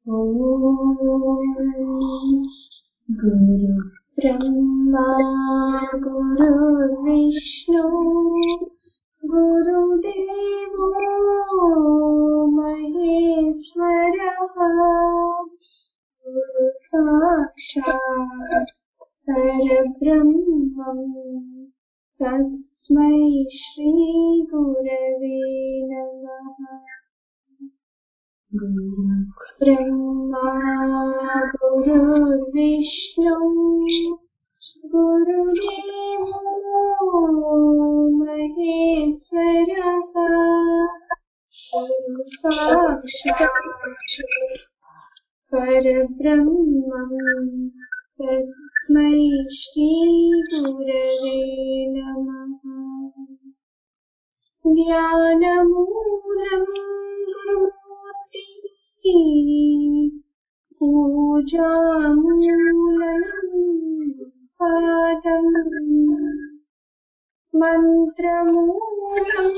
गुरु ब्रह्मा गुरुर्विष्णु गुरुदेवो महेश्वरः गुरु साक्षात् परब्रह्मम् तस्मै श्रीगुरवे नमः ब्रह्मा गुरुर्विष्णु गुरुदेवो महेश्वरः गुरु साक्षात् परब्रह्मम् तस्मै श्रीगुरवे नमः ज्ञानमूलम् पूजामूलम् पादम् मन्त्रमूलम्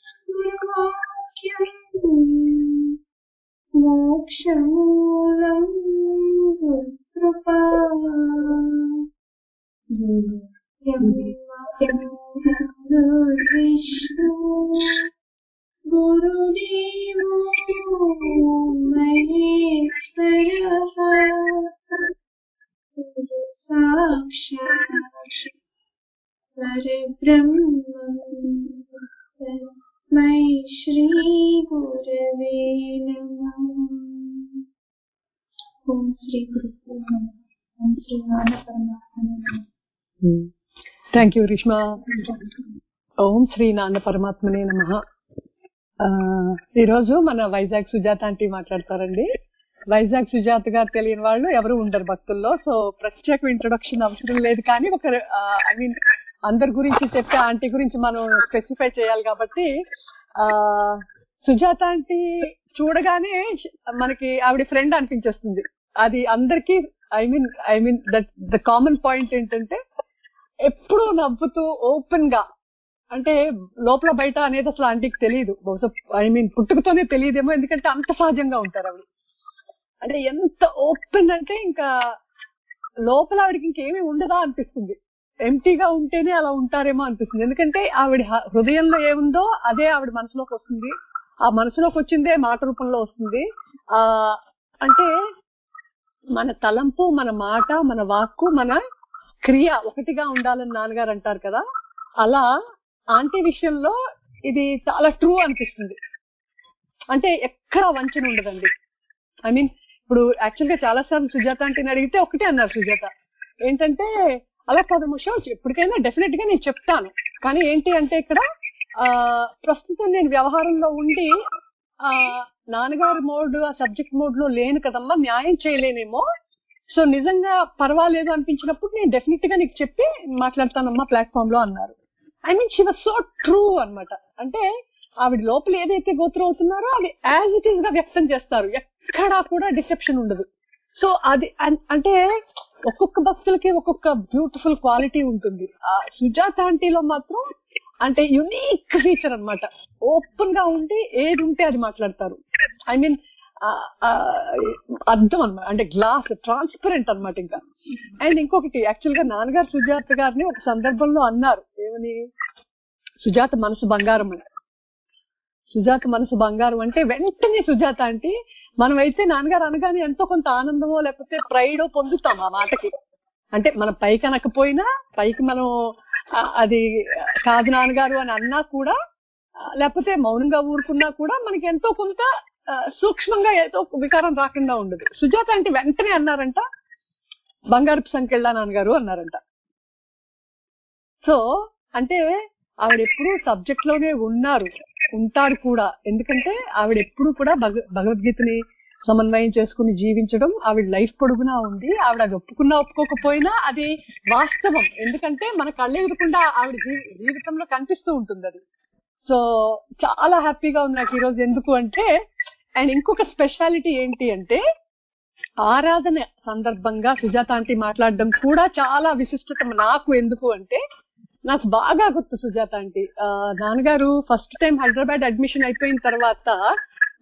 वाक्यम् मोक्षमूलम् गुरुकृपा गुरुविष्णु गुरुदेवो महेश्वरः गुरु साक्षात् परब्रह्मम् तस्मै श्रीगुरवे नमः ॐ श्रीगुरुभ्यो नमः ॐ श्रीनाथपरमात्मने नमः థ్యాంక్ యూ రిష్మా ఓం శ్రీ నాన్న పరమాత్మనే నమ ఈరోజు మన వైజాగ్ సుజాత ఆంటీ మాట్లాడతారండి వైజాగ్ సుజాత గారు తెలియని వాళ్ళు ఎవరు ఉండరు భక్తుల్లో సో ప్రత్యేక ఇంట్రొడక్షన్ అవసరం లేదు కానీ ఒక ఐ మీన్ అందరి గురించి చెప్పే ఆంటీ గురించి మనం స్పెసిఫై చేయాలి కాబట్టి ఆ సుజాత ఆంటీ చూడగానే మనకి ఆవిడ ఫ్రెండ్ అనిపించేస్తుంది అది అందరికి I mean I mean that the common point ఏంటంటే ఎప్పుడూ నవ్వుతూ ఓపెన్ గా అంటే లోపల బయట అనేది అసలు ఆంటీకి తెలియదు బహుశా ఐ మీన్ పుట్టుకతోనే తెలియదేమో ఎందుకంటే అంత సహజంగా ఉంటారు ఆవిడ అంటే ఎంత ఓపెన్ అంటే ఇంకా లోపల ఆవిడకి ఇంకేమీ ఉండదా అనిపిస్తుంది ఎంటీగా ఉంటేనే అలా ఉంటారేమో అనిపిస్తుంది ఎందుకంటే ఆవిడ హృదయంలో ఏముందో అదే ఆవిడ మనసులోకి వస్తుంది ఆ మనసులోకి వచ్చిందే మాట రూపంలో వస్తుంది ఆ అంటే మన తలంపు మన మాట మన వాక్కు మన క్రియ ఒకటిగా ఉండాలని నాన్నగారు అంటారు కదా అలా ఆంటీ విషయంలో ఇది చాలా ట్రూ అనిపిస్తుంది అంటే ఎక్కడ వంచన ఉండదండి ఐ మీన్ ఇప్పుడు యాక్చువల్ గా చాలా సార్లు సుజాత ఆంటీని అడిగితే ఒకటే అన్నారు సుజాత ఏంటంటే అలా కాదు ముషా ఎప్పటికైనా డెఫినెట్ గా నేను చెప్తాను కానీ ఏంటి అంటే ఇక్కడ ఆ ప్రస్తుతం నేను వ్యవహారంలో ఉండి ఆ నాన్నగారి మోడ్ ఆ సబ్జెక్ట్ మోడ్ లో లేను కదమ్మా న్యాయం చేయలేనేమో సో నిజంగా పర్వాలేదు అనిపించినప్పుడు నేను డెఫినెట్ గా నీకు చెప్పి మాట్లాడతానమ్మా ప్లాట్ఫామ్ లో అన్నారు I mean she was so true అనమాట అంటే ఆవిడ లోపల ఏదైతే గోత్రం అవుతున్నారో అది యాజ్ ఇట్ ఈస్ గా వ్యక్తం చేస్తారు ఎక్కడా కూడా డిసెప్షన్ ఉండదు సో అది అంటే ఒక్కొక్క భక్తులకి ఒక్కొక్క బ్యూటిఫుల్ క్వాలిటీ ఉంటుంది ఆ సుజాత ఆంటీలో మాత్రం అంటే యునీక్ ఫీచర్ అనమాట ఓపెన్ గా ఉండి ఏది ఉంటే అది మాట్లాడతారు ఐ మీన్ అర్థం అనమాట అంటే గ్లాస్ ట్రాన్స్పరెంట్ అనమాట ఇంకా అండ్ ఇంకొకటి యాక్చువల్ గా నాన్నగారు సుజాత గారిని ఒక సందర్భంలో అన్నారు ఏమని సుజాత మనసు బంగారం అని సుజాత మనసు బంగారం అంటే వెంటనే సుజాత అంటే మనమైతే నాన్నగారు అనగానే ఎంతో కొంత ఆనందమో లేకపోతే ప్రైడో పొందుతాం ఆ మాటకి అంటే మనం పైకి అనకపోయినా పైకి మనం అది కాదు నాన్నగారు అని అన్నా కూడా లేకపోతే మౌనంగా ఊరుకున్నా కూడా మనకి ఎంతో కొంత సూక్ష్మంగా ఏదో వికారం రాకుండా ఉండదు సుజాత అంటే వెంటనే అన్నారంట బంగారపు సంకెళ్ళ నాన్నగారు అన్నారంట సో అంటే ఆవిడ ఎప్పుడు సబ్జెక్ట్ లోనే ఉన్నారు ఉంటారు కూడా ఎందుకంటే ఆవిడ ఎప్పుడు కూడా భగవద్గీతని సమన్వయం చేసుకుని జీవించడం ఆవిడ లైఫ్ పొడుగునా ఉంది ఆవిడ అది ఒప్పుకున్నా ఒప్పుకోకపోయినా అది వాస్తవం ఎందుకంటే మన కళ్ళు ఎదురకుండా ఆవిడ జీవితంలో కనిపిస్తూ ఉంటుంది అది సో చాలా హ్యాపీగా ఉంది నాకు ఈరోజు ఎందుకు అంటే అండ్ ఇంకొక స్పెషాలిటీ ఏంటి అంటే ఆరాధన సందర్భంగా సుజాత ఆంటీ మాట్లాడడం కూడా చాలా విశిష్టత నాకు ఎందుకు అంటే నాకు బాగా గుర్తు సుజాత ఆంటీ నాన్నగారు ఫస్ట్ టైం హైదరాబాద్ అడ్మిషన్ అయిపోయిన తర్వాత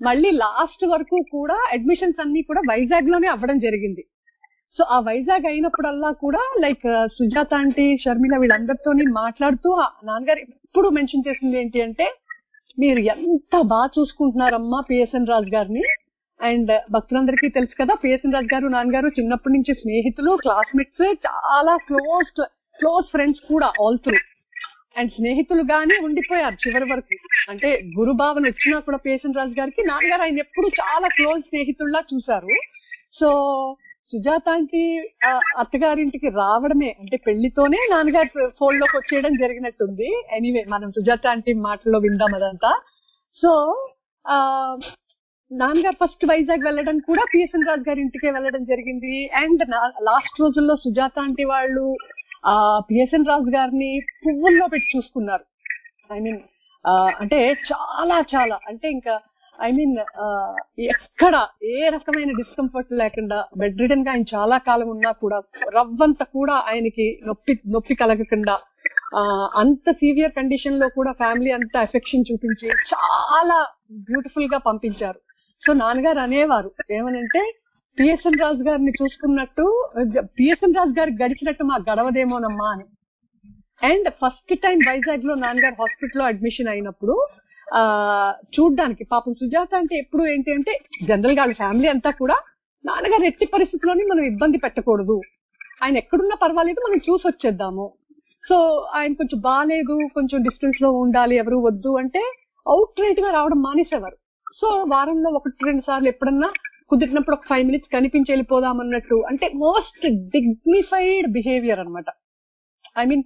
మళ్ళీ లాస్ట్ వరకు కూడా అడ్మిషన్స్ అన్ని కూడా వైజాగ్ లోనే అవ్వడం జరిగింది సో ఆ వైజాగ్ అయినప్పుడల్లా కూడా లైక్ సుజాత ఆంటీ షర్మిల వీళ్ళందరితో మాట్లాడుతూ ఆ నాన్నగారు ఎప్పుడు మెన్షన్ చేసింది ఏంటి అంటే మీరు ఎంత బాగా చూసుకుంటున్నారమ్మా పిఎస్ఎన్ రాజు గారిని అండ్ భక్తులందరికీ తెలుసు కదా పిఎస్ఎన్ రాజు గారు నాన్నగారు చిన్నప్పటి నుంచి స్నేహితులు క్లాస్మేట్స్ చాలా క్లోజ్ క్లోజ్ ఫ్రెండ్స్ కూడా ఆల్ త్రూ అండ్ స్నేహితులు గానే ఉండిపోయారు చివరి వరకు అంటే గురు భావన వచ్చినా కూడా పిఎస్ఎన్ రాజు గారికి నాన్నగారు ఆయన ఎప్పుడు చాలా క్లోజ్ స్నేహితుల్లా చూశారు సో సుజాత ఆంటీ ఆ, అత్తగారింటికి రావడమే అంటే పెళ్లితోనే నాన్నగారు ఫోన్ లోకి వచ్చేయడం జరిగినట్టుంది ఎనీవే మనం సుజాత ఆంటీ మాటల్లో విందాం అదంతా సో ఆ నాన్నగారు ఫస్ట్ వైజాగ్ వెళ్ళడం కూడా పిఎస్ఎన్ రాజు గారి ఇంటికే వెళ్ళడం జరిగింది అండ్ లాస్ట్ రోజుల్లో సుజాత ఆంటీ వాళ్ళు ఆ పిఎస్ఎన్ రాజు గారిని పువ్వుల్లో పెట్టి చూసుకున్నారు ఐ మీన్ అంటే చాలా చాలా అంటే ఇంకా ఐ మీన్ ఎక్కడ ఏ రకమైన డిస్కంఫర్ట్ లేకుండా బెడ్ రిడన్ గా ఆయన చాలా కాలం ఉన్నా కూడా రవ్వంత కూడా ఆయనకి నొప్పి నొప్పి కలగకుండా ఆ, అంత సీవియర్ కండిషన్ లో కూడా ఫ్యామిలీ అంతా ఎఫెక్షన్ చూపించి చాలా బ్యూటిఫుల్ గా పంపించారు సో నాన్నగారు అనేవారు ఏమనంటే పిఎస్ఎన్ రాజు గారిని చూసుకున్నట్టు పిఎస్ఎన్ రాజు గారికి గడిచినట్టు మాకు గడవదేమోనమ్మా అని అండ్ ఫస్ట్ టైం వైజాగ్ లో నాన్నగారు హాస్పిటల్లో అడ్మిషన్ అయినప్పుడు ఆ చూడ్డానికి పాపం సుజాత అంటే ఎప్పుడు ఏంటి అంటే జనరల్ గా వాళ్ళ ఫ్యామిలీ అంతా కూడా నాన్నగారు ఎట్టి పరిస్థితుల్లోని మనం ఇబ్బంది పెట్టకూడదు ఆయన ఎక్కడున్నా పర్వాలేదు మనం చూసి వచ్చేద్దాము సో ఆయన కొంచెం బాగాలేదు కొంచెం డిస్టెన్స్ లో ఉండాలి ఎవరు వద్దు అంటే అవుట్ రైట్ గా రావడం మానేసేవారు సో వారంలో ఒకటి రెండు సార్లు ఎప్పుడన్నా కుదిరినప్పుడు ఒక ఫైవ్ మినిట్స్ కనిపించి వెళ్ళిపోదాం అన్నట్టు అంటే మోస్ట్ డిగ్నిఫైడ్ బిహేవియర్ అన్నమాట I mean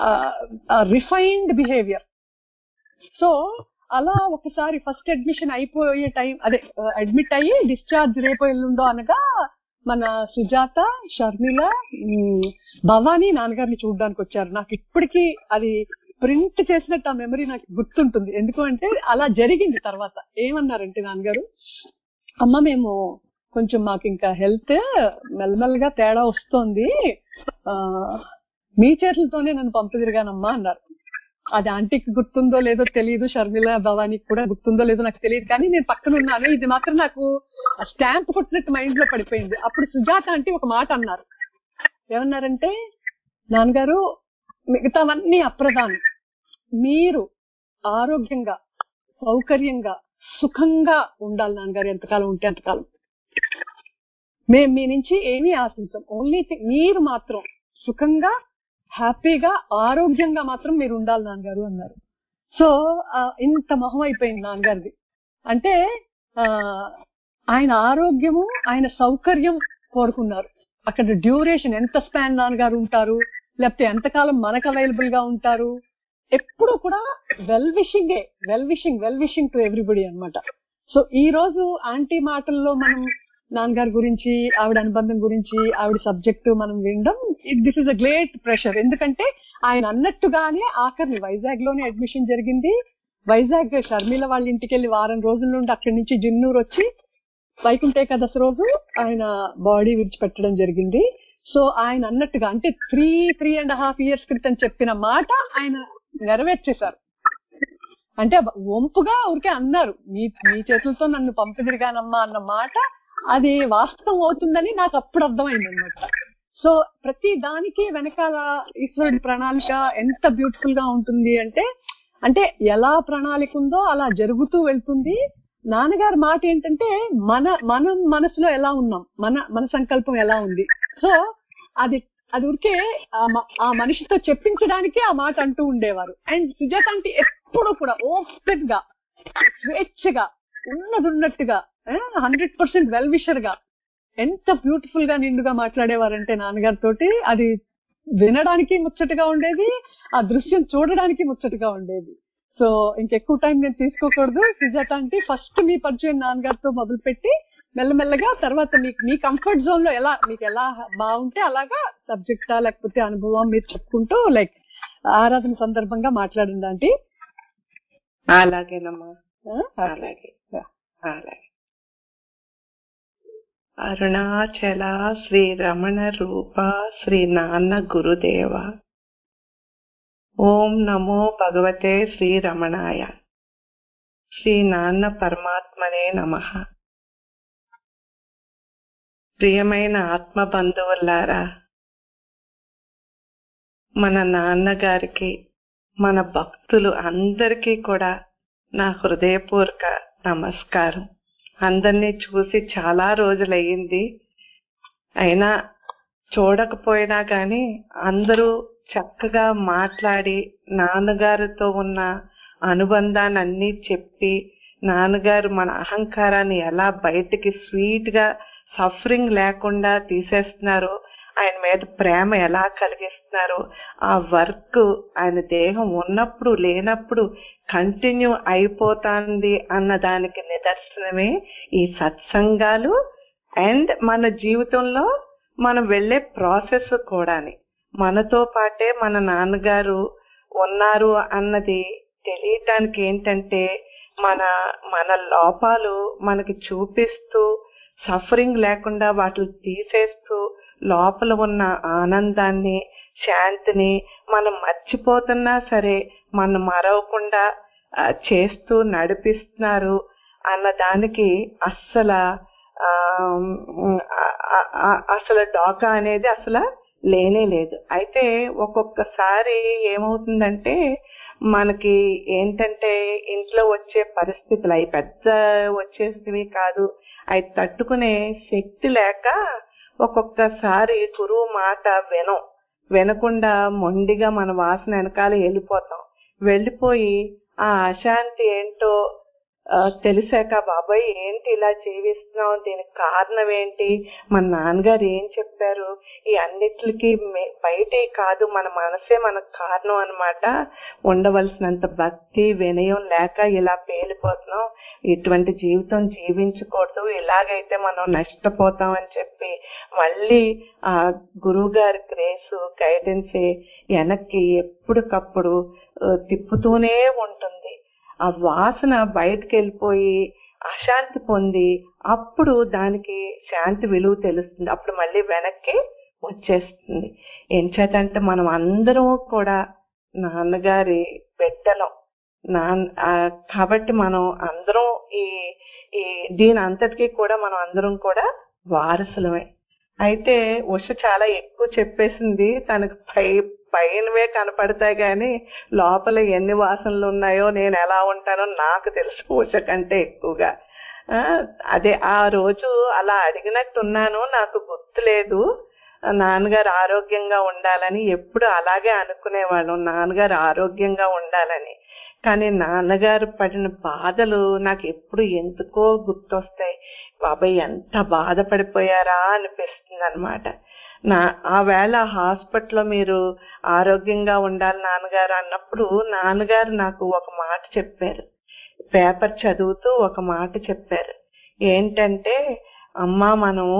refined behaviour so అలా ఒకసారి ఫస్ట్ అడ్మిషన్ అయిపోయే టైం అదే అడ్మిట్ అయ్యి డిశ్చార్జ్ రేపు ఎల్లుండో అనగా మన సుజాత షర్మిల ఉమ్, భవానీ నాన్నగారిని చూడడానికి వచ్చారు నాకు ఇప్పటికీ అది ప్రింట్ చేసినట్టు ఆ మెమరీ నాకు గుర్తుంటుంది ఎందుకు అంటే అలా జరిగింది తర్వాత ఏమన్నారంటే నాన్నగారు అమ్మ మేము కొంచెం మాకు ఇంకా హెల్త్ మెల్లమెల్లగా తేడా వస్తోంది ఆ మీ చేతులతోనే నన్ను పంపదిరిగానమ్మా అన్నారు అది ఆంటీకి గుర్తుందో లేదో తెలియదు షర్మిల భవానీకి కూడా గుర్తుందో లేదో నాకు తెలియదు కానీ నేను పక్కన ఉన్నాను ఇది మాత్రం నాకు స్టాంప్ కొట్టినట్టు మైండ్ లో పడిపోయింది అప్పుడు సుజాత ఆంటీ ఒక మాట అన్నారు ఏమన్నారంటే నాన్నగారు మిగతావన్నీ అప్రధానం మీరు ఆరోగ్యంగా సౌకర్యంగా సుఖంగా ఉండాలి నాన్నగారు ఎంతకాలం ఉంటే అంతకాలం మేము మీ నుంచి ఏమీ ఆశించాం ఓన్లీ మీరు మాత్రం సుఖంగా హ్యాపీగా ఆరోగ్యంగా మాత్రం మీరు ఉండాలి నాన్నగారు అన్నారు సో ఆ, ఇంత మొహం అయిపోయింది నాన్నగారిది అంటే ఆ ఆయన ఆరోగ్యము ఆయన సౌకర్యం కోరుకున్నారు అక్కడ డ్యూరేషన్ ఎంత స్పాన్ నాన్నగారు ఉంటారు లేకపోతే ఎంతకాలం మనకు అవైలబుల్ గా ఉంటారు ఎప్పుడు కూడా వెల్ విషింగే well wishing well wishing to everybody అన్నమాట సో ఈ రోజు ఆంటీ మాటల్లో మనం నాన్నగారి గురించి ఆవిడ అనుబంధం గురించి ఆవిడ సబ్జెక్ట్ మనం వినడం this is a great pressure ఎందుకంటే ఆయన అన్నట్టుగానే ఆఖరిని వైజాగ్ లోనే అడ్మిషన్ జరిగింది వైజాగ్ షర్మిల వాళ్ళ ఇంటికి వెళ్ళి వారం రోజుల నుండి అక్కడి నుంచి జిన్నూరు వచ్చి వైకుంఠ ఏకాదశి రోజు ఆయన బాడీ విడిచిపెట్టడం జరిగింది సో ఆయన అన్నట్టుగా అంటే three three and half years క్రితం చెప్పిన మాట ఆయన నెరవేర్చేశారు అంటే వంపుగా ఊరికే అన్నారు మీ మీ చేతులతో నన్ను పంపిదిరిగానమ్మా అన్న మాట అది వాస్తవం అవుతుందని నాకు అప్పుడు అర్థమైంది అనమాట సో ప్రతి దానికి వెనకాల ఈశ్వరుడి ప్రణాళిక ఎంత బ్యూటిఫుల్ గా ఉంటుంది అంటే అంటే ఎలా ప్రణాళిక ఉందో అలా జరుగుతూ వెళ్తుంది నాన్నగారి మాట ఏంటంటే మన మనం మనసులో ఎలా ఉన్నాం మన మన సంకల్పం ఎలా ఉంది సో అది అది ఊరికే ఆ మ- ఆ మనిషితో చెప్పించడానికి ఆ మాట అంటూ ఉండేవారు అండ్ సుజాత అంటే ఎప్పుడు కూడా ఓపెన్ గా స్వేచ్ఛగా ఉన్నది ఉన్నట్టుగా హండ్రెడ్ పర్సెంట్ వెల్ విషర్ గా ఎంత బ్యూటిఫుల్ గా నిండుగా మాట్లాడేవారంటే నాన్నగారితోటి అది వినడానికి ముచ్చటగా ఉండేది ఆ దృశ్యం చూడడానికి ముచ్చటగా ఉండేది సో ఇంకెక్కువ టైం నేను తీసుకోకూడదు సుజాత అంటే ఫస్ట్ మీ పరిచయం నాన్నగారితో మొదలుపెట్టి మెల్లమెల్లగా తర్వాత మీకు మీ కంఫర్ట్ జోన్ లో ఎలా మీకు ఎలా బాగుంటే అలాగా సబ్జెక్టా లేకపోతే అనుభవం మీరు చెప్పుకుంటూ లైక్ ఆరాధన సందర్భంగా మాట్లాడింది ఆంటీ అలాగేనమ్మా అలాగే అలాగే అరుణాచల శ్రీ రమణ రూప శ్రీ నాన్న గురుదేవ ఓం నమో భగవతే శ్రీ రమణాయ శ్రీ నాన్న పరమాత్మనే నమ ప్రియమైన ఆత్మ బంధువులారా మన నాన్నగారికి మన భక్తులు అందరికీ కూడా నా హృదయపూర్వక నమస్కారం అందరినీ చూసి చాలా రోజులయ్యింది అయినా చూడకపోయినా కానీ అందరూ చక్కగా మాట్లాడి నాన్నగారితో ఉన్న అనుబంధాన్ని అన్ని చెప్పి నాన్నగారు మన అహంకారాన్ని ఎలా బయటికి స్వీట్ గా సఫరింగ్ లేకుండా తీసేస్తున్నారు ఆయన మీద ప్రేమ ఎలా కలిగిస్తున్నారు ఆ వర్క్ ఆయన దేహం ఉన్నప్పుడు లేనప్పుడు కంటిన్యూ అయిపోతుంది అన్న దానికి నిదర్శనమే ఈ సత్సంగాలు అండ్ మన జీవితంలో మనం వెళ్ళే ప్రాసెస్ కూడాని మనతో పాటే మన నాన్నగారు ఉన్నారు అన్నది తెలియటానికి ఏంటంటే మన మన లోపాలు మనకి చూపిస్తూ సఫరింగ్ లేకుండా వాటిని తీసేస్తూ లోపల ఉన్న ఆనందాన్ని శాంతిని మనం మర్చిపోతున్నా సరే మనం మరవకుండా ఆ, చేస్తూ నడిపిస్తున్నారు అన్న దానికి అస్సలు ఆ, ఉమ్, ఆ- ఆ- ఆ- అసలు డాకా అనేది అసలు లేనే లేదు అయితే ఒక్కొక్కసారి ఏమవుతుందంటే మనకి ఏంటంటే ఇంట్లో వచ్చే పరిస్థితులు అవి పెద్ద వచ్చేసినవి కాదు అవి తట్టుకునే శక్తి లేక ఒక్కొక్కసారి గురువు మాట వినం వినకుండా మొండిగా మన వాసన వెనకాల వెళ్ళిపోతాం వెళ్ళిపోయి ఆ అశాంతి ఏంటో ఆ, తెలిసాక బాబాయ్ ఏంటి ఇలా జీవిస్తున్నాం దీనికి కారణం ఏంటి మన నాన్నగారు ఏం చెప్పారు ఈ అన్నిటికి బయటే కాదు మన మనసే మనకు కారణం అన్నమాట ఉండవలసినంత భక్తి వినయం లేక ఇలా పేలిపోతున్నాం ఇటువంటి జీవితం జీవించకూడదు ఇలాగైతే మనం నష్టపోతాం అని చెప్పి మళ్ళీ ఆ గురువు గారి గ్రేసు గైడెన్స్ వెనక్కి ఎప్పటికప్పుడు ఆ, తిప్పుతూనే ఉంటుంది ఆ వాసన బయటకు వెళ్ళిపోయి అశాంతి పొంది అప్పుడు దానికి శాంతి విలువ తెలుస్తుంది అప్పుడు మళ్ళీ వెనక్కి వచ్చేస్తుంది ఏం చేతంటే మనం అందరం కూడా నాన్నగారి బిడ్డలం నాన్న ఆ, కాబట్టి మనం అందరం ఈ ఈ దీని అంతటికీ కూడా మనం అందరం కూడా వారసులమే అయితే ఉష చాలా ఎక్కువ చెప్పేసింది తనకు పై పైనవే కనపడతాయి కానీ లోపల ఎన్ని వాసనలు ఉన్నాయో నేను ఎలా ఉంటానో నాకు తెలుసు ఉష కంటే ఎక్కువగా ఆ, అదే ఆ రోజు అలా అడిగినట్టున్నాను నాకు గుర్తులేదు నాన్నగారు ఆరోగ్యంగా ఉండాలని ఎప్పుడు అలాగే అనుకునేవాళ్ళం నాన్నగారు ఆరోగ్యంగా ఉండాలని కానీ నాన్నగారు పడిన బాధలు నాకు ఎప్పుడు ఎందుకో గుర్తొస్తాయి బాబాయ్ ఎంత బాధపడిపోయారా అనిపిస్తుంది అనమాట నా ఆ వేళ హాస్పిటల్లో మీరు ఆరోగ్యంగా ఉండాలి నాన్నగారు అన్నప్పుడు నాన్నగారు నాకు ఒక మాట చెప్పారు పేపర్ చదువుతూ ఒక మాట చెప్పారు ఏంటంటే అమ్మా మనము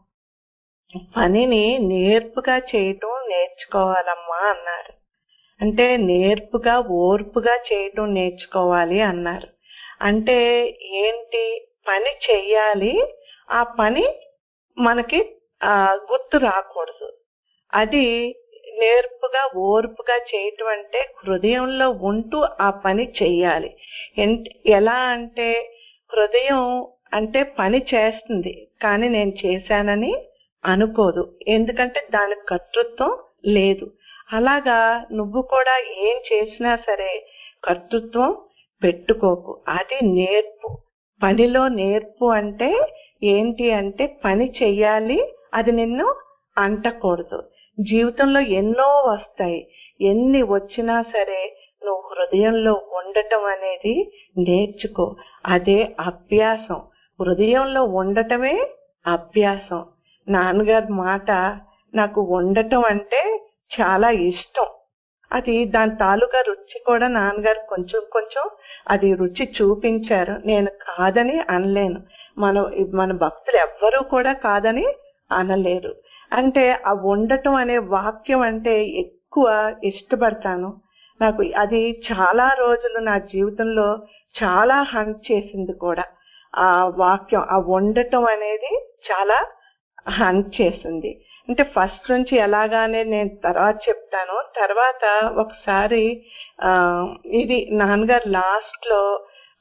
పనిని నేర్పుగా చేయటం నేర్చుకోవాలమ్మా అన్నారు అంటే నేర్పుగా ఓర్పుగా చేయటం నేర్చుకోవాలి అన్నారు అంటే ఏంటి పని చెయ్యాలి ఆ పని మనకి ఆ గుర్తు రాకూడదు అది నేర్పుగా ఓర్పుగా చేయటం అంటే హృదయంలో ఉంటూ ఆ పని చెయ్యాలి ఎన్- ఎలా అంటే హృదయం అంటే పని చేస్తుంది కానీ నేను చేశానని అనుకోదు ఎందుకంటే దానికి కర్తృత్వం లేదు అలాగా నువ్వు కూడా ఏం చేసినా సరే కర్తృత్వం పెట్టుకోకు అది నేర్పు పనిలో నేర్పు అంటే ఏంటి అంటే పని చెయ్యాలి అది నిన్ను అంటకూడదు జీవితంలో ఎన్నో వస్తాయి ఎన్ని వచ్చినా సరే నువ్వు హృదయంలో ఉండటం అనేది నేర్చుకో అదే అభ్యాసం హృదయంలో ఉండటమే అభ్యాసం నాన్నగారి మాట నాకు ఉండటం అంటే చాలా ఇష్టం అది దాని తాలూకా రుచి కూడా నాన్నగారు కొంచెం కొంచెం అది రుచి చూపించారు నేను కాదని అనలేను మన మన భక్తులు ఎవ్వరూ కూడా కాదని అనలేరు అంటే ఆ ఉండటం అనే వాక్యం అంటే ఎక్కువ ఇష్టపడతాను నాకు అది చాలా రోజులు నా జీవితంలో చాలా హంట్ చేసింది కూడా ఆ వాక్యం ఆ ఉండటం అనేది చాలా హంట్ చేసింది అంటే ఫస్ట్ నుంచి ఎలాగానే నేను తర్వాత చెప్తాను తర్వాత ఒకసారి ఆ ఇది నాన్నగారు లాస్ట్ లో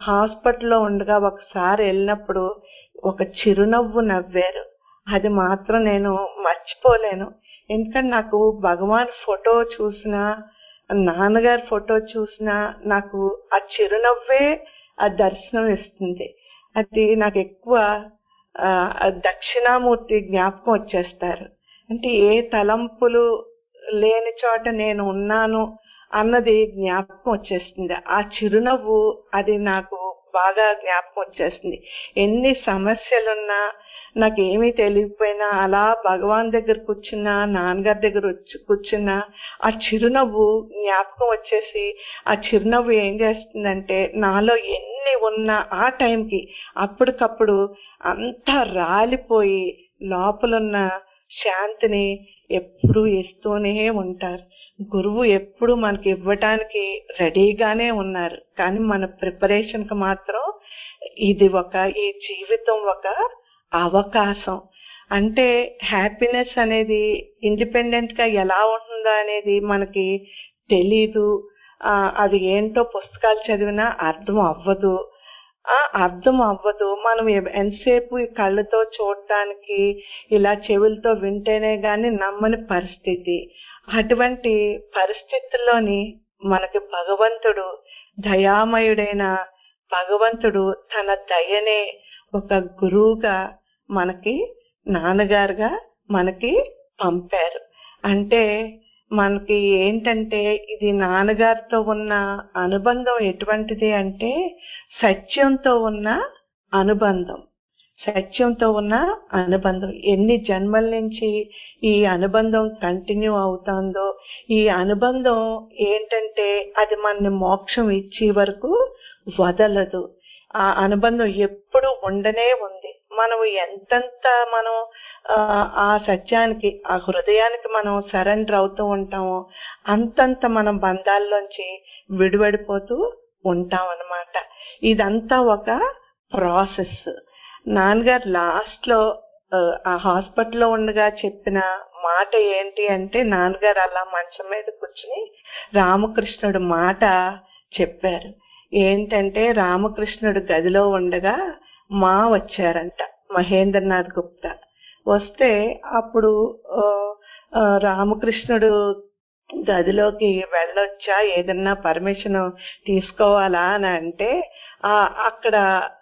హాస్పిటల్లో ఉండగా ఒకసారి వెళ్ళినప్పుడు ఒక చిరునవ్వు నవ్వారు అది మాత్రం నేను మర్చిపోలేను ఎందుకంటే నాకు భగవాన్ ఫోటో చూసినా నాన్నగారి ఫోటో చూసినా నాకు ఆ చిరునవ్వే ఆ దర్శనం ఇస్తుంది అది నాకు ఎక్కువ ఆ, ఆ దక్షిణామూర్తి జ్ఞాపకం వచ్చేస్తారు అంటే ఏ తలంపులు లేని చోట నేను ఉన్నాను అన్నది జ్ఞాపకం వచ్చేస్తుంది ఆ చిరునవ్వు అది నాకు బాగా జ్ఞాపకం వచ్చేస్తుంది ఎన్ని సమస్యలున్నా నాకు ఏమీ తెలియకపోయినా అలా భగవాన్ దగ్గర కూర్చున్నా నాన్నగారి దగ్గర వచ్చి కూర్చున్నా ఆ చిరునవ్వు జ్ఞాపకం వచ్చేసి ఆ చిరునవ్వు ఏం చేస్తుందంటే నాలో ఎన్ని ఉన్నా ఆ టైంకి అప్పటికప్పుడు అంతా రాలిపోయి లోపలున్న శాంతిని ఎప్పుడు ఇస్తూనే ఉంటారు గురువు ఎప్పుడు మనకి ఇవ్వటానికి రెడీగానే ఉన్నారు కానీ మన ప్రిపరేషన్ కి మాత్రం ఇది ఒక ఈ జీవితం ఒక అవకాశం అంటే హ్యాపీనెస్ అనేది ఇండిపెండెంట్ గా ఎలా ఉంటుందా అనేది మనకి తెలీదు ఆ, అది ఏంటో పుస్తకాలు చదివినా అర్థం అవ్వదు ఆ అర్థం అవ్వదు మనం ఎ- ఎంతసేపు ఈ కళ్ళతో చూడటానికి ఇలా చెవులతో వింటేనే గాని నమ్మని పరిస్థితి అటువంటి పరిస్థితుల్లోని మనకి భగవంతుడు దయామయుడైన భగవంతుడు తన దయనే ఒక గురువుగా మనకి నాన్నగారుగా మనకి పంపారు అంటే మనకి ఏంటంటే ఇది నాన్నగారితో ఉన్న అనుబంధం ఎటువంటిది అంటే సత్యంతో ఉన్న అనుబంధం సత్యంతో ఉన్న అనుబంధం ఎన్ని జన్మల నుంచి ఈ అనుబంధం కంటిన్యూ అవుతుందో ఈ అనుబంధం ఏంటంటే అది మన మోక్షం ఇచ్చే వరకు వదలదు ఆ అనుబంధం ఎప్పుడు ఉండనే ఉంది మనం ఎంతెంత మనం ఆ, ఆ సత్యానికి ఆ హృదయానికి మనం సరెండర్ అవుతూ ఉంటామో అంతంత మనం బంధాల్లోంచి విడివడిపోతూ ఉంటాం అన్నమాట ఇదంతా ఒక ప్రాసెస్ నాన్నగారు లాస్ట్ లో ఆ, ఆ హాస్పిటల్లో ఉండగా చెప్పిన మాట ఏంటి అంటే నాన్నగారు అలా మంచం మీద కూర్చుని రామకృష్ణుడు మాట చెప్పారు ఏంటంటే రామకృష్ణుడు గదిలో ఉండగా మా వచ్చారంట మహేంద్రనాథ్ గుప్తా వస్తే అప్పుడు ఆ, ఆ, రామకృష్ణుడు గదిలోకి వెళ్ళొచ్చా ఏదన్నా పర్మిషన్ తీసుకోవాలా అని అంటే ఆ అక్కడ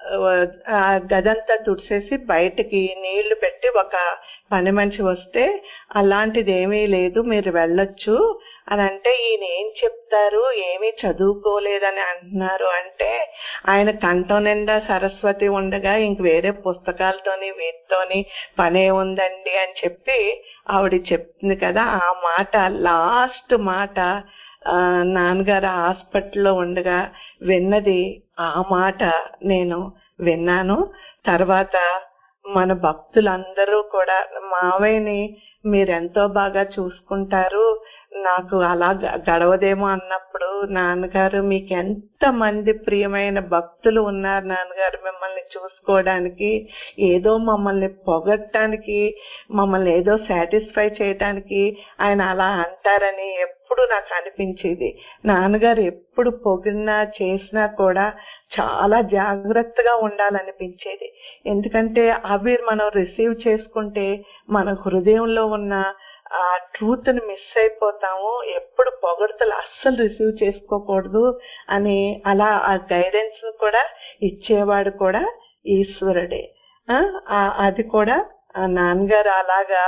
ఆ గదంతా తుడిసేసి బయటికి నీళ్లు పెట్టి ఒక పని మనిషి వస్తే అలాంటిది ఏమీ లేదు మీరు వెళ్ళొచ్చు అని అంటే ఈయన ఏం చెప్తారు ఏమీ చదువుకోలేదని అంటున్నారు అంటే ఆయన కంఠం నిండా సరస్వతి ఉండగా ఇంక వేరే పుస్తకాలతోని వీటితోని పనే ఉందండి అని చెప్పి ఆవిడ చెప్తుంది కదా ఆ మాట లాస్ట్ మాట ఆ, నాన్నగారు హాస్పిటల్లో ఉండగా విన్నది ఆ మాట నేను విన్నాను తర్వాత మన భక్తులందరూ కూడా మావయ్యని మీరెంతో బాగా చూసుకుంటారు నాకు అలా గ- గడవదేమో అన్నప్పుడు నాన్నగారు మీకు ఎంత మంది ప్రియమైన భక్తులు ఉన్నారు నాన్నగారు మిమ్మల్ని చూసుకోవడానికి ఏదో మమ్మల్ని పొగట్టడానికి మమ్మల్ని ఏదో సాటిస్ఫై చేయడానికి ఆయన అలా అంటారని ఎప్పుడు నాకు అనిపించేది నాన్నగారు ఎప్పుడు పొగిడినా చేసినా కూడా చాలా జాగ్రత్తగా ఉండాలనిపించేది ఎందుకంటే అవి మనం రిసీవ్ చేసుకుంటే మన హృదయంలో ఉన్న ఆ ట్రూత్ ని మిస్ అయిపోతాము ఎప్పుడు పొగడతలు అస్సలు రిసీవ్ చేసుకోకూడదు అని అలా ఆ గైడెన్స్ ను కూడా ఇచ్చేవాడు కూడా ఈశ్వరుడే ఆ, ఆ, అది కూడా ఆ నాన్నగారు అలాగా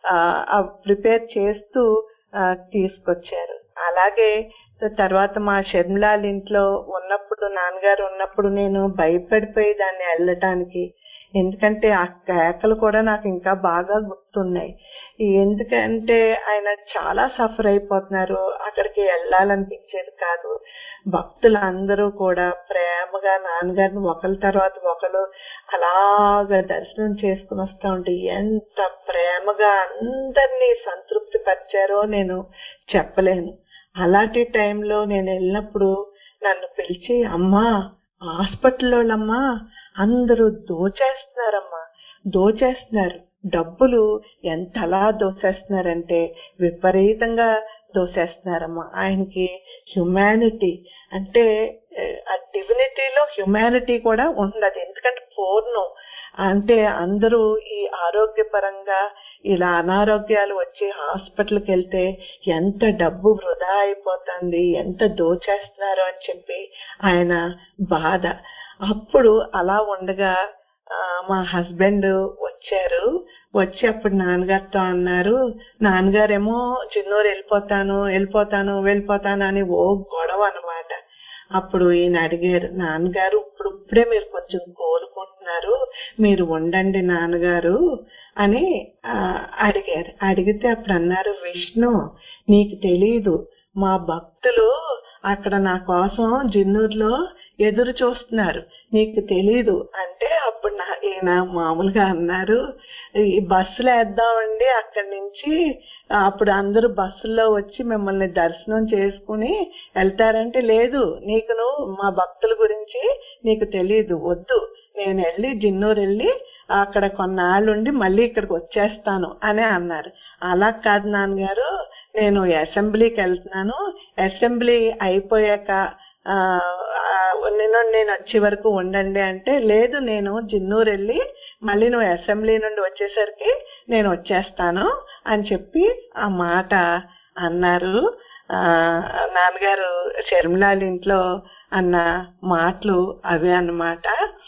ప్రిపేర్ చేస్తూ ఆ, తీసుకొచ్చారు అలాగే తర్వాత మా షర్మిలాల్ ఇంట్లో ఉన్నప్పుడు నాన్నగారు ఉన్నప్పుడు నేను భయపడిపోయి దాన్ని వెళ్ళటానికి ఎందుకంటే ఆ కేకలు కూడా నాకు ఇంకా బాగా గుర్తున్నాయి ఎందుకంటే ఆయన చాలా సఫర్ అయిపోతున్నారు అక్కడికి వెళ్ళాలనిపించేది కాదు భక్తులందరూ కూడా ప్రేమగా నాన్నగారిని ఒకరి తర్వాత ఒకరు అలాగా దర్శనం చేసుకుని వస్తా ఉంటే ఎంత ప్రేమగా అందరినీ సంతృప్తి పరిచారో నేను చెప్పలేను అలాంటి టైంలో నేను వెళ్ళినప్పుడు నన్ను పిలిచి అమ్మా హాస్పిటల్లోనమ్మా అందరూ దోచేస్తున్నారమ్మా దోచేస్తున్నారు డబ్బులు ఎంతలా దోసేస్తున్నారంటే విపరీతంగా దోసేస్తున్నారమ్మా ఆయనకి హ్యుమానిటీ అంటే ఏ, ఆ డివినిటీలో హ్యుమానిటీ కూడా ఉండదు ఎందుకంటే పూర్ణం అంటే అందరూ ఈ ఆరోగ్యపరంగా ఇలా అనారోగ్యాలు వచ్చి హాస్పిటల్కి వెళ్తే ఎంత డబ్బు వృధా అయిపోతుంది ఎంత దోచేస్తున్నారు అని చెప్పి ఆయన బాధ అప్పుడు అలా ఉండగా ఆ, మా హస్బెండ్ వచ్చారు వచ్చి అప్పుడు నాన్నగారితో అన్నారు నాన్నగారేమో చిన్నూరు వెళ్ళిపోతాను వెళ్ళిపోతాను వెళ్ళిపోతాను అని ఓ గొడవ అన్నమాట అప్పుడు ఈయన అడిగారు నాన్నగారు ఇప్పుడు ఇప్పుడే మీరు కొంచెం కోలుకుంటున్నారు మీరు ఉండండి నాన్నగారు అని ఆ, అడిగారు అడిగితే అప్పుడు అన్నారు విష్ణు నీకు తెలీదు మా భక్తులు అక్కడ నా కోసం జిన్నూరులో ఎదురు చూస్తున్నారు నీకు తెలీదు అంటే అప్పుడు నా ఈయన మామూలుగా అన్నారు ఈ బస్సులు వేద్దామండి అక్కడి నుంచి ఆ, అప్పుడు అందరూ బస్సుల్లో వచ్చి మిమ్మల్ని దర్శనం చేసుకుని వెళ్తారంటే లేదు నీకు నువ్వు మా భక్తుల గురించి నీకు తెలీదు వద్దు నేను వెళ్ళి జిన్నూరు వెళ్ళి అక్కడ కొన్నాళ్ళుండి మళ్ళీ ఇక్కడికి వచ్చేస్తాను అని అన్నారు అలా కాదు నాన్నగారు నేను అసెంబ్లీకి వెళ్తున్నాను అసెంబ్లీ అయిపోయాక ఆ, ఆ, నేను నేను వచ్చే వరకు ఉండండి అంటే లేదు నేను జిన్నూరు వెళ్ళి మళ్ళీ నువ్వు అసెంబ్లీ నుండి వచ్చేసరికి నేను వచ్చేస్తాను అని చెప్పి ఆ మాట అన్నారు ఆ నాన్నగారు షర్మిలాల ఇంట్లో అన్న మాటలు అవే అన్నమాట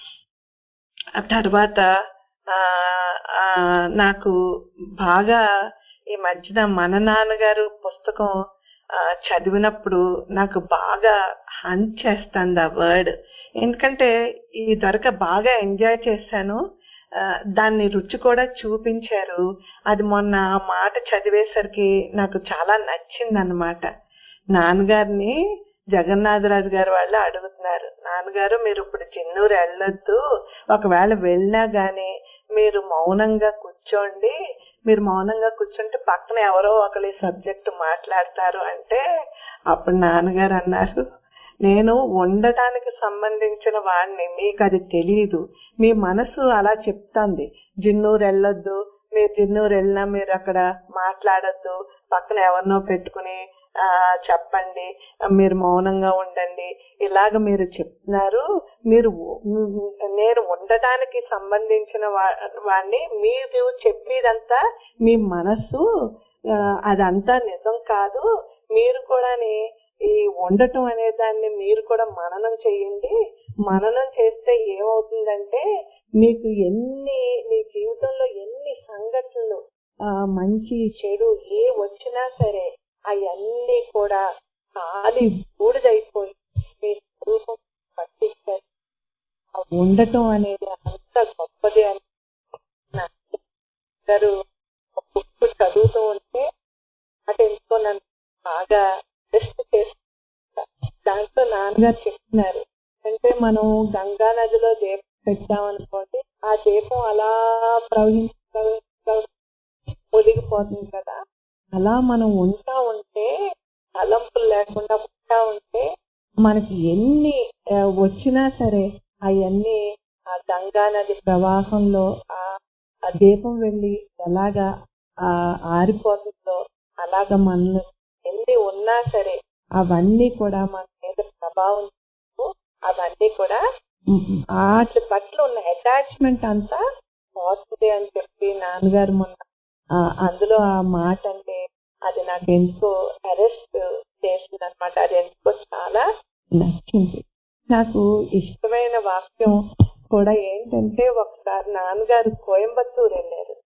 ఆ తర్వాత ఆ ఆ, నాకు బాగా ఈ మధ్యన మన నాన్నగారు పుస్తకం ఆ, చదివినప్పుడు నాకు బాగా హంట్ చేస్తుంది ఆ వర్డ్ ఎందుకంటే ఈ దొరక బాగా ఎంజాయ్ చేశాను ఆ, దాన్ని రుచి కూడా చూపించారు అది మొన్న ఆ మాట చదివేసరికి నాకు చాలా నచ్చింది అనమాట నాన్నగారిని జగన్నాథరాజు గారు వాళ్ళు అడుగుతున్నారు నాన్నగారు మీరు ఇప్పుడు చిన్నూరు వెళ్ళొద్దు ఒకవేళ వెళ్ళినా గానీ మీరు మౌనంగా కూర్చోండి మీరు మౌనంగా కూర్చుంటే పక్కన ఎవరో ఒకరి సబ్జెక్ట్ మాట్లాడతారు అంటే అప్పుడు నాన్నగారు అన్నారు నేను ఉండటానికి సంబంధించిన వాడిని మీకు అది తెలియదు మీ మనసు అలా చెప్తుంది జిన్నూరు వెళ్ళొద్దు మీరు జిన్నూరు వెళ్ళినా మీరు అక్కడ మాట్లాడొద్దు పక్కన ఎవరినో పెట్టుకుని ఆ చెప్పండి మీరు మౌనంగా ఉండండి ఇలాగ మీరు చెప్తున్నారు మీరు ఉ- నేను ఉండటానికి సంబంధించిన వా- వాడిని మీరు చెప్పేదంతా మీ మనసు ఆ, అదంతా నిజం కాదు మీరు కూడాని ఈ ఉండటం అనే దాన్ని మీరు కూడా మననం చేయండి మననం చేస్తే ఏమవుతుందంటే మీకు ఎన్ని మీ జీవితంలో ఎన్ని సంఘటనలు ఆ, మంచి చెడు ఏ వచ్చినా సరే అవన్నీ కూడా ఖాళీ బూడిదైపోయి మీ స్వరూపం పట్టిస్తారు ఆ ఉండటం అనేది అంత గొప్పది అని నా గారు ఒక బుక్ చదువుతూ ఉంటే అటు ఎందుకో నన్ను బాగా టెస్ట్ చేస్తారు దాంట్లో నాన్నగారు చెప్తున్నారు అంటే మనం గంగా నదిలో దీపం పెట్టామనుకోండి ఆ దీపం అలా ప్రవహించి ప్రవహించి ప్రవహించి ఒదిగిపోతుంది కదా అలా మనం ఉంటా ఉంటే తలంపులు లేకుండా ఉంటా ఉంటే మనకి ఎన్ని ఆ, వచ్చినా సరే అవన్నీ ఆ గంగా నది ప్రవాహంలో ఆ ఆ దీపం వెళ్ళి ఎలాగా ఆ ఆరిపోతుందో అలాగ మన ఎన్ని ఉన్నా సరే అవన్నీ కూడా మన మీద ప్రభావం చూపుతూ అవన్నీ కూడా ఉమ్, వాటి పట్ల ఉన్న అటాచ్మెంట్ అంతా పోతుంది అని చెప్పి నాన్నగారు మొన్న ఆ, అందులో ఆ మాట అంటే అది నాకు ఎందుకో అరెస్ట్ చేసింది అనమాట అది ఎందుకో చాలా నచ్చింది నాకు ఇష్టమైన వాక్యం కూడా ఏంటంటే ఒకసారి నాన్నగారు కోయంబత్తూరు వెళ్ళారు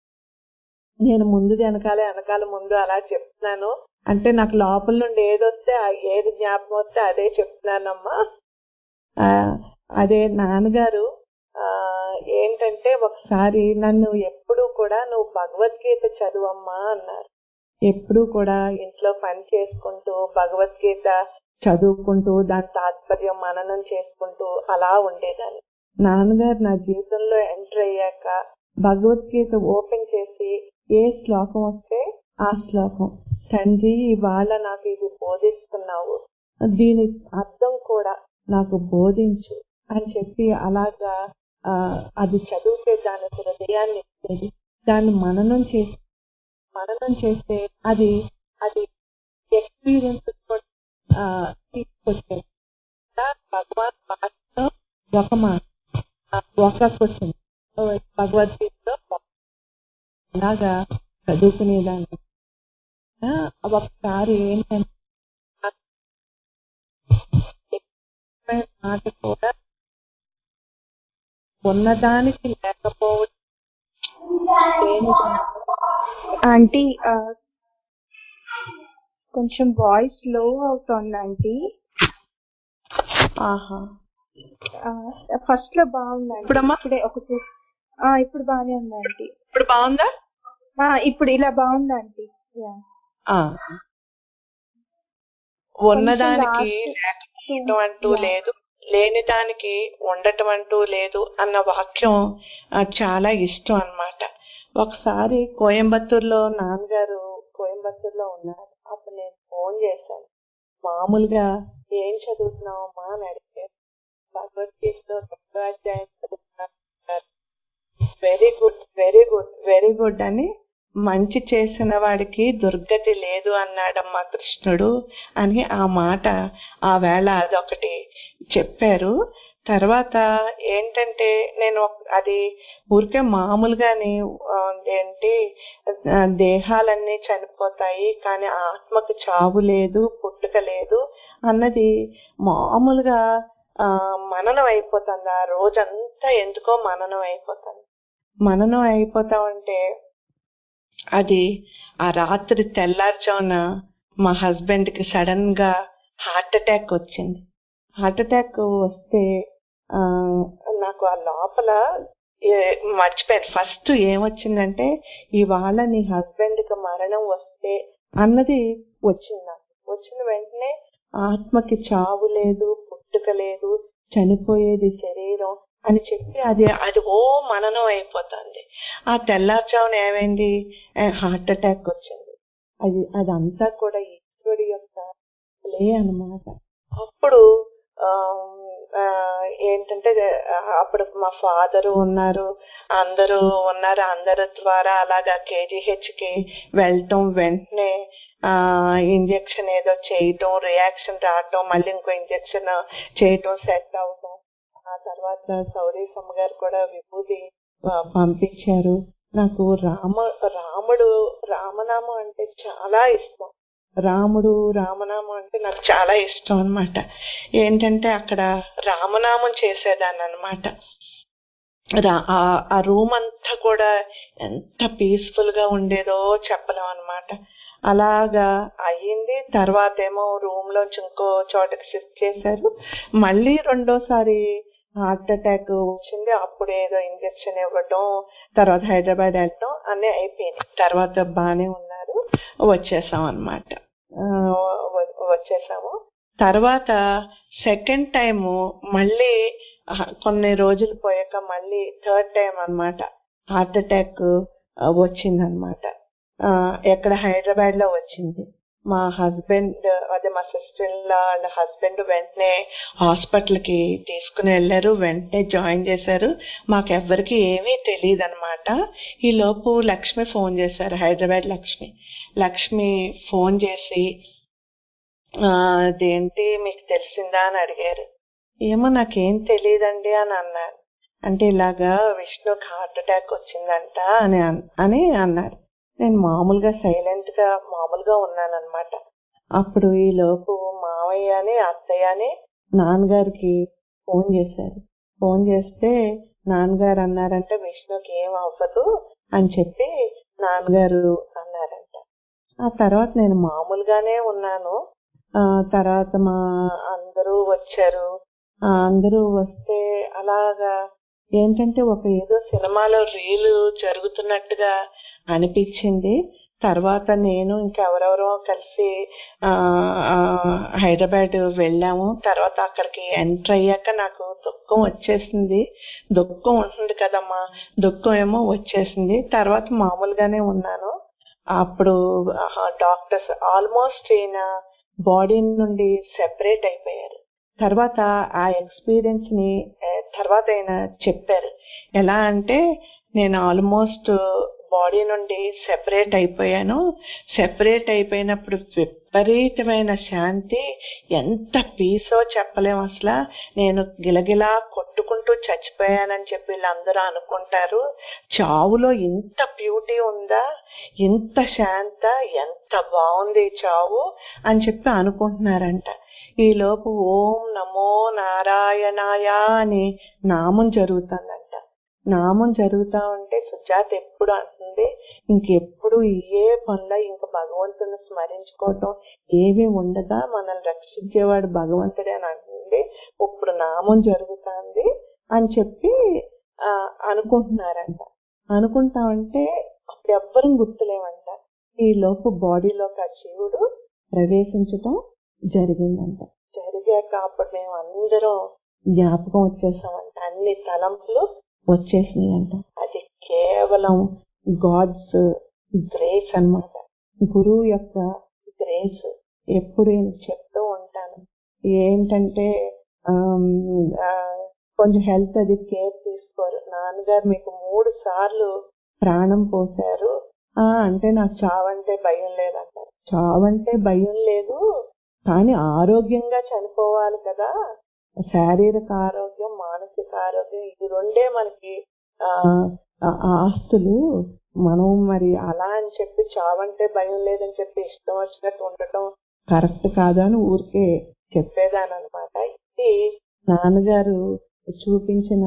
నేను ముందు వెనకాలే వెనకాల ముందు అలా చెప్తున్నాను అంటే నాకు లోపల నుండి ఏదొస్తే ఆ ఏది జ్ఞాపకం వస్తే అదే చెప్తున్నానమ్మా ఆ, అదే నాన్నగారు ఆ ఏంటంటే ఒకసారి నన్ను ఎప్పుడూ కూడా నువ్వు భగవద్గీత చదువమ్మా అన్నారు ఎప్పుడూ కూడా ఇంట్లో పని చేసుకుంటూ భగవద్గీత చదువుకుంటూ దాని తాత్పర్యం మననం చేసుకుంటూ అలా ఉండేదాన్ని నాన్నగారు నా జీవితంలో ఎంటర్ అయ్యాక భగవద్గీత ఓపెన్ చేసి ఏ శ్లోకం వస్తే ఆ శ్లోకం తండ్రి ఇవాళ నాకు ఇది బోధిస్తున్నావు దీని అర్థం కూడా నాకు బోధించు అని చెప్పి అలాగా ఆ, అది చదివితే దాని హృదయాన్ని ఇచ్చేది దాన్ని మననం చేసి మననం చేస్తే అది అది ఎక్స్పీరియన్స్ తీసుకొచ్చేది భగవాన్ మాటలో ఒక మాట ఆ, ఒక క్వశ్చన్ భగవద్గీతలో అలాగా చదువుకునేదాన్ని ఆ, ఒకసారి ఏంటంటే ఆ మాట కూడా ఉన్నదానికి లేకపోవడం లేనిదానికి ఆంటీ ఆ, కొంచెం వాయిస్ లో అవుతుంది ఆంటీ ఆహా ఫస్ట్ లో బాగుందండి ఇప్పుడమ్మా? ఇప్పుడే ఒక two- ఆ, ఇప్పుడు బాగానే ఉంది ఆంటీ ఇప్పుడు బాగుందా ఆ, ఇప్పుడు ఇలా బాగుంది ఆంటీ యా. ఆ. ఉన్నదానికి last- లేకపోవడం అంటూ Yeah. లేదు లేని దానికి ఉండటం అంటూ లేదు అన్న వాక్యం ఆ, చాలా ఇష్టం అన్నమాట ఒకసారి కోయంబత్తూరులో నాన్నగారు కోయంబత్తూరులో ఉన్నారు అప్పుడు నేను ఫోన్ చేశాను మామూలుగా ఏం చదువుతున్నావమ్మా అని అడిగారు భగవద్గీతలో రెండో అధ్యాయం చదువుతున్నాను very good very good very good అని మంచి చేసిన వాడికి దుర్గతి లేదు అన్నాడమ్మా కృష్ణుడు అని ఆ మాట ఆ వేళ అదొకటి చెప్పారు తర్వాత ఏంటంటే నేను ఒక- అది ఊరికే మామూలుగానే ఆ, ఏంటి ఆ, దేహాలన్నీ చనిపోతాయి కానీ ఆత్మకు చావు లేదు పుట్టుక లేదు అన్నది మామూలుగా ఆ, మననం అయిపోతుంది ఆ రోజంతా ఎందుకో మననం అయిపోతుంది మననం అయిపోతా ఉంటే అది ఆ రాత్రి తెల్లారుజామున మా హస్బెండ్ కి సడన్ గా హార్ట్ అటాక్ వచ్చింది హార్ట్ అటాక్ వస్తే ఆ, నాకు ఆ లోపల ఏ- మర్చిపోయాను ఫస్ట్ ఏమొచ్చిందంటే ఇవాళ నీ హస్బెండ్ కి మరణం వస్తే అన్నది వచ్చింది నాకు వచ్చిన వెంటనే ఆత్మకి చావు లేదు పుట్టుక లేదు చనిపోయేది శరీరం అని చెప్పి అది అది ఓ మననం అయిపోతుంది ఆ తెల్లారుజామున ఏమైంది హార్ట్ అటాక్ వచ్చింది అది అదంతా కూడా ఈశ్వరుడి యొక్క లే అన్నమాట అప్పుడు ఆమ్, ఆ, ఏంటంటే ఆ, అప్పుడు మా ఫాదర్ ఉన్నారు అందరూ ఉన్నారు అందరి ద్వారా అలాగా కేజీహెచ్ కి వెళ్ళటం వెంటనే ఆ ఇంజెక్షన్ ఏదో చేయటం రియాక్షన్ రావటం మళ్ళీ ఇంకో ఇంజెక్షన్ చేయటం సెట్ అవటం ఆ తర్వాత సౌరీసమ్మ గారు కూడా విభూతి ఆ, పంపించారు నాకు రామ రాముడు రామనామం అంటే చాలా ఇష్టం రాముడు రామనామం అంటే నాకు చాలా ఇష్టం అన్నమాట ఏంటంటే అక్కడ రామనామం చేసేదాన్ని అనమాట ఆ రూమ్ అంతా కూడా ఎంత పీస్ఫుల్ గా ఉండేదో చెప్పలేం అనమాట అలాగా అయ్యింది తర్వాత ఏమో రూమ్ లోంచి ఇంకో చోటకి షిఫ్ట్ చేశారు మళ్ళీ రెండోసారి హార్ట్ అటాక్ వచ్చింది అప్పుడు ఏదో ఇంజెక్షన్ ఇవ్వటం తర్వాత హైదరాబాద్ వెళ్ళటం అన్నీ అయిపోయింది తర్వాత బాగానే ఉన్నారు వచ్చేసాం అనమాట వచ్చేసాము తర్వాత సెకండ్ టైం మళ్ళీ ఆ, కొన్ని రోజులు పోయాక మళ్ళీ థర్డ్ టైం అన్నమాట హార్ట్ అటాక్ వచ్చింది అనమాట ఎక్కడ హైదరాబాద్ లో వచ్చింది మా హస్బెండ్ అదే మా సిస్టర్ వాళ్ళ హస్బెండ్ వెంటనే హాస్పిటల్ కి తీసుకుని వెళ్ళారు వెంటనే జాయిన్ చేశారు మాకు ఎవ్వరికి ఏమీ తెలియదు అనమాట ఈ లోపు లక్ష్మి ఫోన్ చేశారు హైదరాబాద్ లక్ష్మి లక్ష్మి ఫోన్ చేసి ఆ, అదేంటి మీకు తెలిసిందా అని అడిగారు ఏమో నాకేం తెలియదండి అని అన్నారు అంటే ఇలాగా విష్ణుకి హార్ట్ అటాక్ వచ్చిందంట అని అన్- అని అన్నారు నేను మామూలుగా సైలెంట్ గా మామూలుగా ఉన్నానన్నమాట అప్పుడు ఈ లోపు మావయ్య అని అత్తయ్య అని నాన్నగారికి ఫోన్ చేశారు ఫోన్ చేస్తే నాన్నగారు అన్నారంటే విష్ణుకి ఏం అవ్వదు అని చెప్పి నాన్నగారు అన్నారంట ఆ తర్వాత నేను మామూలుగానే ఉన్నాను ఆ తర్వాత మా అందరూ వచ్చారు ఆ అందరూ వస్తే అలాగా ఏంటంటే ఒక ఏదో సినిమాలో రీలు జరుగుతున్నట్టుగా అనిపించింది తర్వాత నేను ఇంకెవరెవరో కలిసి ఆ ఆ, హైదరాబాద్ వెళ్ళాము తర్వాత అక్కడికి ఎంటర్ అయ్యాక నాకు దుఃఖం వచ్చేసింది దుఃఖం ఉంటుంది కదమ్మా దుఃఖం ఏమో వచ్చేసింది తర్వాత మామూలుగానే ఉన్నాను అప్పుడు డాక్టర్స్ ఆల్మోస్ట్ ఈయన బాడీ నుండి సెపరేట్ అయిపోయారు తర్వాత ఆ ఎక్స్పీరియన్స్ ని ఆ, తర్వాత ఆయన చెప్పారు ఎలా అంటే నేను ఆల్మోస్ట్ బాడీ నుండి సెపరేట్ అయిపోయాను సెపరేట్ అయిపోయినప్పుడు విపరీతమైన శాంతి ఎంత పీసో చెప్పలేం అసలు నేను గిలగిలా కొట్టుకుంటూ చచ్చిపోయానని చెప్పి వీళ్ళందరూ అనుకుంటారు చావులో ఇంత బ్యూటీ ఉందా ఇంత శాంత ఎంత బాగుంది ఈ చావు అని చెప్పి అనుకుంటున్నారంట ఈ లోపు ఓం నమో నారాయణాయ అని నామం జరుగుతుందంట నామం జరుగుతా ఉంటే సుజాత ఎప్పుడు అంటుంది ఇంకెప్పుడు ఏ పనుల ఇంక భగవంతుని స్మరించుకోవటం ఏమీ ఉండదా మనల్ని రక్షించేవాడు భగవంతుడే అని అంటుంది ఇప్పుడు నామం జరుగుతుంది అని చెప్పి ఆ, అనుకుంటున్నారంట అనుకుంటా ఉంటే అప్పుడు ఎవ్వరం గుర్తులేమంట ఈ లోపు బాడీలోకి ఆ జీవుడు ప్రవేశించటం జరిగిందంట జరిగాక అప్పుడు మేము అందరం జ్ఞాపకం వచ్చేసామంట అన్ని తలంపులు వచ్చేసినాయంట అది కేవలం గాడ్స్ గ్రేస్ అన్నమాట గురువు యొక్క గ్రేస్ ఎప్పుడు నేను చెప్తూ ఉంటాను ఏంటంటే ఆమ్, ఆ, కొంచెం హెల్త్ అది కేర్ తీసుకోరు నాన్నగారు మీకు మూడు సార్లు ప్రాణం పోశారు ఆ అంటే నాకు చావంటే భయం లేదంటారు చావంటే భయం లేదు కానీ ఆరోగ్యంగా చనిపోవాలి కదా శారీరక ఆరోగ్యం మానసిక ఆరోగ్యం ఈ రెండే మనకి ఆ ఆ ఆస్తులు మనం మరి అలా అని చెప్పి చావంటే భయం లేదని చెప్పి ఇష్టం వచ్చినట్టు ఉండటం కరెక్ట్ కాదు అని ఊరికే చెప్పేదాని అనమాట ఇది నాన్నగారు చూపించిన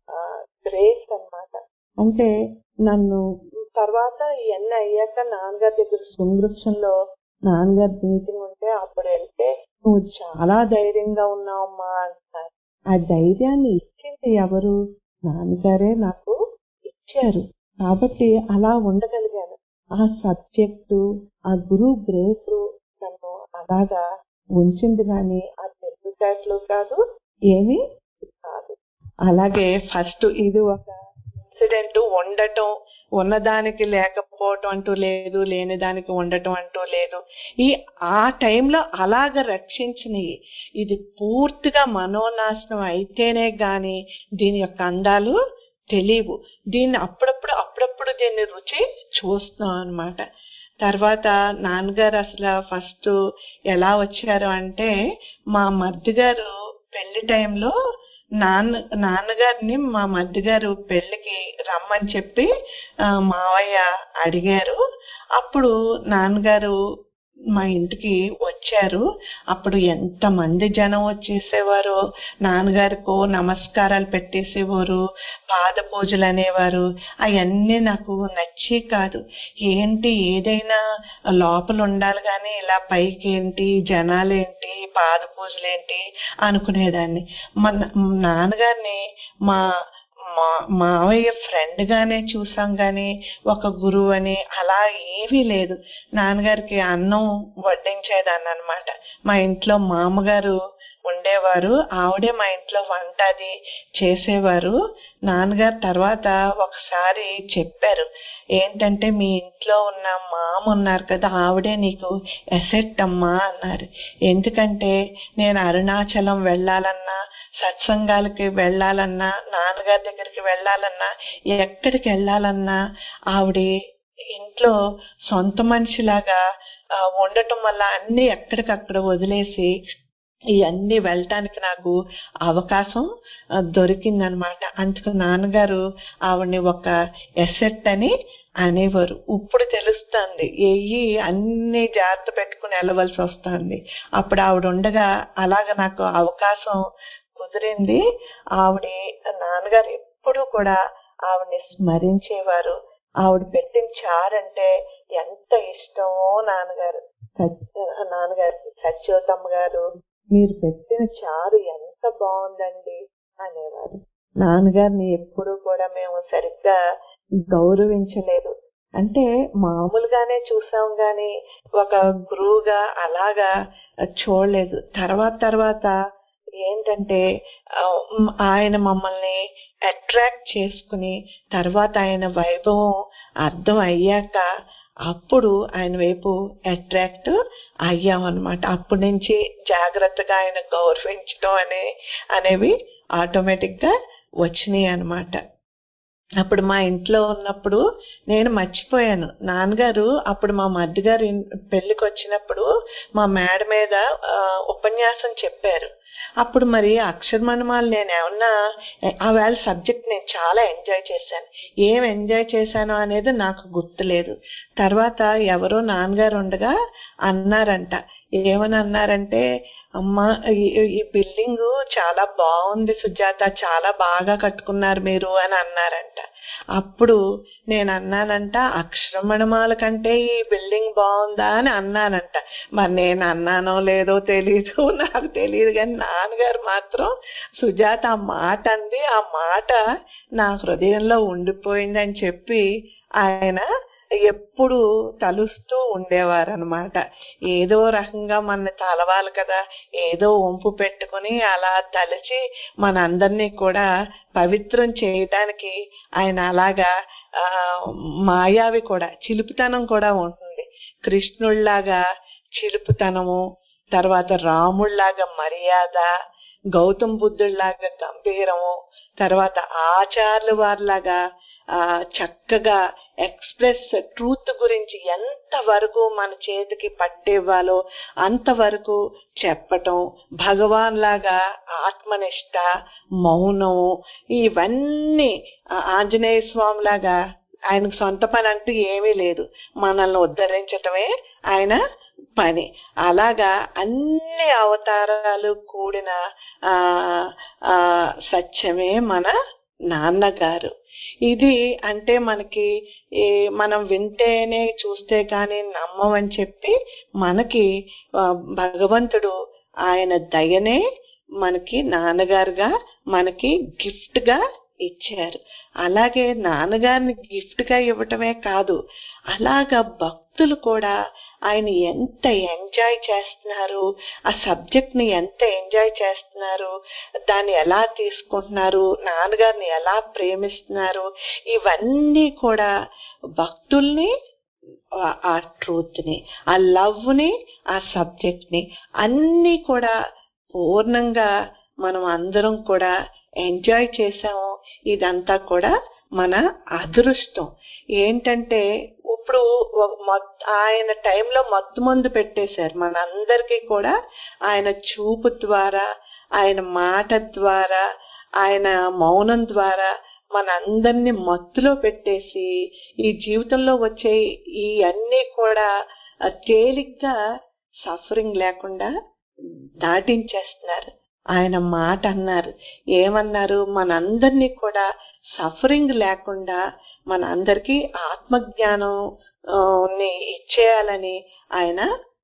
గ్రేస్ అన్నమాట అంటే నన్ను తర్వాత ఇవన్నీ అయ్యాక నాన్నగారి దగ్గర శృంగృక్షంలో నాన్నగారి మీటింగ్ ఉంటే అప్పుడు వెళ్తే నువ్వు చాలా ధైర్యంగా ఉన్నావమ్మా అంటున్నారు ఆ ధైర్యాన్ని ఇచ్చింది ఎవరు నాన్నగారే నాకు ఇచ్చారు కాబట్టి అలా ఉండగలిగాను ఆ సబ్జెక్టు ఆ గురువు గ్రేస్ నన్ను అలాగా ఉంచింది కానీ ఆ తెలివితేటలు కాదు ఏమీ కాదు అలాగే ఫస్ట్ ఇది ఒక ఇన్సిడెంట్ ఉండటం ఉన్నదానికి లేకపోవటం అంటూ లేదు లేని దానికి ఉండటం అంటూ లేదు ఈ ఆ టైంలో అలాగ రక్షించినవి ఇది పూర్తిగా మనోనాశనం అయితేనే గాని దీని యొక్క అందాలు తెలియవు దీన్ని అప్పుడప్పుడు అప్పుడప్పుడు దీన్ని రుచి చూస్తున్నాం అన్నమాట తర్వాత నాన్నగారు అసలు ఫస్ట్ ఎలా వచ్చారు అంటే మా మరిది గారు పెళ్లి టైంలో నాన్న నాన్నగారిని మా మరిది గారు పెళ్లికి రమ్మని చెప్పి ఆ, మావయ్య అడిగారు అప్పుడు నాన్నగారు మా ఇంటికి వచ్చారు అప్పుడు ఎంత మంది జనం వచ్చేసేవారు నాన్నగారికో నమస్కారాలు పెట్టేసేవారు పాద పూజలు అనేవారు అవన్నీ నాకు నచ్చి కాదు ఏంటి ఏదైనా లోపల ఉండాలి కానీ ఇలా పైకి ఏంటి జనాలేంటి పాద పూజలు ఏంటి అనుకునేదాన్ని మా నాన్నగారిని మా మా మావయ్య ఫ్రెండ్ గానే చూసాం గాని ఒక గురువు అని అలా ఏమీ లేదు నాన్నగారికి అన్నం వడ్డించేదాన్ని అనమాట మా ఇంట్లో మామగారు ఉండేవారు ఆవిడే మా ఇంట్లో వంట అది చేసేవారు నాన్నగారు తర్వాత ఒకసారి చెప్పారు ఏంటంటే మీ ఇంట్లో ఉన్న మామ ఉన్నారు కదా ఆవిడే నీకు ఎసెట్ అమ్మా అన్నారు ఎందుకంటే నేను అరుణాచలం వెళ్ళాలన్నా సత్సంగాలకి వెళ్ళాలన్నా నాన్నగారి దగ్గరికి వెళ్ళాలన్నా ఎక్కడికి వెళ్ళాలన్నా ఆవిడ ఇంట్లో సొంత మనిషిలాగా ఆ, ఉండటం వల్ల అన్ని ఎక్కడికక్కడ వదిలేసి ఇవన్నీ వెళ్ళటానికి నాకు అవకాశం ఆ, దొరికిందనమాట అందుకు నాన్నగారు ఆవిడని ఒక ఎసెట్ అని అనేవారు ఇప్పుడు తెలుస్తుంది ఎయ్యి అన్ని జాగ్రత్త పెట్టుకుని వెళ్ళవలసి వస్తుంది అప్పుడు ఆవిడ ఉండగా అలాగ నాకు అవకాశం కుదిరింది ఆవిడ నాన్నగారు ఎప్పుడూ కూడా ఆవిడని స్మరించేవారు ఆవిడ పెట్టిన చారంటే ఎంత ఇష్టమో నాన్నగారు సత్య- నాన్నగారికి సత్యోతమ్మ గారు మీరు పెట్టిన చారు ఎంత బాగుందండి అనేవారు నాన్నగారిని ఎప్పుడూ కూడా మేము సరిగ్గా గౌరవించలేదు అంటే మామూలుగానే చూసాం గాని ఒక గురువుగా అలాగా చూడలేదు తర్వాత తర్వాత ఏంటంటే ఆ, మ్, ఆయన మమ్మల్ని అట్రాక్ట్ చేసుకుని తర్వాత ఆయన వైభవం అర్థం అయ్యాక అప్పుడు ఆయన వైపు అట్రాక్ట్ అయ్యాం అనమాట అప్పటి నుంచి జాగ్రత్తగా ఆయన గౌరవించడం అనే అనేవి ఆటోమేటిక్ గా వచ్చినాయి అనమాట అప్పుడు మా ఇంట్లో ఉన్నప్పుడు నేను మర్చిపోయాను నాన్నగారు అప్పుడు మా మధ్య గారు పెళ్లికి వచ్చినప్పుడు మా మేడ మీద ఆ, ఉపన్యాసం చెప్పారు అప్పుడు మరి అక్షరమణమాలు నేను ఏమన్నా ఆ వేళ సబ్జెక్ట్ నేను చాలా ఎంజాయ్ చేశాను ఏం ఎంజాయ్ చేశాను అనేది నాకు గుర్తులేదు తర్వాత ఎవరో నాన్నగారు ఉండగా అన్నారంట ఏమని అన్నారంటే అమ్మా ఈ ఈ బిల్డింగ్ చాలా బాగుంది సుజాత చాలా బాగా కట్టుకున్నారు మీరు అని అన్నారంట అప్పుడు నేను అన్నానంట అక్షరమణమాల కంటే ఈ బిల్డింగ్ బాగుందా అని అన్నానంట మరి నేను అన్నానో లేదో తెలీదు నాకు తెలియదు కానీ నాన్నగారు మాత్రం సుజాత ఆ మాట అంది ఆ మాట నా హృదయంలో ఉండిపోయిందని చెప్పి ఆయన ఎప్పుడు తలుస్తూ ఉండేవారనమాట ఏదో రకంగా మన తలవాలి కదా ఏదో వంపు పెట్టుకుని అలా తలచి మనందరినీ కూడా పవిత్రం చేయడానికి ఆయన అలాగా ఆ మాయావి కూడా చిలుపుతనం కూడా ఉంటుంది కృష్ణుళ్లాగా చిలుపుతనము తర్వాత రాముళ్లాగా మర్యాద గౌతమ్ బుద్ధుడిలాగా గంభీరము తర్వాత ఆచార్యుల వారిలాగా ఆ చక్కగా ఎక్స్ప్రెస్ ట్రూత్ గురించి ఎంత వరకు మన చేతికి పట్టివ్వాలో అంతవరకు చెప్పటం భగవాన్ లాగా ఆత్మనిష్ట మౌనం ఇవన్నీ ఆ ఆంజనేయ స్వామి లాగా ఆయనకు సొంత పని అంటూ ఏమీ లేదు మనల్ని ఉద్ధరించటమే ఆయన పని అలాగా అన్ని అవతారాలు కూడిన ఆ ఆ సత్యమే మన నాన్నగారు ఇది అంటే మనకి ఈ మనం వింటేనే చూస్తే కానీ నమ్మమని చెప్పి మనకి ఆ, భగవంతుడు ఆయన దయనే మనకి నాన్నగారుగా మనకి గిఫ్ట్ గా ఇచ్చారు అలాగే నాన్నగారిని గిఫ్ట్ గా ఇవ్వటమే కాదు అలాగా భక్తులు కూడా ఆయన ఎంత ఎంజాయ్ చేస్తున్నారు ఆ సబ్జెక్ట్ ని ఎంత ఎంజాయ్ చేస్తున్నారు దాన్ని ఎలా తీసుకుంటున్నారు నాన్నగారిని ఎలా ప్రేమిస్తున్నారు ఇవన్నీ కూడా భక్తుల్ని ఆ- ఆ ట్రూత్ ని ఆ లవ్ ని ఆ సబ్జెక్ట్ ని అన్ని కూడా పూర్ణంగా మనం అందరం కూడా ఎంజాయ్ చేసాము ఇదంతా కూడా మన అదృష్టం ఏంటంటే ఇప్పుడు ఒక మొత్- ఆయన టైంలో మత్తు మందు పెట్టేశారు మనందరికీ కూడా ఆయన చూపు ద్వారా ఆయన మాట ద్వారా ఆయన మౌనం ద్వారా మనందరినీ మత్తులో పెట్టేసి ఈ జీవితంలో వచ్చే ఈ అన్ని కూడా ఆ, తేలిగ్గా సఫరింగ్ లేకుండా దాటించేస్తున్నారు ఆయన మాట అన్నారు ఏమన్నారు మనందరినీ కూడా సఫరింగ్ లేకుండా మన అందరికీ ఆత్మజ్ఞానం ఆ, ని ఇచ్చేయాలని ఆయన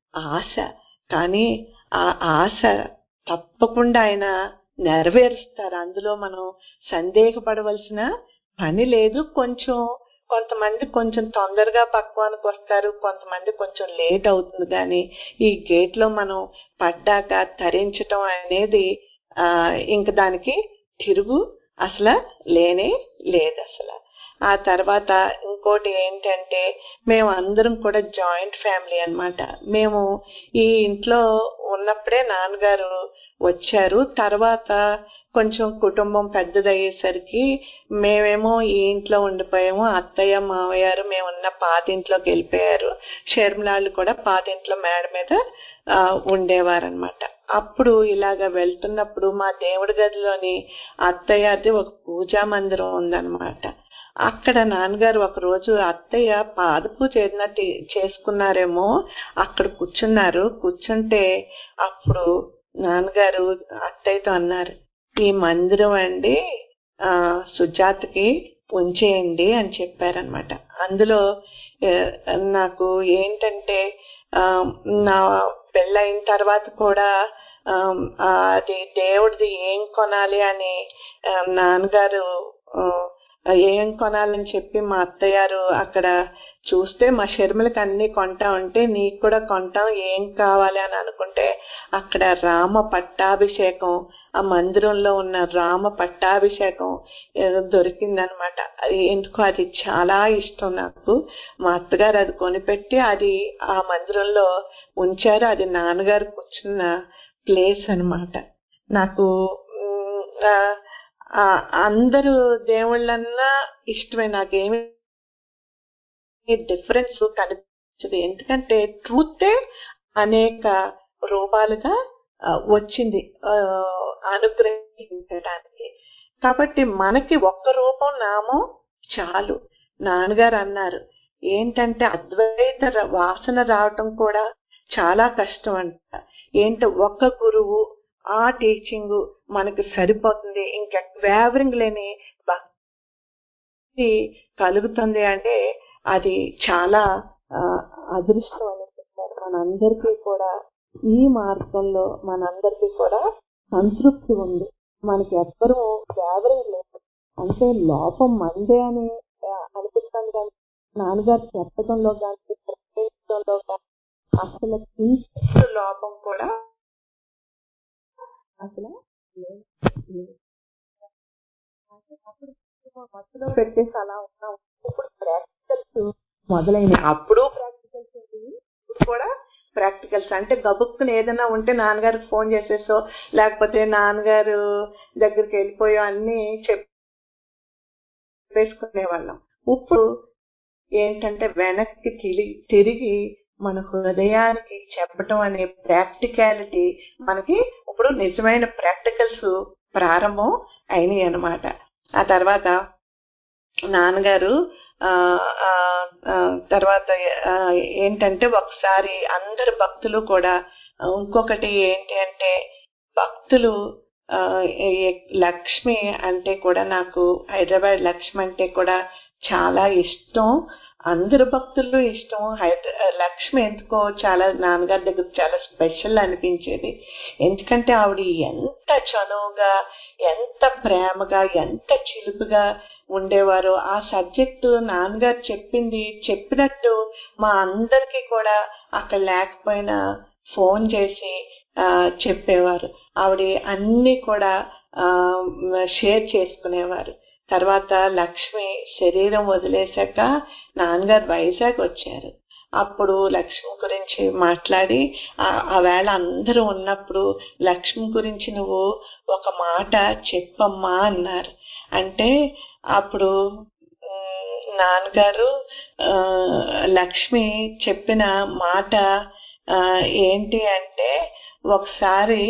ఆశ కానీ ఆ ఆశ తప్పకుండా ఆయన నెరవేరుస్తారు అందులో మనం సందేహపడవలసిన పని లేదు కొంచెం కొంతమంది కొంచెం తొందరగా పక్వానికి వస్తారు కొంతమంది కొంచెం లేట్ అవుతుంది కానీ ఈ గేట్ లో మనం పడ్డాక తరించటం అనేది ఆ ఇంక దానికి తిరుగు అసలు లేనే లేదు అసలు ఆ తర్వాత ఇంకోటి ఏంటంటే మేము అందరం కూడా జాయింట్ ఫ్యామిలీ అన్నమాట మేము ఈ ఇంట్లో ఉన్నప్పుడే నాన్నగారు వచ్చారు తర్వాత కొంచెం కుటుంబం పెద్దదయ్యేసరికి మేమేమో ఈ ఇంట్లో ఉండిపోయాము అత్తయ్య మావయ్యారు మేము ఉన్న పాత ఇంట్లోకి వెళ్ళిపోయారు షర్మిలాళ్ళు కూడా పాత ఇంట్లో మేడ మీద ఆ, ఉండేవారనమాట అప్పుడు ఇలాగ వెళ్తున్నప్పుడు మా దేవుడి గదిలోని అత్తయ్యది ఒక పూజా మందిరం ఉందన్నమాట అక్కడ నాన్నగారు ఒక రోజు అత్తయ్య పాద పూజ ఏదైనా తి- చేసుకున్నారేమో అక్కడ కూర్చున్నారు కూర్చుంటే అప్పుడు నాన్నగారు అత్తయ్యతో అన్నారు ఈ మందిరం అండి ఆ సుజాతకి ఉంచేయండి అని చెప్పారనమాట అందులో ఆ, నాకు ఏంటంటే ఆ, నా పెళ్ళయిన తర్వాత కూడా ఆ, ఆ, అది దేవుడిది ఏం కొనాలి అని ఆ, నాన్నగారు ఆ, ఏం కొనాలని చెప్పి మా అత్తయ్యారు అక్కడ చూస్తే మా షర్మిలకి అన్ని కొంటా ఉంటే నీకు కూడా కొంటాం ఏం కావాలి అని అనుకుంటే అక్కడ రామ పట్టాభిషేకం ఆ మందిరంలో ఉన్న రామ పట్టాభిషేకం ఏదో దొరికిందనమాట అది ఎందుకో అది చాలా ఇష్టం నాకు మా అత్తగారు అది కొనిపెట్టి అది ఆ మందిరంలో ఉంచారు అది నాన్నగారు కూర్చున్న ప్లేస్ అన్నమాట నాకు మ్, ఆ, ఆ, అందరూ దేవుళ్ళన్నా ఇష్టమే నాకేమి డిఫరెన్స్ కనిపించదు ఎందుకంటే ట్రూతే అనేక రూపాలుగా ఆ, వచ్చింది ఆ, అనుగ్రహించడానికి కాబట్టి మనకి ఒక్క రూపం నామం చాలు నాన్నగారు అన్నారు ఏంటంటే అద్వైత ర- వాసన రావటం కూడా చాలా కష్టం అంట ఏంటో ఒక్క గురువు ఆ టీచింగ్ మనకి సరిపోతుంది ఇంకా వేవరింగ్ లేని భక్తి కలుగుతుంది అంటే అది చాలా ఆ, అదృష్టం అని చెప్పారు మనందరికీ కూడా ఈ మార్గంలో మనందరికీ కూడా సంతృప్తి ఉంది మనకి ఎవ్వరూ వేవరింగ్ లేదు అంటే లోపం మందే అని ఆ, అనిపిస్తుంది కానీ నాన్నగారు చెప్పడంలో కానీ ప్రశ్నించడంలో కానీ అసలు కించిత్ లోపం కూడా అసలు లేదు. లేదు. అంటే అప్పుడు మధ్యలో పెట్టేసి అలా ఉన్నాం ఇప్పుడు ప్రాక్టికల్స్ మొదలైనవి అప్పుడు ప్రాక్టికల్స్ ఉండేవి ఇప్పుడు కూడా ప్రాక్టికల్స్ అంటే గబుక్కుని ఏదైనా ఉంటే నాన్నగారికి ఫోన్ చేసేసో లేకపోతే నాన్నగారు దగ్గరికి వెళ్ళిపోయో అన్ని చెప్పేసుకునే వాళ్ళం ఇప్పుడు ఏంటంటే వెనక్కి తిరిగి తిరిగి మన హృదయానికి చెప్పటం అనే ప్రాక్టికాలిటీ మనకి ఇప్పుడు నిజమైన ప్రాక్టికల్స్ ప్రారంభం అయినాయి అన్నమాట ఆ తర్వాత నాన్నగారు ఆ ఆ, ఆ, తర్వాత ఆ, ఏంటంటే ఒకసారి అందరు భక్తులు కూడా ఇంకొకటి ఏంటి అంటే భక్తులు ఆ, ఏ- లక్ష్మి అంటే కూడా నాకు హైదరాబాద్ లక్ష్మి అంటే కూడా చాలా ఇష్టం అందరు భక్తుల్లో ఇష్టం హైద లక్ష్మి ఎందుకో చాలా నాన్నగారి దగ్గర చాలా స్పెషల్ అనిపించేది ఎందుకంటే ఆవిడ ఎంత చనువుగా ఎంత ప్రేమగా ఎంత చిలుపుగా ఉండేవారు ఆ సబ్జెక్టు నాన్నగారు చెప్పింది చెప్పినట్టు మా అందరికీ కూడా అక్కడ లేకపోయినా ఫోన్ చేసి ఆ, చెప్పేవారు ఆవిడ అన్ని కూడా ఆ, షేర్ చేసుకునేవారు తర్వాత లక్ష్మి శరీరం వదిలేశాక నాన్నగారు వైజాగ్ వచ్చారు అప్పుడు లక్ష్మి గురించి మాట్లాడి ఆ- ఆ వేళ అందరూ ఉన్నప్పుడు లక్ష్మి గురించి నువ్వు ఒక మాట చెప్పమ్మా అన్నారు అంటే అప్పుడు ఉమ్, నాన్నగారు ఆ, లక్ష్మి చెప్పిన మాట ఆ, ఏంటి అంటే ఒకసారి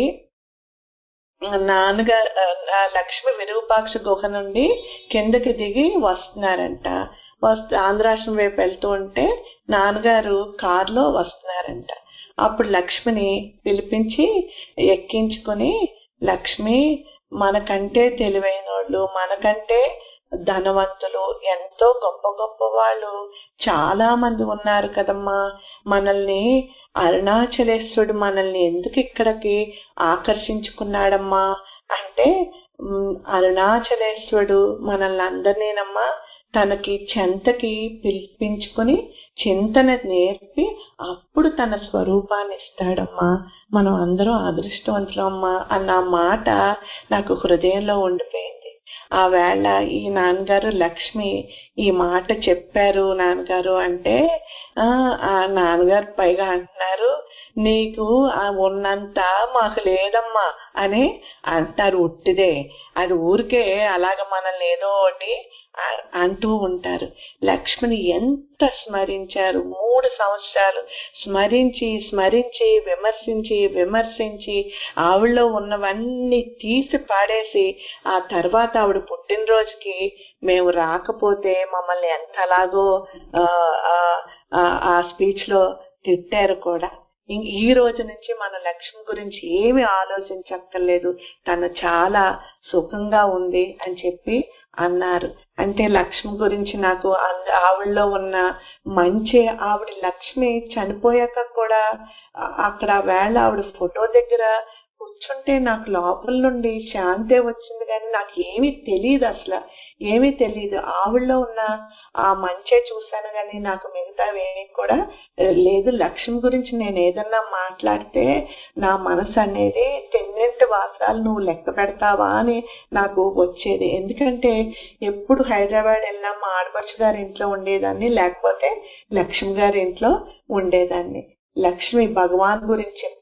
నాన్నగారు ఆ లక్ష్మి విరూపాక్ష గుహ నుండి కిందకి దిగి వస్తున్నారంట వస్తు ఆంధ్రాశ్రమం వైపు వెళ్తూ ఉంటే నాన్నగారు కారులో వస్తున్నారంట అప్పుడు లక్ష్మిని పిలిపించి ఎక్కించుకొని లక్ష్మి మనకంటే తెలివైన వాళ్ళు మనకంటే ధనవంతులు ఎంతో గొప్ప గొప్ప వాళ్ళు చాలా మంది ఉన్నారు కదమ్మా మనల్ని అరుణాచలేశ్వరుడు మనల్ని ఎందుకు ఇక్కడికి ఆకర్షించుకున్నాడమ్మా అంటే ఉమ్, అరుణాచలేశ్వరుడు మనల్ని అందరినీనమ్మా తనకి చెంతకి పిలిపించుకుని చింతన నేర్పి అప్పుడు తన స్వరూపాన్ని ఇస్తాడమ్మా మనం అందరం అదృష్టవంతులమ్మా అన్న మాట నాకు హృదయంలో ఉండిపోయింది ఆ వేళ ఈ నాన్నగారు లక్ష్మి ఈ మాట చెప్పారు నాన్నగారు అంటే ఆ ఆ నాన్నగారు పైగా అంటున్నారు నీకు ఆ ఉన్నంత మాకు లేదమ్మా అని అంటారు ఉట్టిదే అది ఊరికే అలాగ మనల్ని ఏదో ఒకటి ఆ- అంటూ ఉంటారు లక్ష్మిని ఎంత స్మరించారు మూడు సంవత్సరాలు స్మరించి స్మరించి విమర్శించి విమర్శించి ఆవిడలో ఉన్నవన్నీ తీసి పాడేసి ఆ తర్వాత ఆవిడ పుట్టినరోజుకి మేము రాకపోతే మమ్మల్ని ఎంతలాగో ఆ, ఆ, ఆ, ఆ స్పీచ్ లో తిట్టారు కూడా ఇం- ఈ రోజు నుంచి మన లక్ష్మి గురించి ఏమి ఆలోచించక్కర్లేదు తను చాలా సుఖంగా ఉంది అని చెప్పి అన్నారు అంటే లక్ష్మి గురించి నాకు అంద- ఆవిడలో ఉన్న మంచి ఆవిడ లక్ష్మి చనిపోయాక కూడా అ- అక్కడ ఆ వేళ ఆవిడ ఫోటో దగ్గర కూర్చుంటే నాకు లోపల నుండి శాంతే వచ్చింది కానీ నాకు ఏమీ తెలియదు అసలు ఏమీ తెలియదు ఆవిడలో ఉన్న ఆ మంచే చూశాను కానీ నాకు మిగతావి ఏమీ కూడా ఆ, లేదు లక్ష్మి గురించి నేను ఏదన్నా మాట్లాడితే నా మనసు అనేది తెన్నింటి వాసాలు నువ్వు లెక్క పెడతావా అని నాకు వచ్చేది ఎందుకంటే ఎప్పుడు హైదరాబాద్ వెళ్ళినా మా ఆడపడుచు గారి ఇంట్లో ఉండేదాన్ని లేకపోతే లక్ష్మి గారి ఇంట్లో ఉండేదాన్ని లక్ష్మి భగవాన్ గురించి చెప్తూ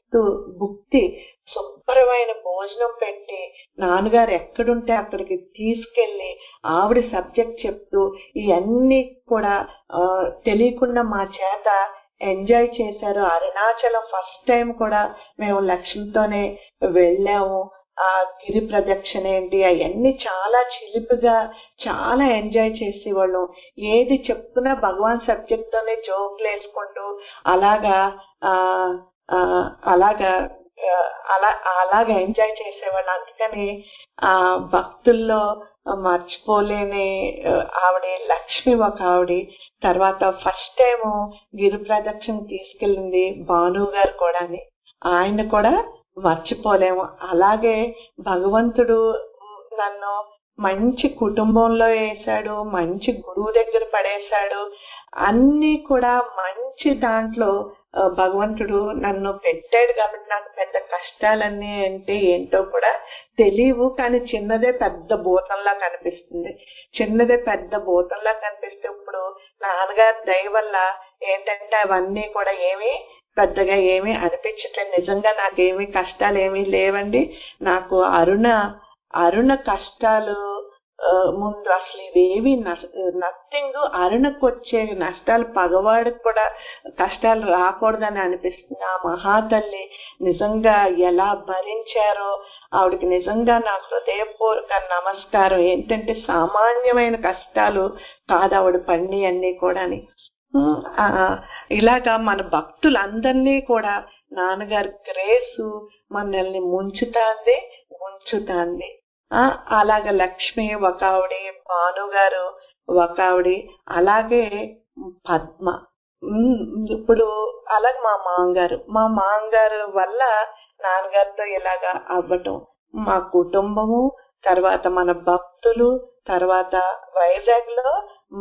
భక్తు భుక్తి శుభ్రమైన భోజనం పెట్టి నాన్నగారు ఎక్కడుంటే అక్కడికి తీసుకెళ్లి ఆవిడ సబ్జెక్ట్ చెప్తూ ఇవన్నీ కూడా ఆ, తెలియకుండా మా చేత ఎంజాయ్ చేశారు అరుణాచలం ఫస్ట్ టైం కూడా మేము లక్ష్యంతోనే వెళ్ళాము ఆ గిరి ప్రదక్షిణ ఏంటి అవన్నీ చాలా చిలిపిగా చాలా ఎంజాయ్ చేసేవాళ్ళం ఏది చెప్పుకున్నా భగవాన్ సబ్జెక్ట్ తోనే జోకులు వేసుకుంటూ అలాగా ఆ ఆ, అలాగా ఆ, అలా అలాగా ఎంజాయ్ చేసేవాళ్ళు అందుకని ఆ భక్తుల్లో మర్చిపోలేని ఆ, ఆవిడ లక్ష్మి ఒక ఆవిడ తర్వాత ఫస్ట్ టైం గిరి ప్రదక్షిణ తీసుకెళ్ళింది భాను గారు కూడా ఆయన కూడా మర్చిపోలేము అలాగే భగవంతుడు నన్ను మంచి కుటుంబంలో వేశాడు మంచి గురువు దగ్గర పడేశాడు అన్ని కూడా మంచి దాంట్లో ఆ, భగవంతుడు నన్ను పెట్టాడు కాబట్టి నాకు పెద్ద కష్టాలన్నీ అంటే ఏంటో కూడా తెలియవు కానీ చిన్నదే పెద్ద భూతంలా కనిపిస్తుంది చిన్నదే పెద్ద భూతంలా కనిపిస్తే ఇప్పుడు నాన్నగారి దయ వల్ల ఏంటంటే అవన్నీ కూడా ఏమీ పెద్దగా ఏమీ అనిపించట్లేదు నిజంగా నాకేమీ కష్టాలు ఏమీ లేవండి నాకు అరుణ అరుణ కష్టాలు ఆ, ముందు అసలు ఇవేవి నథింగ్ అరుణకు వచ్చే నష్టాలు పగవాడికి కూడా కష్టాలు రాకూడదని అనిపిస్తుంది ఆ మహాతల్లి నిజంగా ఎలా భరించారో ఆవిడకి నిజంగా నా హృదయపూర్వక నమస్కారం ఏంటంటే సామాన్యమైన కష్టాలు కాదు ఆవిడ పడిని అన్ని కూడాని ఉమ్, ఆ, ఇలాగా మన భక్తులందరినీ కూడా నాన్నగారి గ్రేసు మనల్ని ముంచుతాంది ఉంచుతాంది ఆ అలాగ లక్ష్మి ఒక ఆవిడ భాను గారు ఒక ఆవిడ అలాగే పద్మ ఉమ్, ఇప్పుడు అలాగే మా మామగారు మా మామగారు వల్ల నాన్నగారితో ఇలాగా అవ్వటం మా కుటుంబము తర్వాత మన భక్తులు తర్వాత వైజాగ్ లో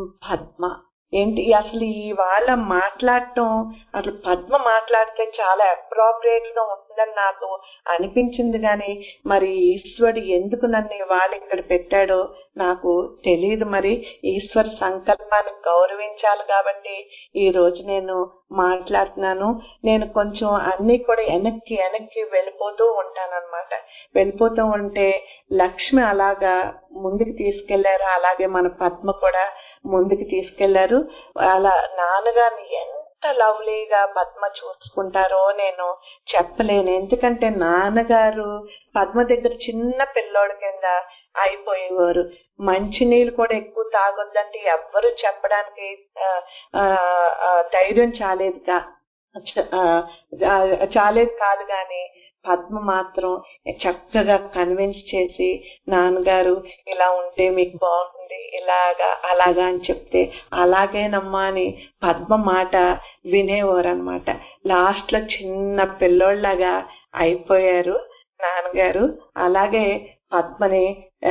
పద్మ ఏంటి అసలు ఈ వాళ్ళ మాట్లాడటం అసలు పద్మ మాట్లాడితే చాలా అప్రోప్రియేట్ గా ఉంటుందని నాకు అనిపించింది కానీ మరి ఈశ్వరుడు ఎందుకు నన్ను ఇవాళ ఇక్కడ పెట్టాడో నాకు తెలియదు మరి ఈశ్వర్ సంకల్పాన్ని గౌరవించాలి కాబట్టి ఈ రోజు నేను మాట్లాడుతున్నాను నేను కొంచెం అన్ని కూడా వెనక్కి వెనక్కి వెళ్ళిపోతూ ఉంటానన్నమాట వెళ్ళిపోతూ ఉంటే లక్ష్మి అలాగా ముందుకు తీసుకెళ్లారు అలాగే మన పద్మ కూడా ముందుకు తీసుకెళ్లారు అలా నాన్నగారిని ఎంత లవ్లీగా పద్మ చూసుకుంటారో నేను చెప్పలేను ఎందుకంటే నాన్నగారు పద్మ దగ్గర చిన్న పిల్లోడి కింద అయిపోయేవారు మంచినీళ్ళు కూడా ఎక్కువ తాగొద్దంటే ఎవ్వరు చెప్పడానికి ఆ, ఆ, ఆ, ధైర్యం చాలేదుగా చ- ఆ, ఆ, చాలేదు కాదు కానీ పద్మ మాత్రం చక్కగా కన్విన్స్ చేసి నాన్నగారు ఇలా ఉంటే మీకు బాగుంటుంది ఇలాగా అలాగా అని చెప్తే అలాగేనమ్మా అని పద్మ మాట వినేవారు అనమాట లాస్ట్ లో చిన్న పిల్లోళ్ళగా అయిపోయారు నాన్నగారు అలాగే పద్మని ఆ,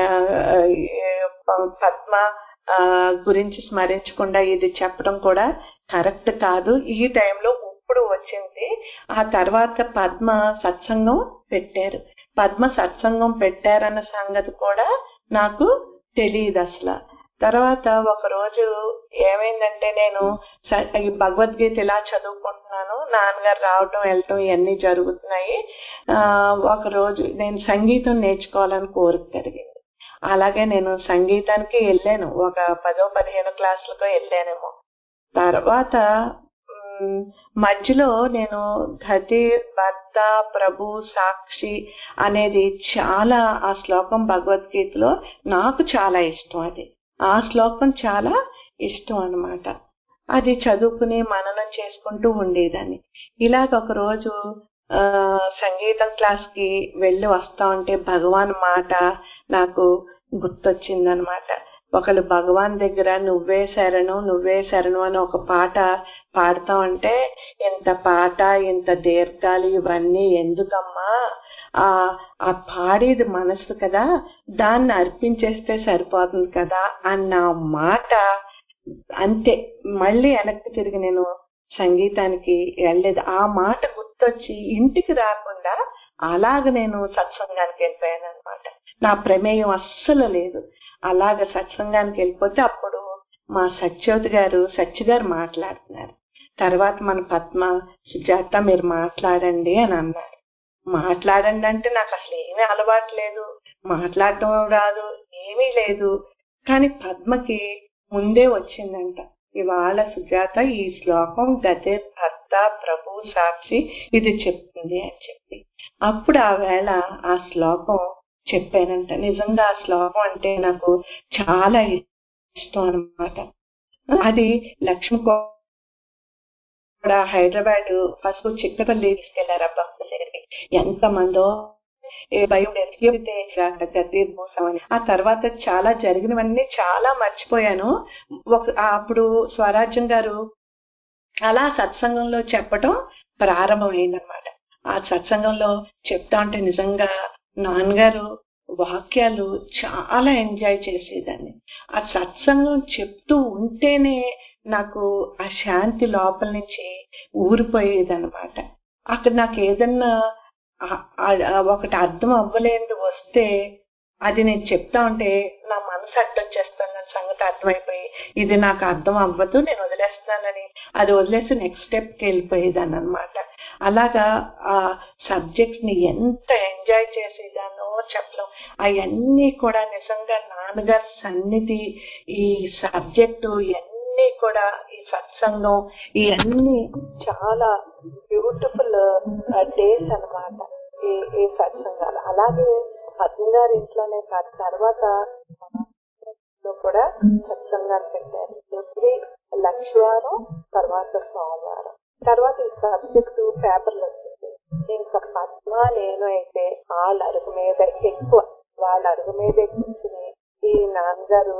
ఆ, పద్మ ఆ, గురించి స్మరించకుండా ఇది చెప్పడం కూడా కరెక్ట్ కాదు ఈ టైంలో ఇప్పుడు వచ్చింది ఆ తర్వాత పద్మ సత్సంగం పెట్టారు పద్మ సత్సంగం పెట్టారన్న సంగతి కూడా నాకు తెలియదు అసలు తర్వాత ఒక రోజు ఏమైందంటే నేను స- ఈ భగవద్గీత ఇలా చదువుకుంటున్నాను నాన్నగారు రావటం వెళ్ళటం ఇవన్నీ జరుగుతున్నాయి ఆ ఒక రోజు నేను సంగీతం నేర్చుకోవాలని కోరిక కలిగింది అలాగే నేను సంగీతానికి వెళ్ళాను ఒక పదో పదిహేను క్లాసులకు వెళ్ళానేమో తర్వాత మ్, మధ్యలో నేను గతి భర్త ప్రభు సాక్షి అనేది చాలా ఆ శ్లోకం భగవద్గీతలో నాకు చాలా ఇష్టం అది ఆ శ్లోకం చాలా ఇష్టం అన్నమాట అది చదువుకుని మననం చేసుకుంటూ ఉండేదాన్ని ఇలాగ ఒక రోజు ఆ సంగీతం క్లాస్ కి వెళ్ళి వస్తా ఉంటే భగవాన్ మాట నాకు గుర్తొచ్చిందనమాట ఒకళ్ళు భగవాన్ దగ్గర నువ్వే శరణు నువ్వే శరణు అని ఒక పాట పాడుతా ఉంటే ఇంత పాట ఇంత దీర్ఘాలు ఇవన్నీ ఎందుకమ్మా ఆ ఆ పాడేది మనసు కదా దాన్ని అర్పించేస్తే సరిపోతుంది కదా అన్న మాట అంతే మళ్ళీ వెనక్కి తిరిగి నేను సంగీతానికి వెళ్ళలేదు ఆ మాట గుర్తొచ్చి ఇంటికి రాకుండా అలాగ నేను సత్సంగానికి వెళ్ళిపోయాను అనమాట నా ప్రమేయం అస్సలు లేదు అలాగ సత్సంగానికి వెళ్ళిపోతే అప్పుడు మా సత్యవతి గారు సత్య గారు మాట్లాడుతున్నారు తర్వాత మన పద్మ సుజాత మీరు మాట్లాడండి అని అన్నారు మాట్లాడండి అంటే నాకు అసలు ఏమీ అలవాటు లేదు మాట్లాడటం రాదు ఏమీ లేదు కానీ పద్మకి ముందే వచ్చిందంట ఇవాళ సుజాత ఈ శ్లోకం గదే భర్త ప్రభు సాక్షి ఇది చెప్తుంది అని చెప్పి అప్పుడు ఆ వేళ ఆ శ్లోకం చెప్పానంట నిజంగా ఆ శ్లోకం అంటే నాకు చాలా ఇష్టం అన్నమాట అది లక్ష్మి కూడా హైదరాబాద్ ఫస్ట్ చిక్కపల్లి తీసుకెళ్లారు ఆ భక్తుల దగ్గరికి ఎంత మందో ఏ భయం అని ఆ తర్వాత చాలా జరిగినవన్నీ చాలా మర్చిపోయాను ఒక అప్పుడు స్వరాజ్యం గారు అలా సత్సంగంలో చెప్పటం ప్రారంభమైందనమాట ఆ సత్సంగంలో చెప్తా ఉంటే నిజంగా నాన్నగారు వాక్యాలు చాలా ఎంజాయ్ చేసేదాన్ని ఆ సత్సంగం చెప్తూ ఉంటేనే నాకు ఆ శాంతి లోపల నుంచి ఊరిపోయేదన్నమాట అక్కడ నాకు ఏదన్నా ఒకటి అర్థం అవ్వలేదు వస్తే అది నేను చెప్తా ఉంటే నా మనసు అడ్డొచ్చేస్తాను నా సంగతి అర్థమైపోయి ఇది నాకు అర్థం అవ్వదు నేను వదిలేస్తానని అది వదిలేసి నెక్స్ట్ స్టెప్కి వెళ్ళిపోయేదాన్ని అనమాట అలాగా ఆ సబ్జెక్ట్ ని ఎంత ఎంజాయ్ చేసేదానో చెప్పలేం అవన్నీ కూడా నిజంగా నాన్నగారి సన్నిధి ఈ సబ్జెక్టు ఇవన్నీ కూడా ఈ సత్సంగం ఇవన్నీ చాలా బ్యూటిఫుల్ డేస్ అనమాట ఈ ఈ సత్సంగాలు అలాగే పద్మగారి ఇంట్లోనే కాదు తర్వాత కూడా సత్సంగాన్ని పెట్టారు ఎవ్రీ లక్షవారం తర్వాత సోమవారం తర్వాత ఈ సబ్జెక్టు పేపర్లు వచ్చింది ఇంకా పద్మ నేను అయితే వాళ్ళ అరుగు మీద ఎక్కువ వాళ్ళ అరుగు మీద కూర్చుని ఈ నాన్నగారు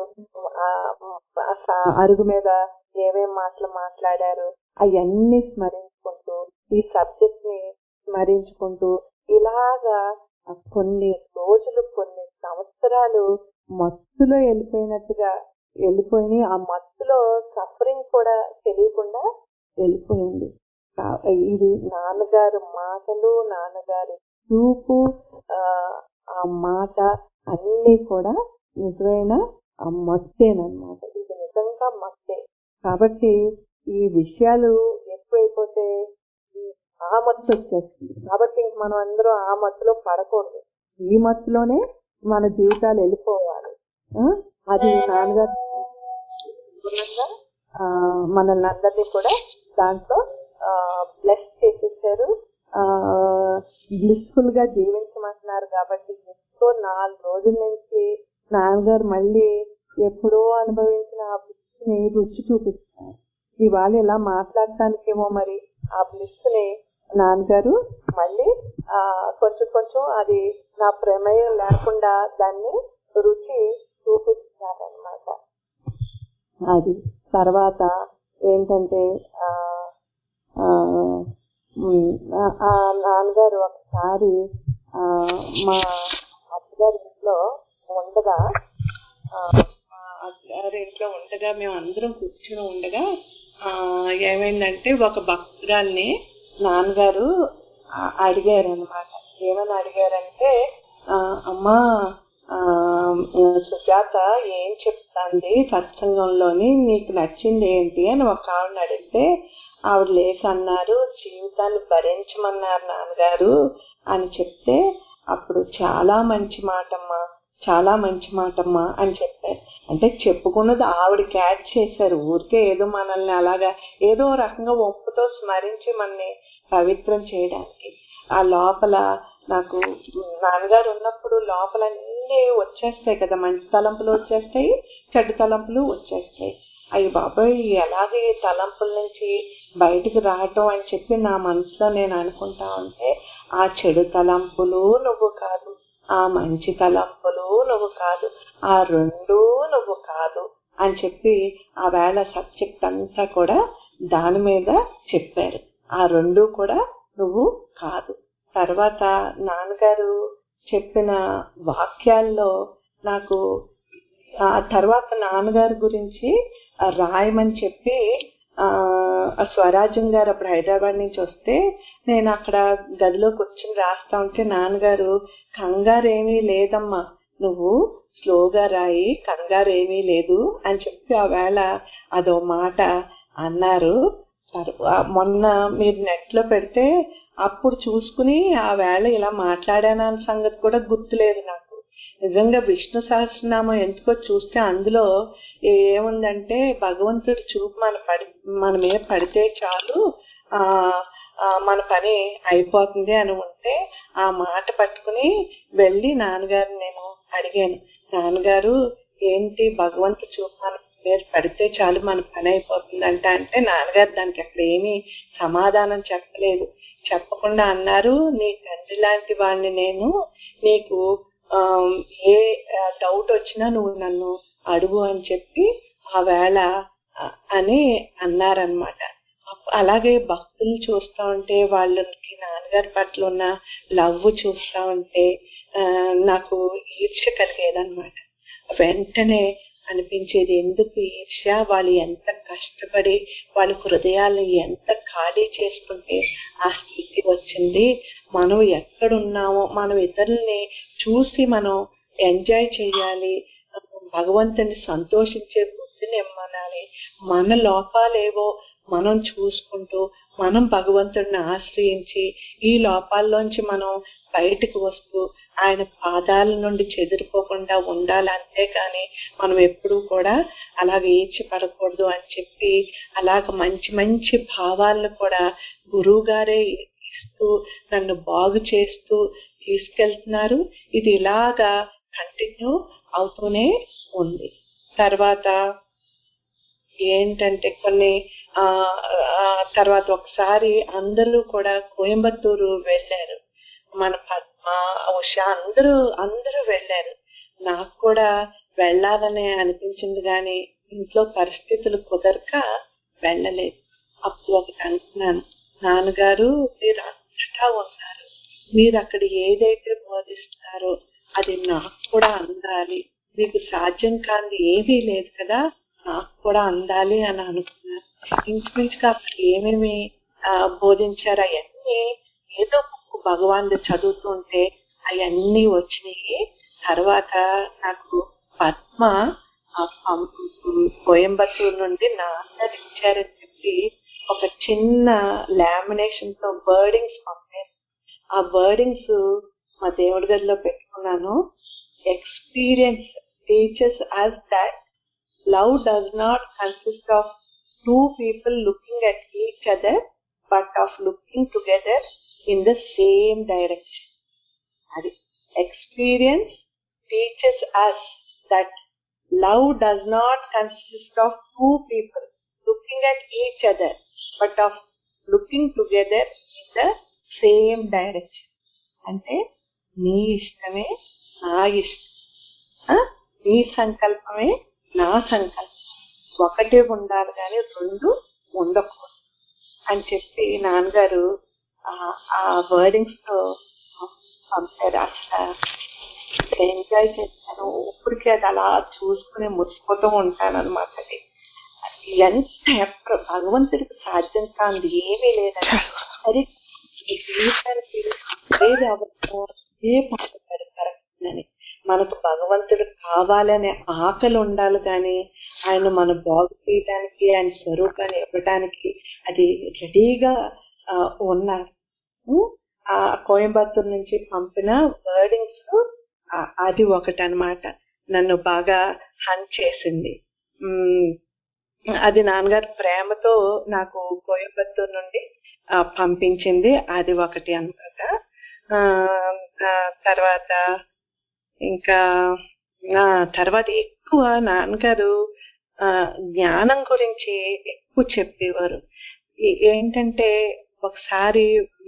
అరుగు మీద ఏమేం మాటలు మాట్లాడారు అవన్నీ స్మరించుకుంటూ ఈ సబ్జెక్ట్ ని స్మరించుకుంటూ ఇలాగా కొన్ని రోజులు కొన్ని సంవత్సరాలు మత్తులో వెళ్ళిపోయినట్టుగా వెళ్ళిపోయి ఆ మత్తులో సఫరింగ్ కూడా తెలియకుండా వెళ్ళిపోయింది ఇది నాన్నగారు మాటలు నాన్నగారి చూపు ఆ మాట అన్ని కూడా నిజమైన మత్తేనమాట ఇది నిజంగా మత్తే కాబట్టి ఈ విషయాలు ఎక్కువైపోతే ఆ మత్తు వచ్చేస్తుంది కాబట్టి ఇంక మనం అందరూ ఆ మత్తులో పడకూడదు ఈ మత్తులోనే మన జీవితాలు వెళ్ళిపోవాలి అది నాన్నగారు మనల్ని అందరినీ కూడా దాంట్లో బ్లెస్ చేసేసారు బ్లిస్ఫుల్ గా జీవించమంటున్నారు కాబట్టి ఎంతో నాలుగు రోజుల నుంచి నాన్నగారు మళ్ళీ ఎప్పుడో అనుభవించిన ఆ బ్లిస్ని రుచి చూపిస్తున్నారు ఇవాళ ఇలా మాట్లాడటానికేమో మరి ఆ బ్లిస్ ని నాన్నగారు మళ్ళీ ఆ కొంచెం కొంచెం అది నా ప్రమేయం లేకుండా దాన్ని రుచి చూపిస్తున్నారనమాట అది తర్వాత ఏంటంటే ఆ నాన్నగారు ఒకసారి మా అత్తగారి ఇంట్లో ఉండగా మా అత్తగారి ఇంట్లో ఉండగా మేము అందరం కూర్చుని ఉండగా ఏమైందంటే ఒక భక్తురాల్ని నాన్నగారు అడిగారు అనమాట ఏమని అడిగారంటే అమ్మా సుజాత ఏం చెప్తాంది సత్సంగంలోని నీకు నచ్చింది ఏంటి అని ఒక ఆవిడని అడిగితే ఆవిడ లేచి అన్నారు జీవితాన్ని భరించమన్నారు నాన్నగారు అని చెప్తే అప్పుడు చాలా మంచి మాటమ్మా చాలా మంచి మాటమ్మా అని చెప్పారు అంటే చెప్పుకున్నది ఆవిడ క్యాచ్ చేశారు ఊరికే ఏదో మనల్ని అలాగా ఏదో రకంగా ఒప్పుతో స్మరించి మనని పవిత్రం చేయడానికి ఆ లోపల నాకు నాన్నగారు ఉన్నప్పుడు లోపల అన్ని వచ్చేస్తాయి కదా మంచి తలంపులు వచ్చేస్తాయి చెడ్డ తలంపులు వచ్చేస్తాయి అయ్యి బాబాయ్ ఎలాగే తలంపుల నుంచి బయటికి రావటం అని చెప్పి నా మనసులో నేను అనుకుంటా ఉంటే ఆ చెడు తలంపులు నువ్వు కాదు ఆ మంచి తలంపులు నువ్వు కాదు ఆ రెండు నువ్వు కాదు అని చెప్పి ఆ వేళ సబ్జెక్ట్ అంతా కూడా దాని మీద చెప్పారు ఆ రెండు కూడా నువ్వు కాదు తర్వాత నాన్నగారు చెప్పిన వాక్యాల్లో నాకు ఆ తర్వాత నాన్నగారి గురించి రాయమని చెప్పి ఆ స్వరాజ్యం గారు అప్పుడు హైదరాబాద్ నుంచి వస్తే నేను అక్కడ గదిలో కూర్చుని రాస్తా ఉంటే నాన్నగారు కంగారు ఏమీ లేదమ్మా నువ్వు స్లోగా రాయి కంగారు ఏమీ లేదు అని చెప్పి ఆ వేళ అదో మాట అన్నారు తర్వా- మొన్న మీరు నెట్ లో పెడితే అప్పుడు చూసుకుని ఆ వేళ ఇలా మాట్లాడానన్న సంగతి కూడా గుర్తులేదు నాకు నిజంగా విష్ణు సహస్రనామం ఎందుకో చూస్తే అందులో ఏముందంటే భగవంతుడి చూపు మన పడి మన మీద పడితే చాలు ఆ ఆ, మన పని అయిపోతుంది అని ఉంటే ఆ మాట పట్టుకుని వెళ్ళి నాన్నగారిని నేను అడిగాను నాన్నగారు ఏంటి భగవంతు చూపు మన మీద పడితే చాలు మన పని అయిపోతుంది అంటే అంటే నాన్నగారు దానికి అక్కడ ఏమీ సమాధానం చెప్పలేదు చెప్పకుండా అన్నారు నీ తండ్రి లాంటి వాడిని నేను నీకు ఆ, ఏ డౌట్ వచ్చినా నువ్వు నన్ను అడుగు అని చెప్పి ఆ వేళ ఆ, అని అన్నారనమాట అలాగే భక్తులు చూస్తా ఉంటే వాళ్ళకి నాన్నగారి పట్ల ఉన్న లవ్ చూస్తా ఉంటే ఆ, నాకు ఈర్ష్య కలిగేదన్నమాట వెంటనే అనిపించేది ఎందుకు ఈర్ష్య వాళ్ళు ఎంత కష్టపడి వాళ్ళ హృదయాలను ఎంత ఖాళీ చేసుకుంటే ఆ స్థితి వచ్చింది మనం ఎక్కడున్నామో మనం ఇతరుల్ని చూసి మనం ఎంజాయ్ చేయాలి భగవంతుని సంతోషించే బుద్ధిని ఇమ్మనాలి మన లోపాలేవో మనం చూసుకుంటూ మనం భగవంతుడిని ఆశ్రయించి ఈ లోపాల్లోంచి మనం బయటకు వస్తూ ఆయన పాదాల నుండి చెదిరిపోకుండా ఉండాలి అంతేకాని మనం ఎప్పుడూ కూడా అలాగ ఈర్చిపడకూడదు అని చెప్పి అలాగ మంచి మంచి భావాలను కూడా గురువు గారే ఇస్తూ నన్ను బాగు చేస్తూ తీసుకెళ్తున్నారు ఇది ఇలాగా కంటిన్యూ అవుతూనే ఉంది తర్వాత ఏంటంటే కొన్ని ఆ ఆ, తర్వాత ఒకసారి అందరూ కూడా కోయంబత్తూరు వెళ్ళారు మన పద్మ ఉష అందరూ అందరూ వెళ్ళారు నాకు కూడా వెళ్ళాలని అనిపించింది కానీ ఇంట్లో పరిస్థితులు కుదరక వెళ్ళలేదు అప్పుడు ఒకటి అనుకున్నాను నాన్నగారు మీరు అంతటా ఉన్నారు మీరు అక్కడ ఏదైతే బోధిస్తున్నారో అది నాకు కూడా అందాలి మీకు సాధ్యం కానిది ఏమీ లేదు కదా నాకు కూడా అందాలి అని అనుకున్నాను ఇంచుమించుగా అక్కడ ఏమేమి ఆ, బోధించారు అవన్నీ ఏదో ఒక భగవాన్ చదువుతుంటే అవన్నీ వచ్చినాయి తర్వాత నాకు పద్మ ఆ పం- కోయంబత్తూరు నుండి నాన్న ఇచ్చారని చెప్పి ఒక చిన్న లామినేషన్ తో బర్డింగ్స్ పంపారు ఆ బర్డింగ్స్ మా దేవుడి గదిలో పెట్టుకున్నాను experience teachers as that love does not consist of two people looking at each other, but of looking together in the same direction. అది experience teaches us that love does not consist of two people looking at each other, but of looking together in the same direction. అంటే నీ ఇష్టమే నా ఇష్టం ఆ? నీ సంకల్పమే నా సంకల్పం ఒకటే ఉండాలి కానీ రెండు ఉండకూడదు అని చెప్పి నాన్నగారు ఆ- ఆ వర్డింగ్స్ తో పంపారు అసలు ఎంజాయ్ చేశాను ఇప్పటికీ అది అలా చూసుకుని మురిసిపోతూ ఉంటాను అనమాట అది ఎంత ఎప్పుడు భగవంతుడికి సాధ్యం కానిది ఏమీ లేదండి అది ఈ జీవితానికి ఏది అవసరమో ఏ పడతారు కరెక్ట్ అని మనకు భగవంతుడు కావాలనే ఆకలి ఉండాలి కానీ ఆయన మన బాగు చేయడానికి ఆయన స్వరూపాన్ని ఇవ్వడానికి అది రెడీగా ఆ, ఉన్నారు ఉం? ఆ కోయంబత్తూరు నుంచి పంపిన వర్డింగ్స్ అది ఒకటి అన్నమాట నన్ను బాగా హన్ చేసింది ఉం, అది నాన్నగారు ప్రేమతో నాకు కోయంబత్తూరు నుండి ఆ, పంపించింది అది ఒకటి అన్నమాట ఆ, ఆ, తర్వాత ఇంకా ఆ, తర్వాత ఎక్కువ నాన్నగారు ఆ, జ్ఞానం గురించి ఎక్కువ చెప్పేవారు ఏ- ఏంటంటే ఒకసారి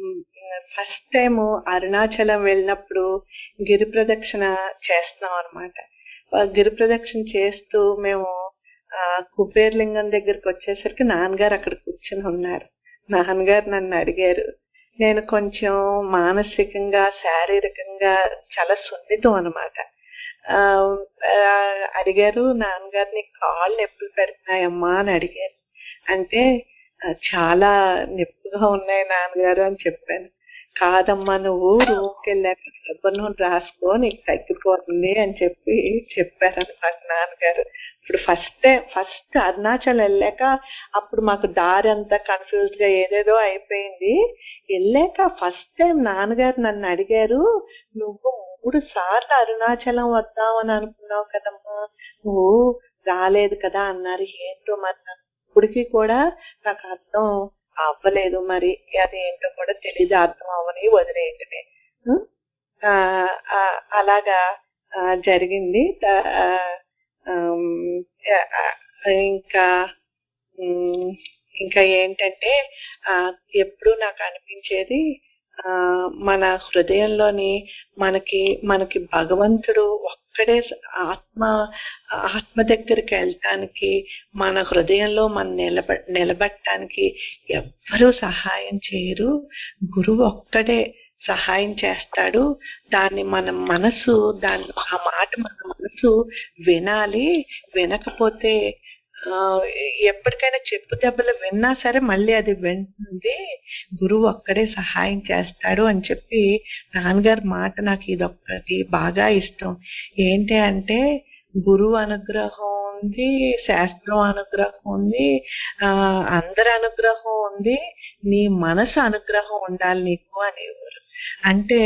ఫస్ట్ టైం అరుణాచలం వెళ్ళినప్పుడు గిరి ప్రదక్షిణ చేస్తున్నాం అనమాట గిరి ప్రదక్షిణ చేస్తూ మేము ఆ కుబేర్లింగం దగ్గరికి వచ్చేసరికి నాన్నగారు అక్కడ కూర్చుని ఉన్నారు నాన్నగారు నన్ను అడిగారు నేను కొంచెం మానసికంగా శారీరకంగా చాలా సున్నితం అనమాట ఆ, ఆ, అడిగారు నాన్నగారు నీ కాళ్ళు నొప్పులు పెడుతున్నాయమ్మా అని అడిగారు అంటే "ఆ, చాలా నొప్పిగా ఉన్నాయి నాన్నగారు అని చెప్పాను కాదమ్మా నువ్వు రూమ్కి వెళ్ళాక కొబ్బరి నూనె రాసుకో నీకు తగ్గిపోతుంది అని చెప్పి చెప్పారనమాట నాన్నగారు ఇప్పుడు ఫస్ట్ టైం ఫస్ట్ అరుణాచల్ వెళ్ళాక అప్పుడు మాకు దారి అంతా కన్ఫ్యూజ్ గా ఏదేదో అయిపోయింది వెళ్ళాక ఫస్ట్ టైం నాన్నగారు నన్ను అడిగారు నువ్వు మూడు సార్లు అరుణాచలం వద్దామని అనుకున్నావు కదమ్మా నువ్వు రాలేదు కదా అన్నారు ఏంటో మరి నాకు ఇప్పటికీ కూడా నాకు అర్థం అవ్వలేదు మరి అది ఏంటో కూడా తెలియదు అర్థం అవ్వని వదిలేయటమే ఉం? ఆ, ఆ, అలాగా ఆ, జరిగింది దా- ఆ, ఆమ్, ఆ, ఇంకా ఉమ్, ఇంకా ఏంటంటే ఆ, ఎప్పుడు నాకు అనిపించేది ఆ, మన హృదయంలోని మనకి మనకి భగవంతుడు ఒక్కడే ఆత్మ ఆత్మ దగ్గరికి వెళ్ళటానికి మన హృదయంలో మనం నిలబ నిలబడటానికి ఎవ్వరూ సహాయం చేయరు గురువు ఒక్కడే సహాయం చేస్తాడు దాన్ని మన మనసు దాన్ని ఆ మాట మన మనసు వినాలి వినకపోతే ఆ, ఎప్పటికైనా చెప్పు దెబ్బలు విన్నా సరే మళ్ళీ అది వింటుంది గురువు ఒక్కడే సహాయం చేస్తాడు అని చెప్పి నాన్నగారి మాట నాకు ఇదొక్కటి బాగా ఇష్టం ఏంటి అంటే గురువు అనుగ్రహం ఉంది శాస్త్రం అనుగ్రహం ఉంది ఆ అందరి అనుగ్రహం ఉంది నీ మనసు అనుగ్రహం ఉండాలి నీకు అనేవారు అంటే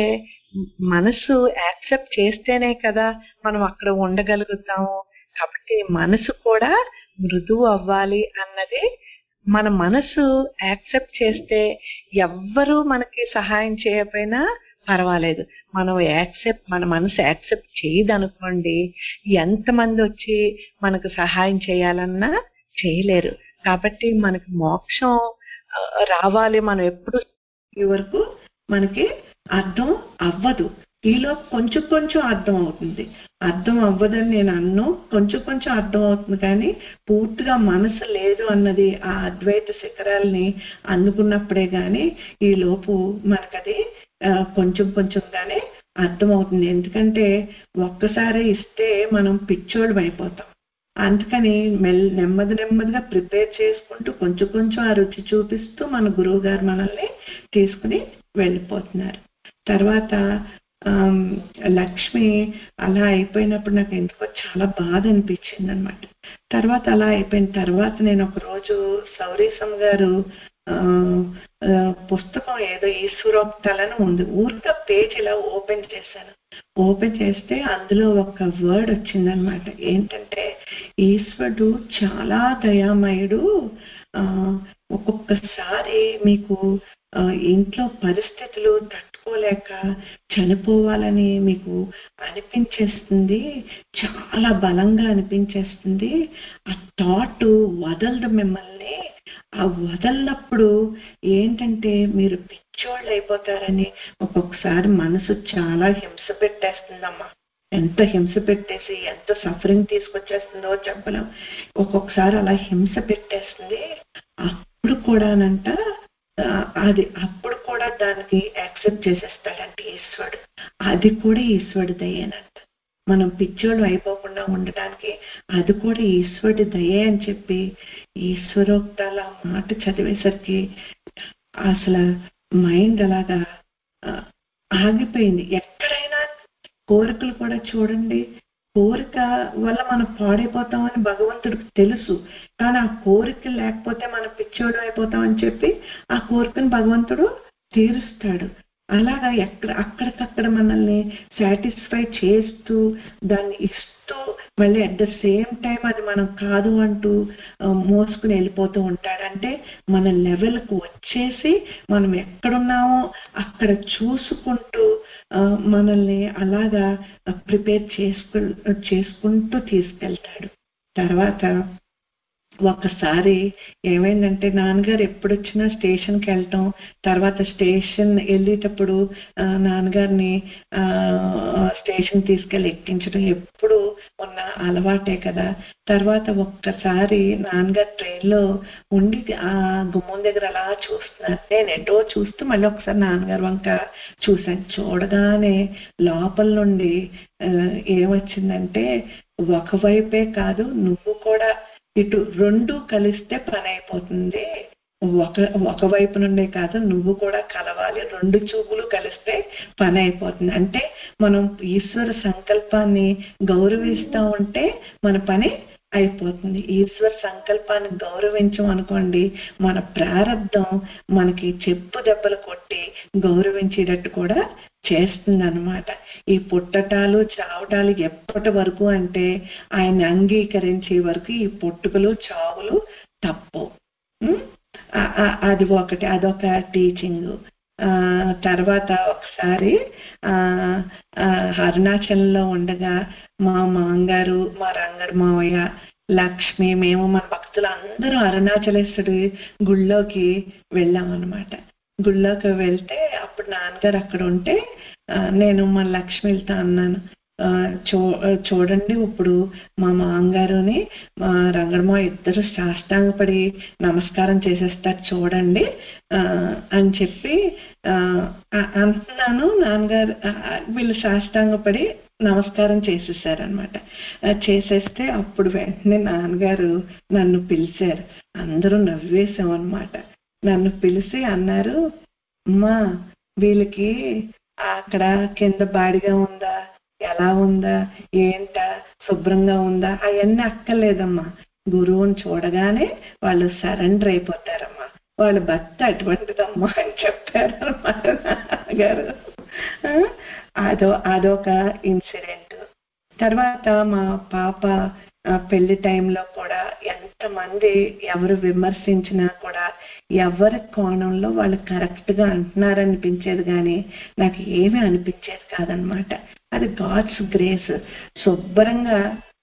మనసు యాక్సెప్ట్ చేస్తేనే కదా మనం అక్కడ ఉండగలుగుతాము కాబట్టి మనసు కూడా మృదువు అవ్వాలి అన్నది మన మనసు యాక్సెప్ట్ చేస్తే ఎవ్వరూ మనకి సహాయం చేయకపోయినా పర్వాలేదు మనం యాక్సెప్ట్ మన మనసు యాక్సెప్ట్ చేయదనుకోండి ఎంతమంది వచ్చి మనకు సహాయం చేయాలన్నా చేయలేరు కాబట్టి మనకి మోక్షం ఆ, రావాలి మనం ఎప్పుడు ఈ వరకు మనకి అర్థం అవ్వదు ఈలో కొంచెం కొంచెం అర్థం అవుతుంది అర్థం అవ్వదని నేను అన్ను కొంచెం కొంచెం అర్థం అవుతుంది కానీ పూర్తిగా మనసు లేదు అన్నది ఆ అద్వైత శిఖరాల్ని అందుకున్నప్పుడే గాని ఈ లోపు మనకది ఆ, కొంచెం కొంచెంగానే అర్థం అవుతుంది ఎందుకంటే ఒక్కసారి ఇస్తే మనం పిచ్చోడు అయిపోతాం అందుకని మెల్ నెమ్మది నెమ్మదిగా ప్రిపేర్ చేసుకుంటూ కొంచెం కొంచెం ఆ రుచి చూపిస్తూ మన గురువు గారు మనల్ని తీసుకుని వెళ్ళిపోతున్నారు తర్వాత ఆమ్, లక్ష్మి అలా అయిపోయినప్పుడు నాకు ఎందుకో చాలా బాధ అనిపించింది అనమాట తర్వాత అలా అయిపోయిన తర్వాత నేను ఒక రోజు సౌరీసం గారు ఆ, ఆ, పుస్తకం ఏదో ఈశ్వరోక్తాలని ఉంది ఊరిక పేజ్ ఇలా ఓపెన్ చేశాను ఓపెన్ చేస్తే అందులో ఒక వర్డ్ వచ్చిందనమాట ఏంటంటే ఈశ్వరుడు చాలా దయామయుడు ఆ ఒక్కొక్కసారి మీకు ఆ, ఇంట్లో పరిస్థితులు తట్టుకోలేక చనిపోవాలని మీకు అనిపించేస్తుంది చాలా బలంగా అనిపించేస్తుంది ఆ థాట్ వదలదు మిమ్మల్ని ఆ వదలనప్పుడు ఏంటంటే మీరు పిచ్చోళ్ళు అయిపోతారని ఒక్కొక్కసారి మనసు చాలా హింస పెట్టేస్తుందమ్మా ఎంత హింస పెట్టేసి ఎంత సఫరింగ్ తీసుకొచ్చేస్తుందో చెప్పలేం ఒక్కొక్కసారి అలా హింస పెట్టేస్తుంది అప్పుడు కూడానంట ఆ, అది అప్పుడు కూడా దానికి యాక్సెప్ట్ చేసేస్తాడంటే ఈశ్వరుడు అది కూడా ఈశ్వరుడి దయేనంట మనం పిచ్చోడు అయిపోకుండా ఉండటానికి అది కూడా ఈశ్వరుడి దయే అని చెప్పి ఈశ్వరోక్తాల మాట చదివేసరికి అసలు మైండ్ అలాగా ఆ, ఆగిపోయింది ఎక్కడైనా కోరికలు కూడా చూడండి కోరిక వల్ల మనం పాడైపోతామని భగవంతుడికి తెలుసు కానీ ఆ కోరిక లేకపోతే మనం పిచ్చోడు అయిపోతామని చెప్పి ఆ కోరికను భగవంతుడు తీరుస్తాడు అలాగా ఎక్కడ అక్కడికక్కడ మనల్ని సాటిస్ఫై చేస్తూ దాన్ని ఇస్తూ మళ్ళీ అట్ ద సేమ్ టైం అది మనం కాదు అంటూ ఆ, మోసుకుని వెళ్ళిపోతూ ఉంటాడు అంటే మన లెవెల్కు వచ్చేసి మనం ఎక్కడున్నామో అక్కడ చూసుకుంటూ ఆ, మనల్ని అలాగా ప్రిపేర్ చేసుకు చేసుకుంటూ తీసుకెళ్తాడు తర్వాత ఒకసారి ఏమైందంటే నాన్నగారు ఎప్పుడు వచ్చినా స్టేషన్కి వెళ్ళటం తర్వాత స్టేషన్ వెళ్ళేటప్పుడు ఆ, నాన్నగారిని ఆ, స్టేషన్ తీసుకెళ్ళి ఎక్కించడం ఎప్పుడు ఉన్న అలవాటే కదా తర్వాత ఒక్కసారి నాన్నగారు ట్రైన్లో ఉండి ఆ గుమ్మం దగ్గర అలా చూస్తున్నారు నేను ఎటో చూస్తూ మళ్ళీ ఒకసారి నాన్నగారు వంక చూశాను చూడగానే లోపల నుండి ఆ, ఏమొచ్చిందంటే ఒకవైపే కాదు నువ్వు కూడా ఇటు రెండు కలిస్తే పని అయిపోతుంది ఒక ఒక వైపు నుండే కాదు నువ్వు కూడా కలవాలి రెండు చూపులు కలిస్తే పని అయిపోతుంది అంటే మనం ఈశ్వర సంకల్పాన్ని గౌరవిస్తూ ఉంటే మన పని అయిపోతుంది ఈశ్వర సంకల్పాన్ని గౌరవించం అనుకోండి మన ప్రారంధం మనకి చెప్పు దెబ్బలు కొట్టి గౌరవించేటట్టు కూడా చేస్తుంది అనమాట ఈ పుట్టటాలు చావటాలు ఎప్పటి వరకు అంటే ఆయన అంగీకరించే వరకు ఈ పుట్టుకలు చావులు తప్పు ఉం? ఆ- ఆ- అది ఒకటి అదొక టీచింగ్ తర్వాత ఒకసారి ఆ ఆ, అరుణాచలంలో ఉండగా మా మామగారు మా రంగడు మావయ్య లక్ష్మి మేము మన భక్తులు అందరూ అరుణాచలేశ్వరి గుళ్ళోకి వెళ్ళాం అనమాట గుళ్ళోకి వెళ్తే అప్పుడు నాన్నగారు అక్కడ ఉంటే ఆ, నేను మన లక్ష్మి వెళ్తా అన్నాను ఆ, చూ చూడండి ఇప్పుడు మా మామగారుని మా రంగడమా ఇద్దరు సాష్టాంగపడి నమస్కారం చేసేస్తారు చూడండి ఆ, అని చెప్పి ఆ, ఆ- అంటున్నాను నాన్నగారు ఆ, ఆ, వీళ్ళు సాష్టాంగపడి నమస్కారం చేసేసారనమాట చేసేస్తే అప్పుడు వెంటనే నాన్నగారు నన్ను పిలిచారు అందరూ నవ్వేశాం అనమాట నన్ను పిలిచి అన్నారు అమ్మా వీళ్ళకి అక్కడ కింద బాడిగా ఉందా ఎలా ఉందా ఏంట శుభ్రంగా ఉందా అవన్నీ అక్కర్లేదమ్మా గురువుని చూడగానే వాళ్ళు సరెండర్ అయిపోతారమ్మా వాళ్ళ భర్త అటువంటిదమ్మా అని చెప్పారు అనమాట నాన్నగారు ఆ, అదో అదొక ఇన్సిడెంట్ తర్వాత మా పాప ఆ, పెళ్లి టైంలో కూడా ఎంతమంది ఎవరు విమర్శించినా కూడా ఎవరి కోణంలో వాళ్ళు కరెక్ట్ గా అంటున్నారనిపించేది కానీ నాకు ఏమీ అనిపించేది కాదనమాట అది గాడ్స్ గ్రేస్ శుభ్రంగా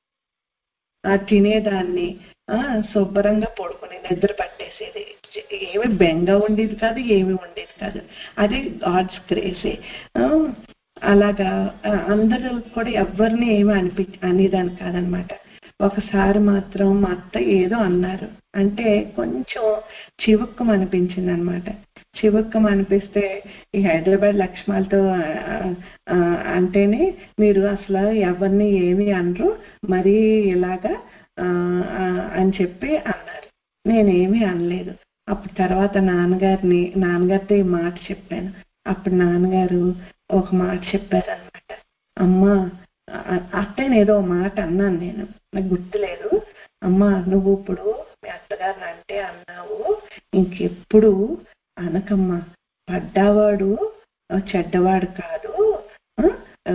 ఆ తినేదాన్ని ఆ శుభ్రంగా పడుకుని నిద్ర పట్టేసేది ఏమి బెంగ ఉండేది కాదు ఏమి ఉండేది కాదు అది గాడ్స్ గ్రేసే ఆ, అలాగా ఆ, అందరూ కూడా ఎవరిని ఏమి అనిపి అనేదాన్ని కాదనమాట ఒకసారి మాత్రం మా అత్త ఏదో అన్నారు అంటే కొంచెం చివుక్కం అనిపించింది అనమాట చివుక్కం అనిపిస్తే ఈ హైదరాబాద్ లక్ష్మాలతో ఆ, ఆ, అంటేనే మీరు అసలు ఎవరిని ఏమి అనరు మరీ ఇలాగా ఆ, ఆ, అని చెప్పి అన్నారు నేనేమీ అనలేదు అప్పుడు తర్వాత నాన్నగారిని నాన్నగారితో ఈ మాట చెప్పాను అప్పుడు నాన్నగారు ఒక మాట చెప్పారనమాట అమ్మా అ- అత్తయ్యని ఏదో ఒక మాట అన్నాను నేను నాకు గుర్తులేదు అమ్మా నువ్వు ఇప్పుడు మీ అత్తగారిని అంటే అన్నావు ఇంకెప్పుడు అనకమ్మా పడ్డావాడు ఆ, చెడ్డవాడు కాదు ఆ, ఆ,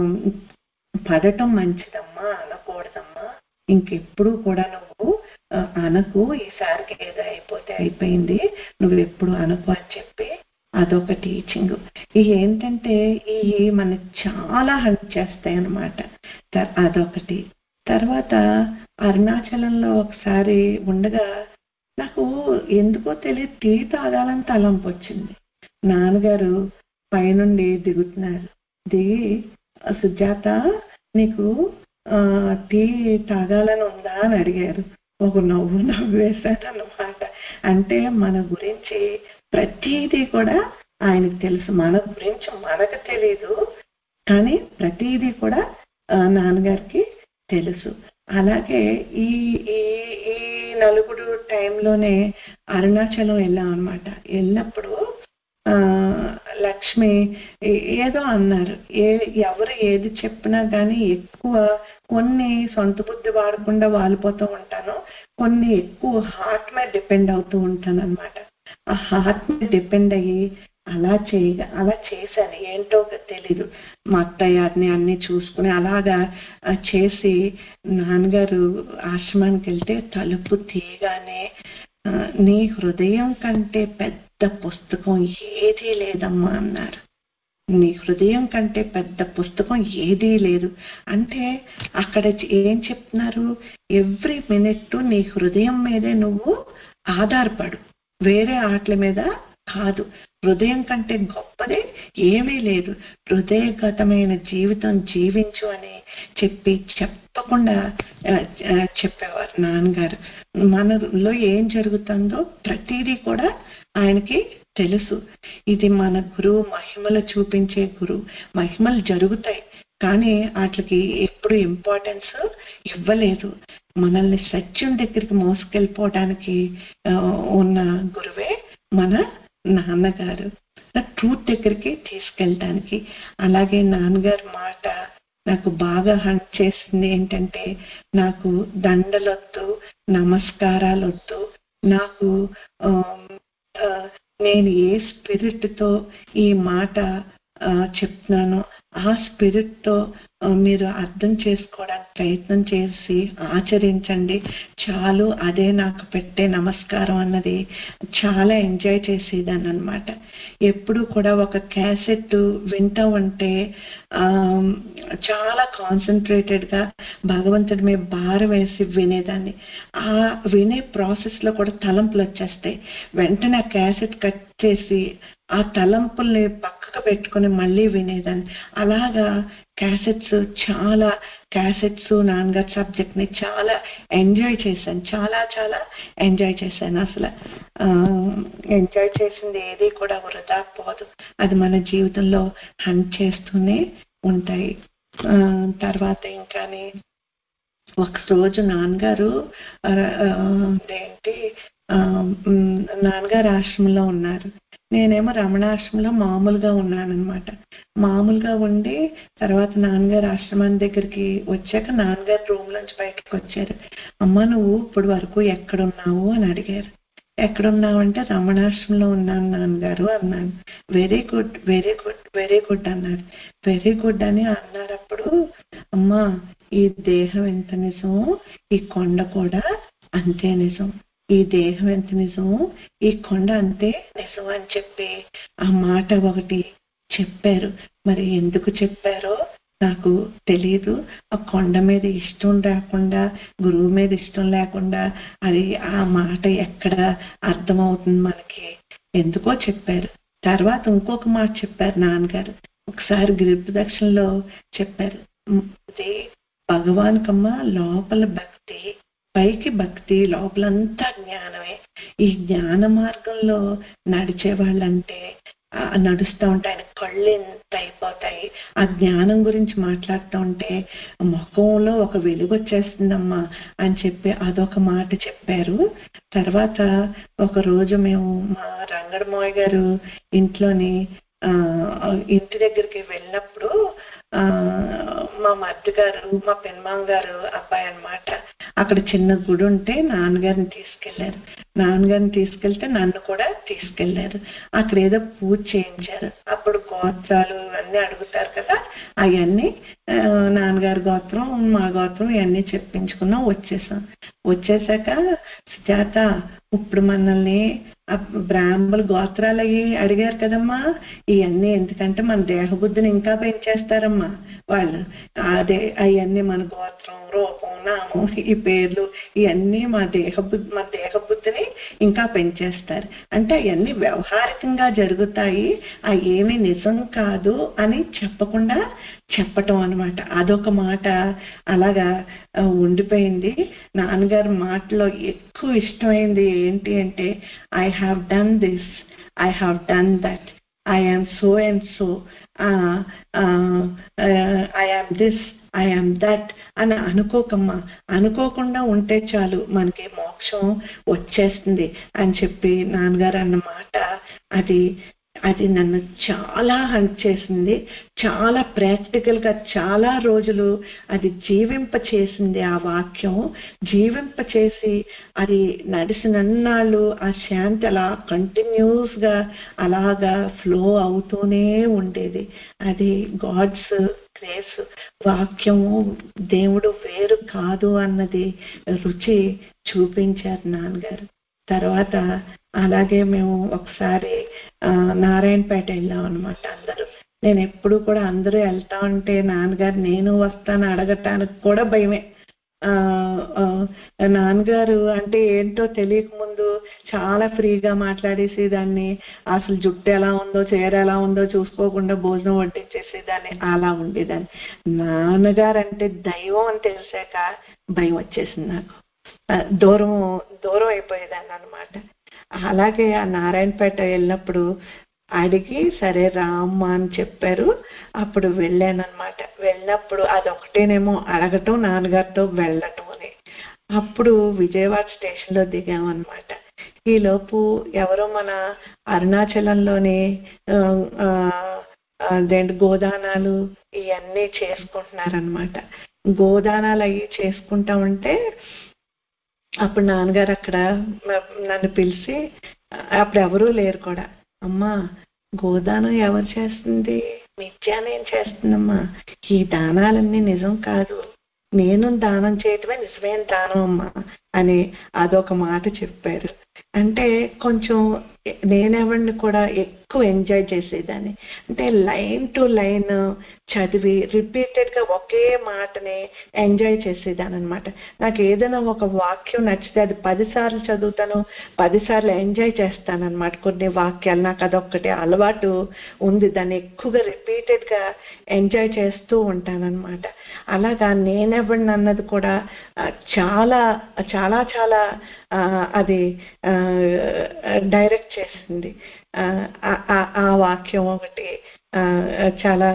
పడటం మంచిదమ్మా అనకూడదమ్మా ఇంకెప్పుడు కూడా నువ్వు ఆ, అనకు ఈసారికి ఏదో అయిపోతే అయిపోయింది నువ్వు ఎప్పుడు అనకు అని చెప్పి అదొక టీచింగ్ ఇవి ఏంటంటే ఇవి మనకి చాలా హెల్ప్ చేస్తాయి అన్నమాట త- అదొకటి తర్వాత అరుణాచలంలో ఒకసారి ఉండగా నాకు ఎందుకో తెలియదు టీ తాగాలని తలంపు వచ్చింది నాన్నగారు పైనుండి దిగుతున్నారు దిగి సుజాత నీకు ఆ, టీ తాగాలని ఉందా అని అడిగారు ఒక నవ్వు నవ్వేశాను అన్నమాట అంటే మన గురించి ప్రతిదీ కూడా ఆయనకు తెలుసు మన గురించి మనకు తెలియదు కానీ ప్రతిదీ కూడా ఆ, నాన్నగారికి తెలుసు అలాగే ఈ ఈ ఈ నలుగురు టైంలోనే అరుణాచలం వెళ్ళాం అనమాట వెళ్ళినప్పుడు ఆ లక్ష్మి ఏ- ఏదో అన్నారు ఏ ఎవరు ఏది చెప్పినా కానీ ఎక్కువ కొన్ని సొంత బుద్ధి వాడకుండా వాలిపోతూ ఉంటాను కొన్ని ఎక్కువ హార్ట్ మీద డిపెండ్ అవుతూ ఉంటాను అనమాట ఆ హార్ట్ మీద డిపెండ్ అయ్యి అలా చేయగ అలా చేశాను ఏంటో తెలీదు మా అత్తయ్యని అన్ని చూసుకుని అలాగా ఆ, చేసి నాన్నగారు ఆశ్రమానికి వెళ్తే తలుపు తీయగానే ఆ, నీ హృదయం కంటే పెద్ద పుస్తకం ఏదీ లేదమ్మా అన్నారు నీ హృదయం కంటే పెద్ద పుస్తకం ఏదీ లేదు అంటే అక్కడ ఏం చెప్తున్నారు ఎవ్రీ మినిట్ నీ హృదయం మీదే నువ్వు ఆధారపడు వేరే ఆటల మీద కాదు హృదయం కంటే గొప్పది ఏమీ లేదు హృదయగతమైన జీవితం జీవించు అని చెప్పి చెప్పకుండా ఆ, ఆ, చెప్పేవారు నాన్నగారు మనలో ఏం జరుగుతుందో ప్రతిదీ కూడా ఆయనకి తెలుసు ఇది మన గురువు మహిమలు చూపించే గురువు మహిమలు జరుగుతాయి కానీ వాటికి ఎప్పుడు ఇంపార్టెన్స్ ఇవ్వలేదు మనల్ని సత్యం దగ్గరికి మోసుకెళ్ళిపోవడానికి ఆ, ఉన్న గురువే మన నాన్నగారు ట్రూత్ దగ్గరికి తీసుకెళ్ళటానికి అలాగే నాన్నగారి మాట నాకు బాగా హంట్ చేసింది ఏంటంటే నాకు దండలొద్దు నమస్కారాలొద్దు నాకు ఆమ్, ఆ, నేను ఏ స్పిరిట్ తో ఈ మాట ఆ, చెప్తున్నానో ఆ స్పిరిట్ తో ఆ, మీరు అర్థం చేసుకోవడానికి ప్రయత్నం చేసి ఆచరించండి చాలు అదే నాకు పెట్టే నమస్కారం అన్నది చాలా ఎంజాయ్ చేసేదాన్ని అనమాట ఎప్పుడు కూడా ఒక క్యాసెట్ వింటా ఉంటే ఆ, చాలా కాన్సన్ట్రేటెడ్ గా భగవంతుడి మీద భారం వేసి వినేదాన్ని ఆ వినే ప్రాసెస్ లో కూడా తలంపులు వచ్చేస్తాయి వెంటనే ఆ క్యాసెట్ కట్ చేసి ఆ తలంపుల్ని పక్కకు పెట్టుకుని మళ్ళీ వినేదాన్ని అలాగా క్యాసెట్స్ చాలా క్యాసెట్స్ నాన్నగారి సబ్జెక్ట్ ని చాలా ఎంజాయ్ చేశాను చాలా చాలా ఎంజాయ్ చేశాను అసలు ఎంజాయ్ చేసింది ఏది కూడా వృధా పోదు అది మన జీవితంలో హంట్ చేస్తూనే ఉంటాయి ఆ, తర్వాత ఇంకాని ఒక రోజు నాన్నగారు ఆ, ఆ, ఏంటి ఆ, మ్, నాన్నగారు ఆశ్రమంలో ఉన్నారు నేనేమో రమణాశ్రమంలో మామూలుగా ఉన్నానన్నమాట మామూలుగా ఉండి తర్వాత నాన్నగారు ఆశ్రమం దగ్గరికి వచ్చాక నాన్నగారు రూమ్ నుంచి బయటకు వచ్చారు అమ్మ నువ్వు ఇప్పుడు వరకు ఎక్కడున్నావు అని అడిగారు ఎక్కడున్నావు అంటే రమణాశ్రమంలో ఉన్నాను నాన్నగారు అన్నాను very good very good very good అన్నారు వెరీ గుడ్ అని అన్నారప్పుడు అమ్మా ఈ దేహం ఎంత నిజమో ఈ కొండ కూడా అంతే నిజం ఈ దేహం ఎంత నిజమో ఈ కొండ అంతే నిజం అని చెప్పి ఆ మాట ఒకటి చెప్పారు మరి ఎందుకు చెప్పారో నాకు తెలియదు ఆ కొండ మీద ఇష్టం లేకుండా గురువు మీద ఇష్టం లేకుండా అది ఆ మాట ఎక్కడ అర్థమవుతుంది మనకి ఎందుకో చెప్పారు తర్వాత ఇంకొక మాట చెప్పారు నాన్నగారు ఒకసారి గిరి ప్రదక్షిణలో చెప్పారు "ఉమ్, ఇది భగవాన్కమ్మ లోపల భక్తి పైకి భక్తి లోపలంతా జ్ఞానమే ఈ జ్ఞాన మార్గంలో నడిచే వాళ్ళంటే ఆ, నడుస్తూ ఉంటే ఆయన కళ్ళు ఎంత అయిపోతాయి ఆ జ్ఞానం గురించి మాట్లాడుతూ ఉంటే ముఖంలో ఒక వెలుగు వచ్చేస్తుందమ్మా అని చెప్పి అదొక మాట చెప్పారు తర్వాత ఒక రోజు మేము మా రంగడమోయ్ గారు ఇంట్లోని ఆ ఇంటి దగ్గరికి వెళ్ళినప్పుడు ఆ మా మరిది గారు మా పెన్మాం గారు అబ్బాయి అన్నమాట అక్కడ చిన్న గుడి ఉంటే నాన్నగారిని తీసుకెళ్లారు నాన్నగారిని తీసుకెళ్తే నన్ను కూడా తీసుకెళ్లారు అక్కడ ఏదో పూజ చేయించారు అప్పుడు గోత్రాలు ఇవన్నీ అడుగుతారు కదా అవన్నీ ఆ, నాన్నగారి గోత్రం మా గోత్రం ఇవన్నీ చెప్పించుకున్నాం వచ్చేసాం వచ్చేసాక సుజాత ఇప్పుడు మనల్ని ఆ బ్రాహ్మణులు గోత్రాలు అవి అడిగారు కదమ్మా ఇవన్నీ ఎందుకంటే మన దేహబుద్ధిని ఇంకా పెంచేస్తారమ్మా వాళ్ళు అదే అవన్నీ మన గోత్రం రూపం నామం ఈ పేర్లు ఇవన్నీ మా దేహబుద్ధి మన దేహబుద్ధిని ఇంకా పెంచేస్తారు అంటే అవన్నీ వ్యవహారికంగా జరుగుతాయి అవి ఏమీ నిజం కాదు అని చెప్పకుండా చెప్పటం అన్నమాట అదొక మాట అలాగా ఆ, ఉండిపోయింది నాన్నగారి మాటలో ఎక్కువ ఇష్టమైంది ఏంటి అంటే I have done this I have done that I am so and so I am this I am that అని అనుకోకమ్మా అనుకోకుండా ఉంటే చాలు మనకి మోక్షం వచ్చేస్తుంది అని చెప్పి నాన్నగారు అన్న మాట అది అది నన్ను చాలా హంట్ చేసింది చాలా ప్రాక్టికల్ గా చాలా రోజులు అది జీవింప చేసింది ఆ వాక్యం జీవింప చేసి అది నడిచినన్నాళ్ళు ఆ శాంతి అలా కంటిన్యూస్ గా అలాగా ఫ్లో అవుతూనే ఉండేది అది గాడ్స్ గ్రేస్ వాక్యము దేవుడు వేరు కాదు అన్నది రుచి చూపించారు నాన్నగారు తర్వాత అలాగే మేము ఒకసారి ఆ, నారాయణపేట వెళ్ళాం అనమాట అందరూ నేను ఎప్పుడు కూడా అందరూ వెళ్తా ఉంటే నాన్నగారు నేను వస్తాను అడగటానికి కూడా భయమే ఆ ఆ, నాన్నగారు అంటే ఏంటో తెలియక ముందు చాలా ఫ్రీగా మాట్లాడేసి దాన్ని అసలు జుట్టు ఎలా ఉందో చీర ఎలా ఉందో చూసుకోకుండా భోజనం వడ్డించేసి దాన్ని అలా ఉండేదాన్ని నాన్నగారు అంటే దైవం అని తెలిసాక భయం వచ్చేసింది నాకు ఆ, దూరం దూరం అయిపోయేదాన్ని అనమాట అలాగే ఆ నారాయణపేట వెళ్ళినప్పుడు అడిగి సరే రామ్మా అని చెప్పారు అప్పుడు వెళ్ళాను అనమాట వెళ్ళినప్పుడు అదొకటేనేమో అడగటం నాన్నగారితో వెళ్ళటం అని అప్పుడు విజయవాడ స్టేషన్ లో దిగామన్నమాట ఈ లోపు ఎవరో మన అరుణాచలంలోని ఆ, ఆ, అదేంటి గోదానాలు ఇవన్నీ చేసుకుంటున్నారనమాట గోదానాలు అవి చేసుకుంటా ఉంటే అప్పుడు నాన్నగారు అక్కడ మ- నన్ను పిలిచి అప్పుడు ఎవరూ లేరు కూడా అమ్మా గోదానం ఎవరు చేస్తుంది నిత్యానేం చేస్తుందమ్మా ఈ దానాలన్నీ నిజం కాదు నేను దానం చేయటమే నిజమైన దానం అమ్మా అని అదొక మాట చెప్పారు అంటే కొంచెం నేనెవరిని కూడా ఎక్కువ ఎంజాయ్ చేసేదాన్ని అంటే లైన్ టు లైన్ చదివి రిపీటెడ్ గా ఒకే మాటని ఎంజాయ్ చేసేదాన్ని అనమాట నాకు ఏదైనా ఒక వాక్యం నచ్చితే అది పదిసార్లు చదువుతాను పదిసార్లు ఎంజాయ్ చేస్తాను అనమాట కొన్ని వాక్యాలు నాకు అదొక్కటి అలవాటు ఉంది దాన్ని ఎక్కువగా రిపీటెడ్ గా ఎంజాయ్ చేస్తూ ఉంటానన్నమాట అలాగా నేనెవరిని అన్నది కూడా ఆ, చాలా చాలా చాలా ఆ, అది డైరెక్ట్ చేసింది ఆ, ఆ- ఆ- ఆ వాక్యం ఒకటి ఆ, చాలా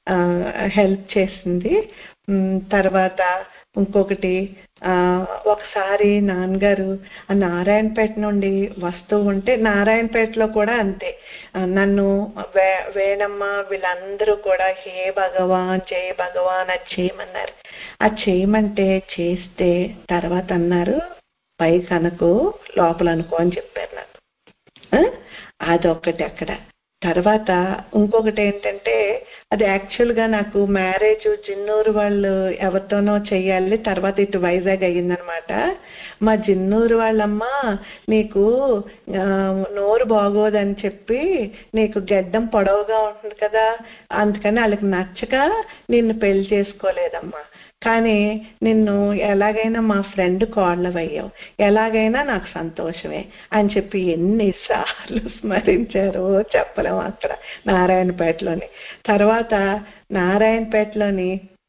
హెల్ప్ చేసింది ఉమ్, తర్వాత ఇంకొకటి ఆ, ఒకసారి నాన్నగారు ఆ నారాయణపేట నుండి వస్తూ ఉంటే నారాయణపేటలో కూడా అంతే ఆ, నన్ను వే వేణమ్మ వీళ్ళందరూ కూడా హే భగవాన్ జయ భగవాన్ అది చేయమన్నారు అది చేయమంటే చేస్తే తర్వాత అన్నారు పైకి అనుకో లోపల అనుకో అని చెప్పారు నాకు ఆ? అదొకటి అక్కడ తర్వాత ఇంకొకటి ఏంటంటే అది యాక్చువల్ గా నాకు మ్యారేజ్ జిన్నూరు వాళ్ళు ఎవరితోనో చెయ్యాలి తర్వాత ఇటు వైజాగ్ అయ్యిందనమాట మా జిన్నూరు వాళ్ళమ్మ నీకు ఆ, నోరు బాగోదని చెప్పి నీకు గెడ్డం పొడవుగా ఉంటుంది కదా అందుకని వాళ్ళకి నచ్చక నిన్ను పెళ్లి చేసుకోలేదమ్మా కానీ నిన్ను ఎలాగైనా మా ఫ్రెండ్ కోళ్ళవయ్యావు ఎలాగైనా నాకు సంతోషమే అని చెప్పి ఎన్నిసార్లు స్మరించారో చెప్పలేము అక్కడ నారాయణపేటలోని తర్వాత నారాయణపేటలోని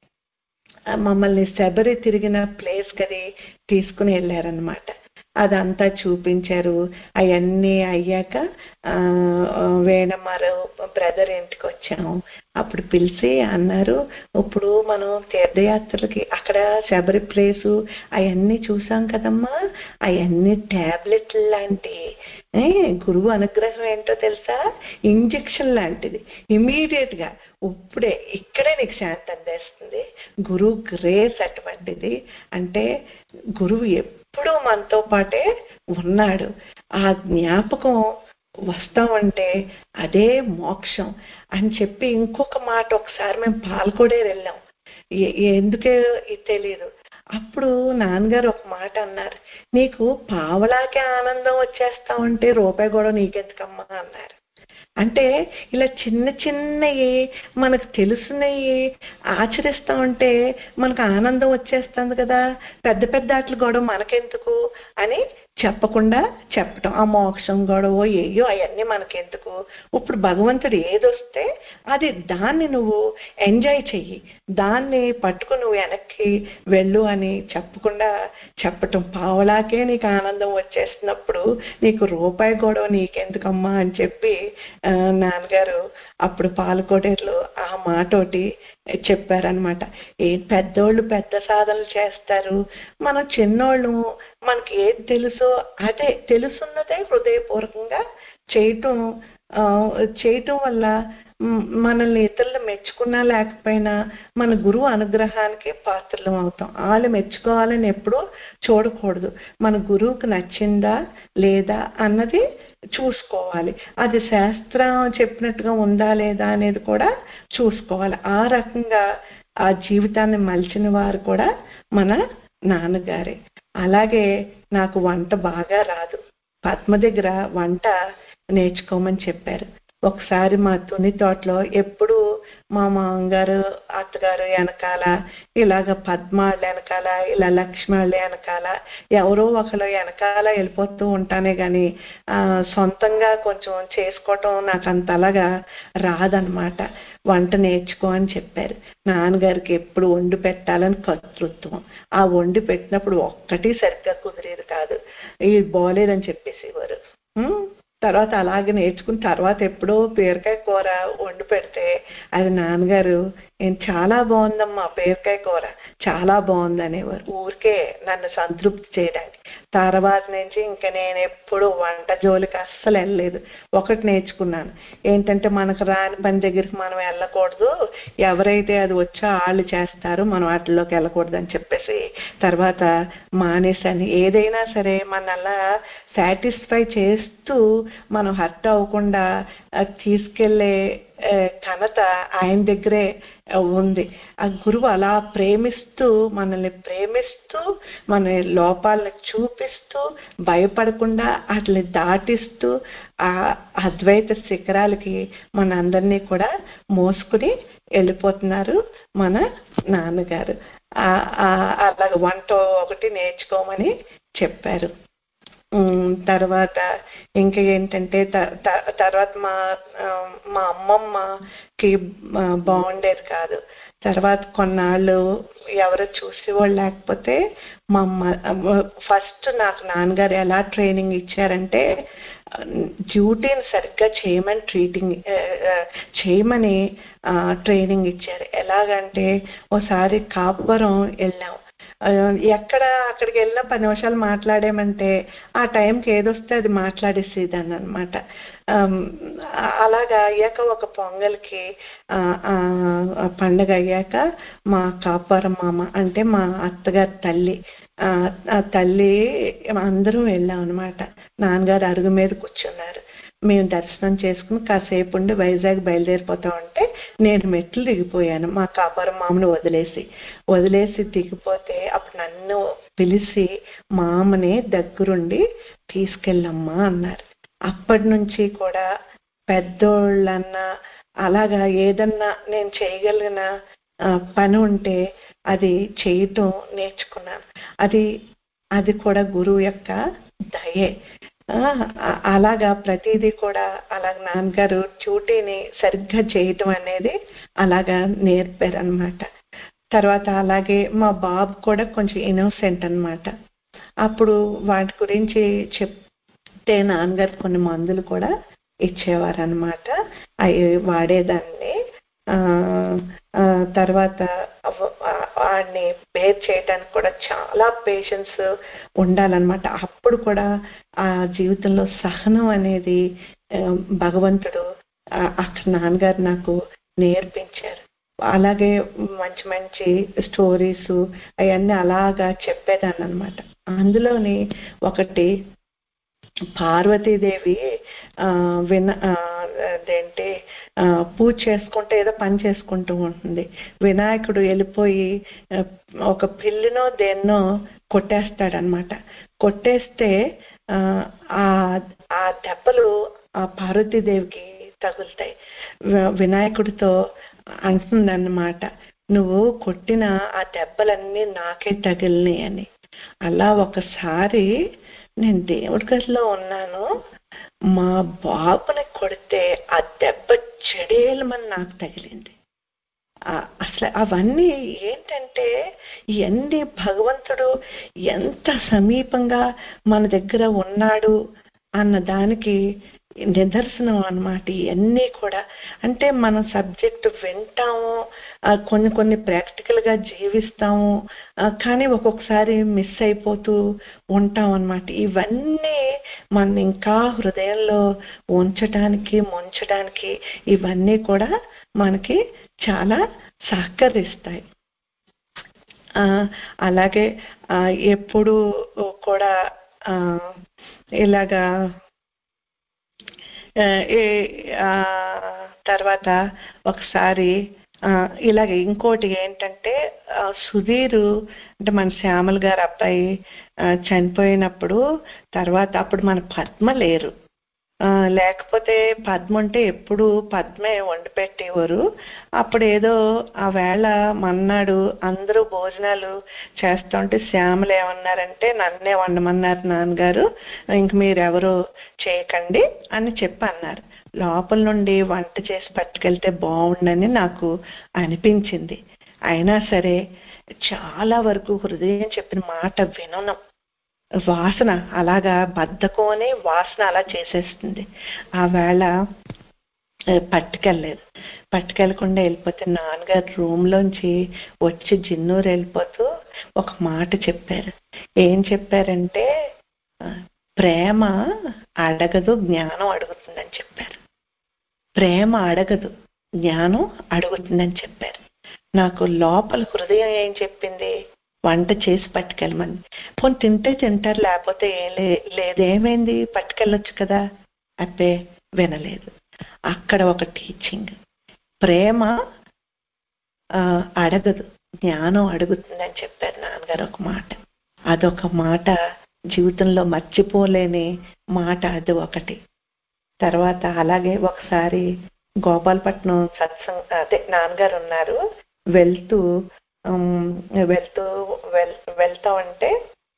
ఆ, మమ్మల్ని శబరి తిరిగిన ప్లేస్ కది తీసుకుని వెళ్ళారనమాట అదంతా చూపించారు అవన్నీ అయ్యాక ఆ, వేణమ్మారు బ్రదర్ ఇంటికి వచ్చాము అప్పుడు పిలిచి అన్నారు ఇప్పుడు మనం తీర్థయాత్రలకి అక్కడ శబరి ప్లేసు అవన్నీ చూసాం కదమ్మా అవన్నీ టాబ్లెట్లు లాంటి ఏ, గురువు అనుగ్రహం ఏంటో తెలుసా ఇంజెక్షన్ లాంటిది ఇమీడియట్ గా ఇప్పుడే ఇక్కడే నీకు శాంతి అందేస్తుంది గురువు గ్రేస్ అటువంటిది అంటే గురువు ఎప్పుడూ మనతో పాటే ఉన్నాడు ఆ జ్ఞాపకం వస్తామంటే అదే మోక్షం అని చెప్పి ఇంకొక మాట ఒకసారి మేము పాల్గొడేరు వెళ్ళాం ఎ- ఎందుకే ఇది తెలియదు అప్పుడు నాన్నగారు ఒక మాట అన్నారు నీకు పావలాకే ఆనందం వచ్చేస్తా ఉంటే రూపాయి కూడా నీకెందుకమ్మా అన్నారు అంటే ఇలా చిన్న చిన్నవి మనకు తెలుసున్నవి ఆచరిస్తా ఉంటే మనకు ఆనందం వచ్చేస్తుంది కదా పెద్ద పెద్ద ఆటలు గొడవ మనకెందుకు అని చెప్పకుండా చెప్పటం ఆ మోక్షం గొడవ ఏయో అవన్నీ మనకెందుకు ఇప్పుడు భగవంతుడు ఏదొస్తే అది దాన్ని నువ్వు ఎంజాయ్ చెయ్యి దాన్ని పట్టుకుని నువ్వు వెనక్కి వెళ్ళు అని చెప్పకుండా చెప్పటం పావలాకే నీకు ఆనందం వచ్చేస్తున్నప్పుడు నీకు రూపాయి గొడవ నీకెందుకమ్మా అని చెప్పి ఆ, నాన్నగారు అప్పుడు పాలకోడేరులో ఆ మాట ఒకటి చెప్పారనమాట ఏ పెద్దోళ్ళు పెద్ద సాధనలు చేస్తారు మనం చిన్నోళ్ళు మనకి ఏది తెలుసో అదే తెలుసున్నదే హృదయపూర్వకంగా చేయటం ఆ, చేయటం వల్ల మ్, మనల్ని ఇతరులు మెచ్చుకున్నా లేకపోయినా మన గురువు అనుగ్రహానికి పాత్రలం అవుతాం వాళ్ళు మెచ్చుకోవాలని ఎప్పుడూ చూడకూడదు మన గురువుకు నచ్చిందా లేదా అన్నది చూసుకోవాలి అది శాస్త్రం చెప్పినట్టుగా ఉందా లేదా అనేది కూడా చూసుకోవాలి ఆ రకంగా ఆ జీవితాన్ని మలిచిన వారు కూడా మన నాన్నగారే అలాగే నాకు వంట బాగా రాదు పద్మ దగ్గర వంట నేర్చుకోమని చెప్పారు ఒకసారి మా తుని తోటలో ఎప్పుడు మా మామగారు అత్తగారు వెనకాల ఇలాగ పద్మాళ్ళ వెనకాల ఇలా లక్ష్మాళ్ళ వెనకాల ఎవరో ఒకరు వెనకాల వెళ్ళిపోతూ ఉంటానే గాని ఆ సొంతంగా కొంచెం చేసుకోవటం నాకు అంత అలాగా రాదనమాట వంట నేర్చుకో అని చెప్పారు నాన్నగారికి ఎప్పుడు వండి పెట్టాలని కర్తృత్వం ఆ వండి పెట్టినప్పుడు ఒక్కటి సరిగ్గా కుదిరేది కాదు ఇది బాగోలేదని చెప్పేసేవారు ఉం? తర్వాత అలాగే నేర్చుకుని తర్వాత ఎప్పుడో బీరకాయ కూర వండి పెడితే అది నాన్నగారు నేను చాలా బాగుందమ్మా బీరకాయ కూర చాలా బాగుంది అనేవారు ఊరికే నన్ను సంతృప్తి చేయడానికి తర్వాత నుంచి ఇంకా నేను ఎప్పుడు వంట జోలికి అస్సలు వెళ్ళలేదు ఒకటి నేర్చుకున్నాను ఏంటంటే మనకు రాని పని దగ్గరికి మనం వెళ్ళకూడదు ఎవరైతే అది వచ్చో వాళ్ళు చేస్తారు మనం వాటిలోకి వెళ్ళకూడదు అని చెప్పేసి తర్వాత మానేశాను ఏదైనా సరే మన అలా సాటిస్ఫై చేస్తూ మనం హర్ట్ అవ్వకుండా ఆ, తీసుకెళ్లే ఆ, ఘనత ఆయన దగ్గరే ఆ, ఉంది ఆ గురువు అలా ప్రేమిస్తూ మనల్ని ప్రేమిస్తూ మన లోపాలను చూపిస్తూ భయపడకుండా వాటిని దాటిస్తూ ఆ అద్వైత శిఖరాలకి మన అందరినీ కూడా మోసుకుని వెళ్ళిపోతున్నారు మన నాన్నగారు ఆ- ఆ- అలాగ వంట ఒకటి నేర్చుకోమని చెప్పారు ఉమ్, తర్వాత ఇంకా ఏంటంటే త- త- తర్వాత మా ఆ, మా అమ్మమ్మకి ఆ, బాగుండేది కాదు తర్వాత కొన్నాళ్ళు ఎవరు చూసేవాళ్ళు లేకపోతే మా అమ్మ ఫస్ట్ నాకు నాన్నగారు ఎలా ట్రైనింగ్ ఇచ్చారంటే డ్యూటీని సరిగ్గా చేయమని ట్రీటింగ్ చేయమని ట్రైనింగ్ ఇచ్చారు ఎలాగంటే ఓసారి కాపురం వెళ్ళాం ఆ, ఎక్కడ అక్కడికి వెళ్ళినా పది నిమిషాలు మాట్లాడామంటే ఆ టైంకి ఏదొస్తే అది మాట్లాడేసేదాన్ని అనమాట అలాగా అయ్యాక ఒక పొంగల్కి ఆ, ఆ, ఆ పండగ అయ్యాక మా కాపురం మామ అంటే మా అత్తగారి తల్లి ఆ ఆ తల్లి అందరం వెళ్ళాం అనమాట నాన్నగారు అరుగు మీద కూర్చున్నారు మేము దర్శనం చేసుకుని కాసేపు ఉండి వైజాగ్ బయలుదేరిపోతా ఉంటే నేను మెట్లు దిగిపోయాను మా కాపురం మామను వదిలేసి వదిలేసి దిగిపోతే అప్పుడు నన్ను పిలిచి మామని దగ్గరుండి తీసుకెళ్ళమ్మా అన్నారు అప్పటి నుంచి కూడా పెద్దోళ్ళన్నా అలాగా ఏదన్నా నేను చేయగలిగిన ఆ, పని ఉంటే అది చేయటం నేర్చుకున్నాను అది అది కూడా గురువు యొక్క దయే ఆ, అ- అలాగా ప్రతిదీ కూడా అలాగ నాన్నగారు డ్యూటీని సరిగ్గా చేయటం అనేది అలాగా నేర్పారు అనమాట తర్వాత అలాగే మా బాబు కూడా కొంచెం ఇన్నోసెంట్ అన్నమాట అప్పుడు వాటి గురించి చెప్తే నాన్నగారు కొన్ని మందులు కూడా ఇచ్చేవారు అనమాట అవి వాడేదాన్ని ఆ, ఆ, తర్వాత అవ- ఆ- వాడిని బేర్ చేయడానికి కూడా చాలా పేషెన్స్ ఉండాలన్నమాట అప్పుడు కూడా ఆ జీవితంలో సహనం అనేది ఆ, భగవంతుడు ఆ, అక్కడ నాన్నగారు నాకు నేర్పించారు అలాగే మంచి మంచి స్టోరీస్ అవన్నీ అలాగా చెప్పేదాన్ని అనమాట అందులోని ఒకటి పార్వతీదేవి ఆ విన ఆ, అదేంటి ఆ, పూజ చేసుకుంటే ఏదో పని చేసుకుంటూ ఉంటుంది వినాయకుడు వెళ్ళిపోయి ఆ, ఒక పిల్లినో దేన్నో కొట్టేస్తాడనమాట కొట్టేస్తే ఆ ఆ ఆ దెబ్బలు ఆ పార్వతీదేవికి తగులుతాయి వి- వినాయకుడితో అంటుందన్నమాట నువ్వు కొట్టిన ఆ దెబ్బలన్నీ నాకే తగిలినాయి అని అలా ఒకసారి నేను దేవుడి గదిలో ఉన్నాను మా బాబుని కొడితే ఆ దెబ్బ చెడేలమని నాకు తగిలింది ఆ, అసలు అవన్నీ ఏంటంటే ఇవన్నీ భగవంతుడు ఎంత సమీపంగా మన దగ్గర ఉన్నాడు అన్న దానికి నిదర్శనం అన్నమాట ఇవన్నీ కూడా అంటే మనం సబ్జెక్ట్ వింటాము ఆ, కొన్ని కొన్ని ప్రాక్టికల్ గా జీవిస్తాము ఆ, కానీ ఒక్కొక్కసారి మిస్ అయిపోతూ ఉంటాం అన్నమాట ఇవన్నీ మన ఇంకా హృదయంలో ఉంచడానికి ముంచడానికి ఇవన్నీ కూడా మనకి చాలా సహకరిస్తాయి ఆ, అలాగే ఆ, ఎప్పుడు కూడా ఆ, ఇలాగా ఆ, ఏ- ఆ, తర్వాత ఒకసారి ఆ, ఇలాగే ఇంకోటి ఏంటంటే ఆ, సుధీర్ అంటే మన శ్యామల్ గారు అబ్బాయి ఆ, చనిపోయినప్పుడు తర్వాత అప్పుడు మన పద్మ లేరు ఆ, లేకపోతే పద్మ ఉంటే ఎప్పుడు పద్మే వండి పెట్టేవారు అప్పుడు ఏదో ఆ వేళ మన్నాడు అందరూ భోజనాలు చేస్తుంటే శ్యామలు ఏమన్నారంటే నన్నే వండమన్నారు నాన్నగారు ఇంక మీరెవరు చేయకండి అని చెప్పి అన్నారు లోపల నుండి వంట చేసి పట్టుకెళ్తే బాగుండని నాకు అనిపించింది అయినా సరే చాలా వరకు హృదయం చెప్పిన మాట వినను వాసన అలాగా బద్ధకం అనే వాసన అలా చేసేస్తుంది ఆ వేళ ఆ, పట్టుకెళ్ళలేదు పట్టుకెళ్ళకుండా వెళ్ళిపోతే నాన్నగారు రూమ్ లోంచి వచ్చి జిన్నూరు వెళ్ళిపోతూ ఒక మాట చెప్పారు ఏం చెప్పారంటే ఆ, ప్రేమ అడగదు జ్ఞానం అడుగుతుందని చెప్పారు ప్రేమ అడగదు జ్ఞానం అడుగుతుందని చెప్పారు నాకు లోపల హృదయం ఏం చెప్పింది వంట చేసి పట్టుకెళ్ళమని పోనీ తింటే తింటారు లేకపోతే ఏం లే- లేదేమైంది పట్టుకెళ్ళొచ్చు కదా అబ్బే వినలేదు అక్కడ ఒక టీచింగ్ ప్రేమ ఆ, అడగదు జ్ఞానం అడుగుతుందని చెప్పారు నాన్నగారు ఒక మాట అదొక మాట జీవితంలో మర్చిపోలేని మాట అది ఒకటి తర్వాత అలాగే ఒకసారి గోపాలపట్నం సత్సంగ అదే నాన్నగారు ఉన్నారు వెళ్తూ ఉమ్, వెళ్తూ వెల్ వెళ్తా ఉంటే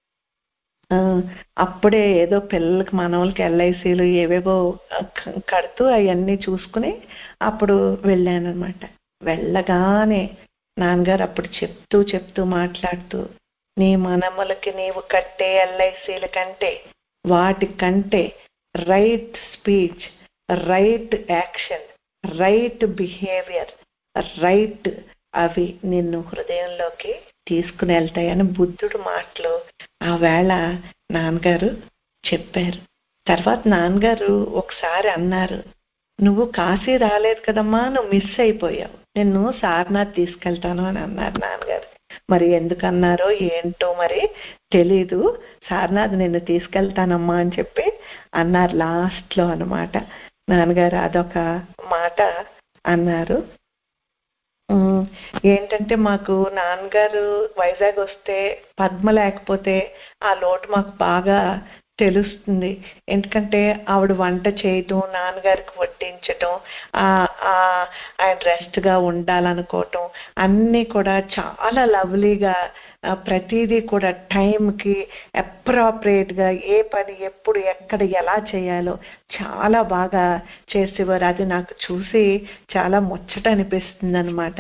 ఆ, అప్పుడే ఏదో పిల్లలకి మనవలకి ఎల్ఐసీలు ఏవేవో ఆ, క- కడుతూ అవన్నీ చూసుకుని అప్పుడు వెళ్ళాను అనమాట వెళ్ళగానే నాన్నగారు అప్పుడు చెప్తూ చెప్తూ మాట్లాడుతూ నీ మనములకి నీవు కట్టే ఎల్ఐసీల కంటే వాటి కంటే right speech right action right behaviour right అవి నిన్ను హృదయంలోకి తీసుకుని వెళ్తాయని బుద్ధుడు మాటలు ఆ వేళ నాన్నగారు చెప్పారు తర్వాత నాన్నగారు ఒకసారి అన్నారు నువ్వు కాశీ రాలేదు కదమ్మా నువ్వు మిస్ అయిపోయావు నిన్ను సారనాథ్ తీసుకెళ్తాను అని అన్నారు నాన్నగారు మరి ఎందుకన్నారో ఏంటో మరి తెలీదు సారనాథ్ నిన్ను తీసుకెళ్తానమ్మా అని చెప్పి అన్నారు లాస్ట్ లో అన్నమాట నాన్నగారు అదొక మాట అన్నారు ఉమ్, ఏంటంటే మాకు నాన్నగారు వైజాగ్ వస్తే పద్మ లేకపోతే ఆ లోటు మాకు బాగా తెలుస్తుంది ఎందుకంటే ఆవిడ వంట చేయటం నాన్నగారికి వడ్డించటం ఆ ఆ ఆయన రెస్ట్ గా ఉండాలనుకోవటం అన్నీ కూడా చాలా లవ్లీగా ఆ, ప్రతిదీ కూడా టైంకి అప్రాప్రియేట్ గా ఏ పని ఎప్పుడు ఎక్కడ ఎలా చేయాలో చాలా బాగా చేసేవారు అది నాకు చూసి చాలా ముచ్చట అనిపిస్తుంది అనమాట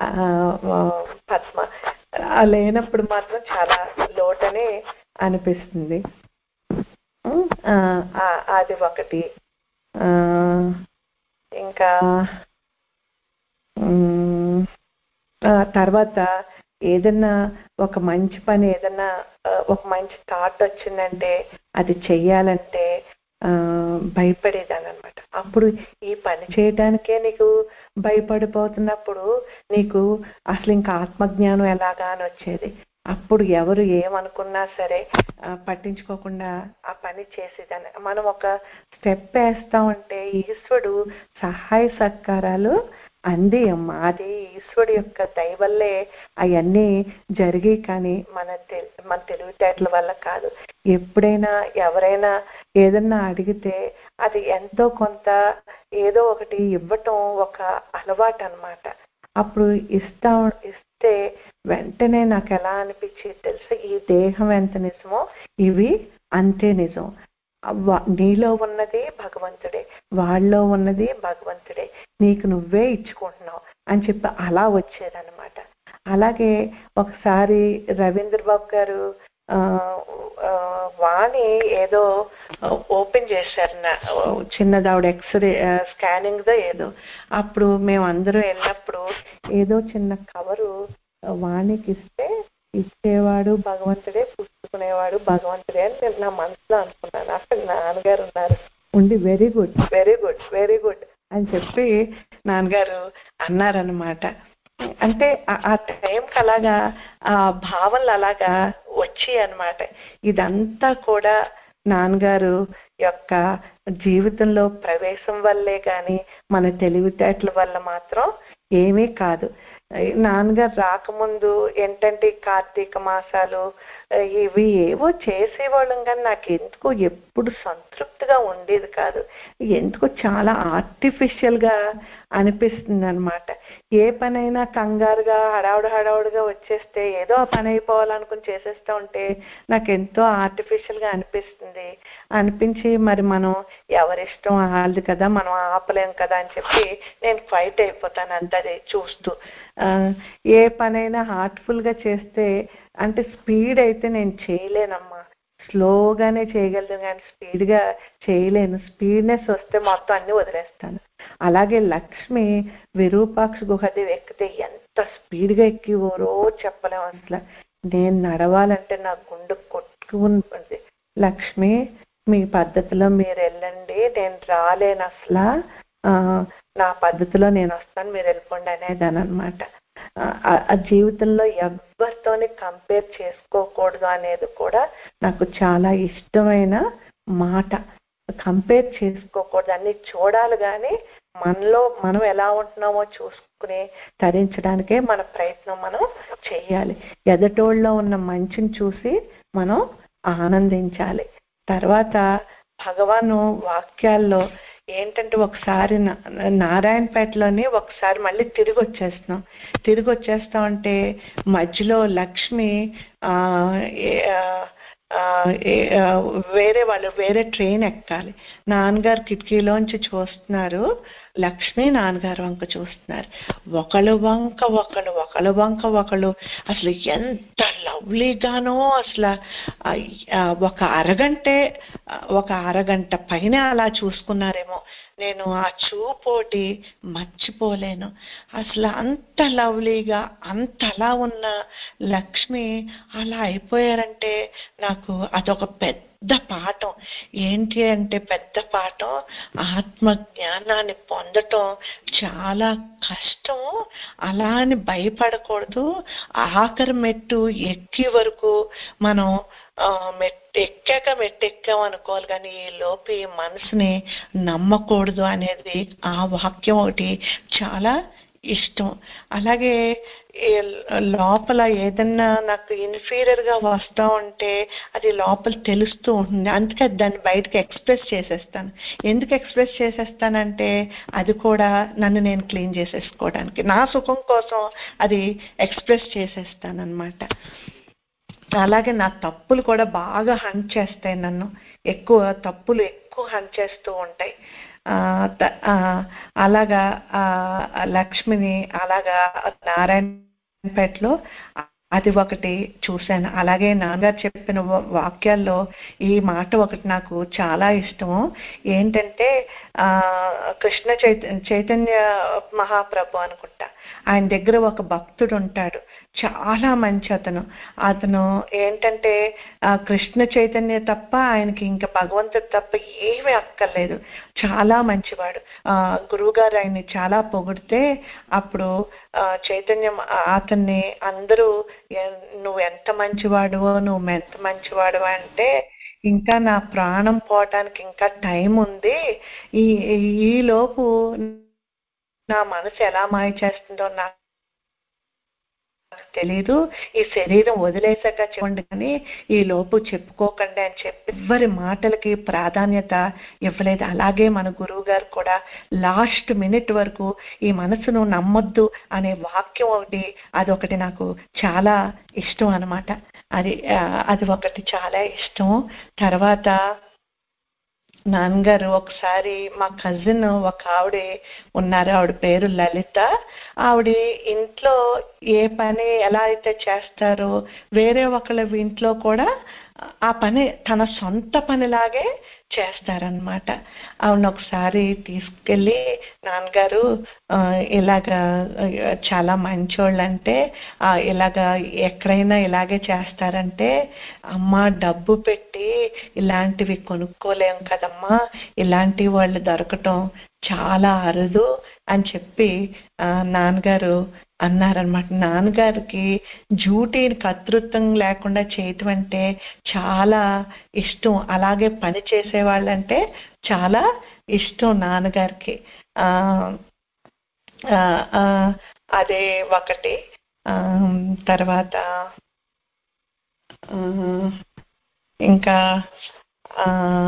పద్మ ఆ లేనప్పుడు మాత్రం చాలా లోటనే అనిపిస్తుంది ఉమ్, ఆ, ఆ, అది ఒకటి ఆ, ఇంకా ఉమ్, ఆ, తర్వాత ఏదన్నా ఒక మంచి పని ఏదన్నా ఆ, ఒక మంచి థాట్ వచ్చిందంటే అది చెయ్యాలంటే ఆ భయపడేదాన్ని అనమాట అప్పుడు ఈ పని చేయడానికే నీకు భయపడిపోతున్నప్పుడు నీకు అసలు ఇంకా ఆత్మజ్ఞానం ఎలాగా అని వచ్చేది అప్పుడు ఎవరు ఏమనుకున్నా సరే ఆ, పట్టించుకోకుండా ఆ పని చేసేదాన్ని మనం ఒక స్టెప్ వేస్తా ఉంటే ఈశ్వరుడు సహాయ సత్కారాలు అంది అమ్మ అది ఈశ్వరుడు యొక్క దయ వల్లే అవన్నీ జరిగి కానీ మన తె- మన తెలివితేటల వల్ల కాదు ఎప్పుడైనా ఎవరైనా ఏదన్నా అడిగితే అది ఎంతో కొంత ఏదో ఒకటి ఇవ్వటం ఒక అలవాటు అన్నమాట అప్పుడు ఇస్తా ఇస్తే వెంటనే నాకు ఎలా అనిపించేది తెలుసు ఈ దేహం ఎంత నిజమో ఇవి అంతే నిజం వా- నీలో ఉన్నది భగవంతుడే వాళ్ళలో ఉన్నది భగవంతుడే నీకు నువ్వే ఇచ్చుకుంటున్నావు అని చెప్పి అలా వచ్చేదన్నమాట అలాగే ఒకసారి రవీంద్ర బాబు గారు ఆ, ఆ, వాణి ఏదో ఓపెన్ చేశారు నా చిన్నది ఆవిడ ఎక్స్రే స్కానింగ్ దో ఏదో అప్పుడు మేము అందరం వెళ్ళినప్పుడు ఏదో చిన్న కవరు వాణికి ఇస్తే ఇచ్చేవాడు భగవంతుడే పుచ్చుకునేవాడు భగవంతుడే అని నేను నా మనసులో అనుకున్నాను అక్కడ నాన్నగారు ఉన్నారు ఉండి very good very good very good అని చెప్పి నాన్నగారు అన్నారనమాట అంటే ఆ- ఆ టైంకి అలాగా ఆ భావనలు అలాగా వచ్చి అన్నమాట ఇదంతా కూడా నాన్నగారు యొక్క జీవితంలో ప్రవేశం వల్లే కానీ మన తెలివితేటల వల్ల మాత్రం ఏమీ కాదు ఈ నాన్నగారు రాకముందు ఏంటంటే ఈ కార్తీక మాసాలు ఆ, ఇవి ఏవో చేసేవాళ్ళం కానీ నాకు ఎందుకో ఎప్పుడు సంతృప్తిగా ఉండేది కాదు ఎందుకో చాలా ఆర్టిఫిషియల్ గా అనిపిస్తుంది అనమాట ఏ పనైనా కంగారుగా హడావుడు హడావుడిగా వచ్చేస్తే ఏదో ఆ పని అయిపోవాలనుకుని చేసేస్తూ ఉంటే నాకు ఎంతో ఆర్టిఫిషియల్ గా అనిపిస్తుంది అనిపించి మరి మనం ఎవరిష్టం వాళ్ళది కదా మనం ఆపలేం కదా అని చెప్పి నేను ఫైట్ అయిపోతాను అంతది చూస్తూ ఆ, ఏ పనైనా హార్ట్ఫుల్ గా చేస్తే అంటే స్పీడ్ అయితే నేను చేయలేనమ్మా స్లోగానే చేయగలను కానీ స్పీడ్ గా చేయలేను స్పీడ్నెస్ వస్తే మొత్తం అన్ని వదిలేస్తాను అలాగే లక్ష్మి విరూపాక్ష గుహదేవి ఎక్కితే ఎంత స్పీడ్గా ఎక్కివోరో చెప్పలేం అసలు నేను నడవాలంటే నా గుండె కొట్టుకుంటుంది లక్ష్మి మీ పద్ధతిలో మీరు వెళ్ళండి నేను రాలేను అసలు ఆ, నా పద్ధతిలో నేను వస్తాను మీరు వెళ్ళిపోండి అనేదాని అనమాట ఆ జీవితంలో ఎవరితోని కంపేర్ చేసుకోకూడదు అనేది కూడా నాకు చాలా ఇష్టమైన మాట కంపేర్ చేసుకోకూడదు అన్ని చూడాలి కానీ మనలో మనం ఎలా ఉంటున్నామో చూసుకుని తరించడానికే మన ప్రయత్నం మనం చేయాలి ఎదటోళ్ళలో ఉన్న మంచిని చూసి మనం ఆనందించాలి తర్వాత భగవాను వాక్యాల్లో ఏంటంటే ఒకసారి నా- నారాయణపేటలోని ఒకసారి మళ్ళీ తిరిగి వచ్చేస్తున్నాం తిరిగి వచ్చేస్తాం అంటే మధ్యలో లక్ష్మి ఆ, ఏ- ఆ, ఆ, ఏ- ఆ, వేరే వాళ్ళు వేరే ట్రైన్ ఎక్కాలి నాన్నగారు కిటికీలోంచి చూస్తున్నారు లక్ష్మి నాన్నగారు వంక చూస్తున్నారు ఒకళ్ళు వంక ఒకళ్ళు ఒకళ్ళు వంక ఒకళ్ళు అసలు ఎంత లవ్లీగానో అసలు ఆ, ఆ, ఒక అరగంటే ఆ, ఒక అరగంట పైన అలా చూసుకున్నారేమో నేను ఆ చూపోటి మర్చిపోలేను అసలు అంత లవ్లీగా అంత అలా ఉన్న లక్ష్మి అలా అయిపోయారంటే నాకు అదొక పెద్ద పాఠం ఏంటి అంటే పెద్ద పాఠం ఆత్మ జ్ఞానాన్ని పొందటం చాలా కష్టం అలా అని భయపడకూడదు ఆఖరి మెట్టు ఎక్కి వరకు మనం ఆ, మెట్ ఎక్కాక మెట్టు ఎక్కాం అనుకోవాలి కానీ ఈ లోపు ఈ మనసుని నమ్మకూడదు అనేది ఆ వాక్యం ఒకటి చాలా ఇష్టం అలాగే ఈ లోపల ఏదన్నా నాకు ఇన్ఫీరియర్ గా వస్తా ఉంటే అది లోపల తెలుస్తూ ఉంటుంది అందుకే దాన్ని బయటకు ఎక్స్ప్రెస్ చేసేస్తాను ఎందుకు ఎక్స్ప్రెస్ చేసేస్తానంటే అది కూడా నన్ను నేను క్లీన్ చేసేసుకోవడానికి నా సుఖం కోసం అది ఎక్స్ప్రెస్ చేసేస్తాను అనమాట అలాగే నా తప్పులు కూడా బాగా హంట్ చేస్తాయి నన్ను ఎక్కువ తప్పులు ఎక్కువ హంట్ చేస్తూ ఉంటాయి ఆ, త- ఆ, అలాగా ఆ, లక్ష్మిని అలాగా నారాయణపేటలో అది ఒకటి చూశాను అలాగే నాన్నగారు చెప్పిన వా- వాక్యాల్లో ఈ మాట ఒకటి నాకు చాలా ఇష్టము ఏంటంటే ఆ కృష్ణ చైత చైతన్య మహాప్రభు అనుకుంటా ఆయన దగ్గర ఒక భక్తుడు ఉంటాడు చాలా మంచి అతను అతను ఏంటంటే ఆ కృష్ణ చైతన్య తప్ప ఆయనకి ఇంకా భగవంతుడు తప్ప ఏమీ అక్కర్లేదు చాలా మంచివాడు ఆ గురువు గారు ఆయన్ని చాలా పొగిడితే అప్పుడు ఆ చైతన్యం ఆ- అతన్ని అందరూ "ఎ- నువ్వు ఎంత మంచివాడువో నువ్వు ఎంత మంచివాడు అంటే ఇంకా నా ప్రాణం పోవటానికి ఇంకా టైం ఉంది ఈ ఈ లోపు నా మనసు ఎలా మాయ చేస్తుందో నాకు తెలీదు ఈ శరీరం వదిలేసాక చెప్పండి కానీ ఈ లోపు చెప్పుకోకండి అని చెప్పి ఎవరి మాటలకి ప్రాధాన్యత ఇవ్వలేదు అలాగే మన గురువు గారు కూడా లాస్ట్ మినిట్ వరకు ఈ మనసును నమ్మొద్దు అనే వాక్యం ఒకటి అదొకటి నాకు చాలా ఇష్టం అన్నమాట అది ఆ, అది ఒకటి చాలా ఇష్టం తర్వాత నాన్నగారు ఒకసారి మా కజిన్ ఒక ఆవిడ ఉన్నారు ఆవిడ పేరు లలిత ఆవిడ ఇంట్లో ఏ పని ఎలా అయితే చేస్తారో వేరే ఒకళ్ళ ఇంట్లో కూడా ఆ పని తన సొంత పనిలాగే చేస్తారనమాట ఆవిడ ఒకసారి తీసుకెళ్ళి నాన్నగారు ఆ, ఇలాగా ఆ, చాలా మంచోళ్ళు అంటే ఆ, ఇలాగా ఎక్కడైనా ఇలాగే చేస్తారంటే అమ్మ డబ్బు పెట్టి ఇలాంటివి కొనుక్కోలేం కదమ్మా ఇలాంటి వాళ్ళు దొరకటం చాలా అరుదు అని చెప్పి ఆ, నాన్నగారు అన్నారనమాట నాన్నగారికి డ్యూటీని కర్తృత్వం లేకుండా చేయటం అంటే చాలా ఇష్టం అలాగే పని చేసే వాళ్ళంటే చాలా ఇష్టం నాన్నగారికి ఆ ఆ, ఆ, అదే ఒకటి ఆ, తర్వాత ఆ, ఇంకా ఆ,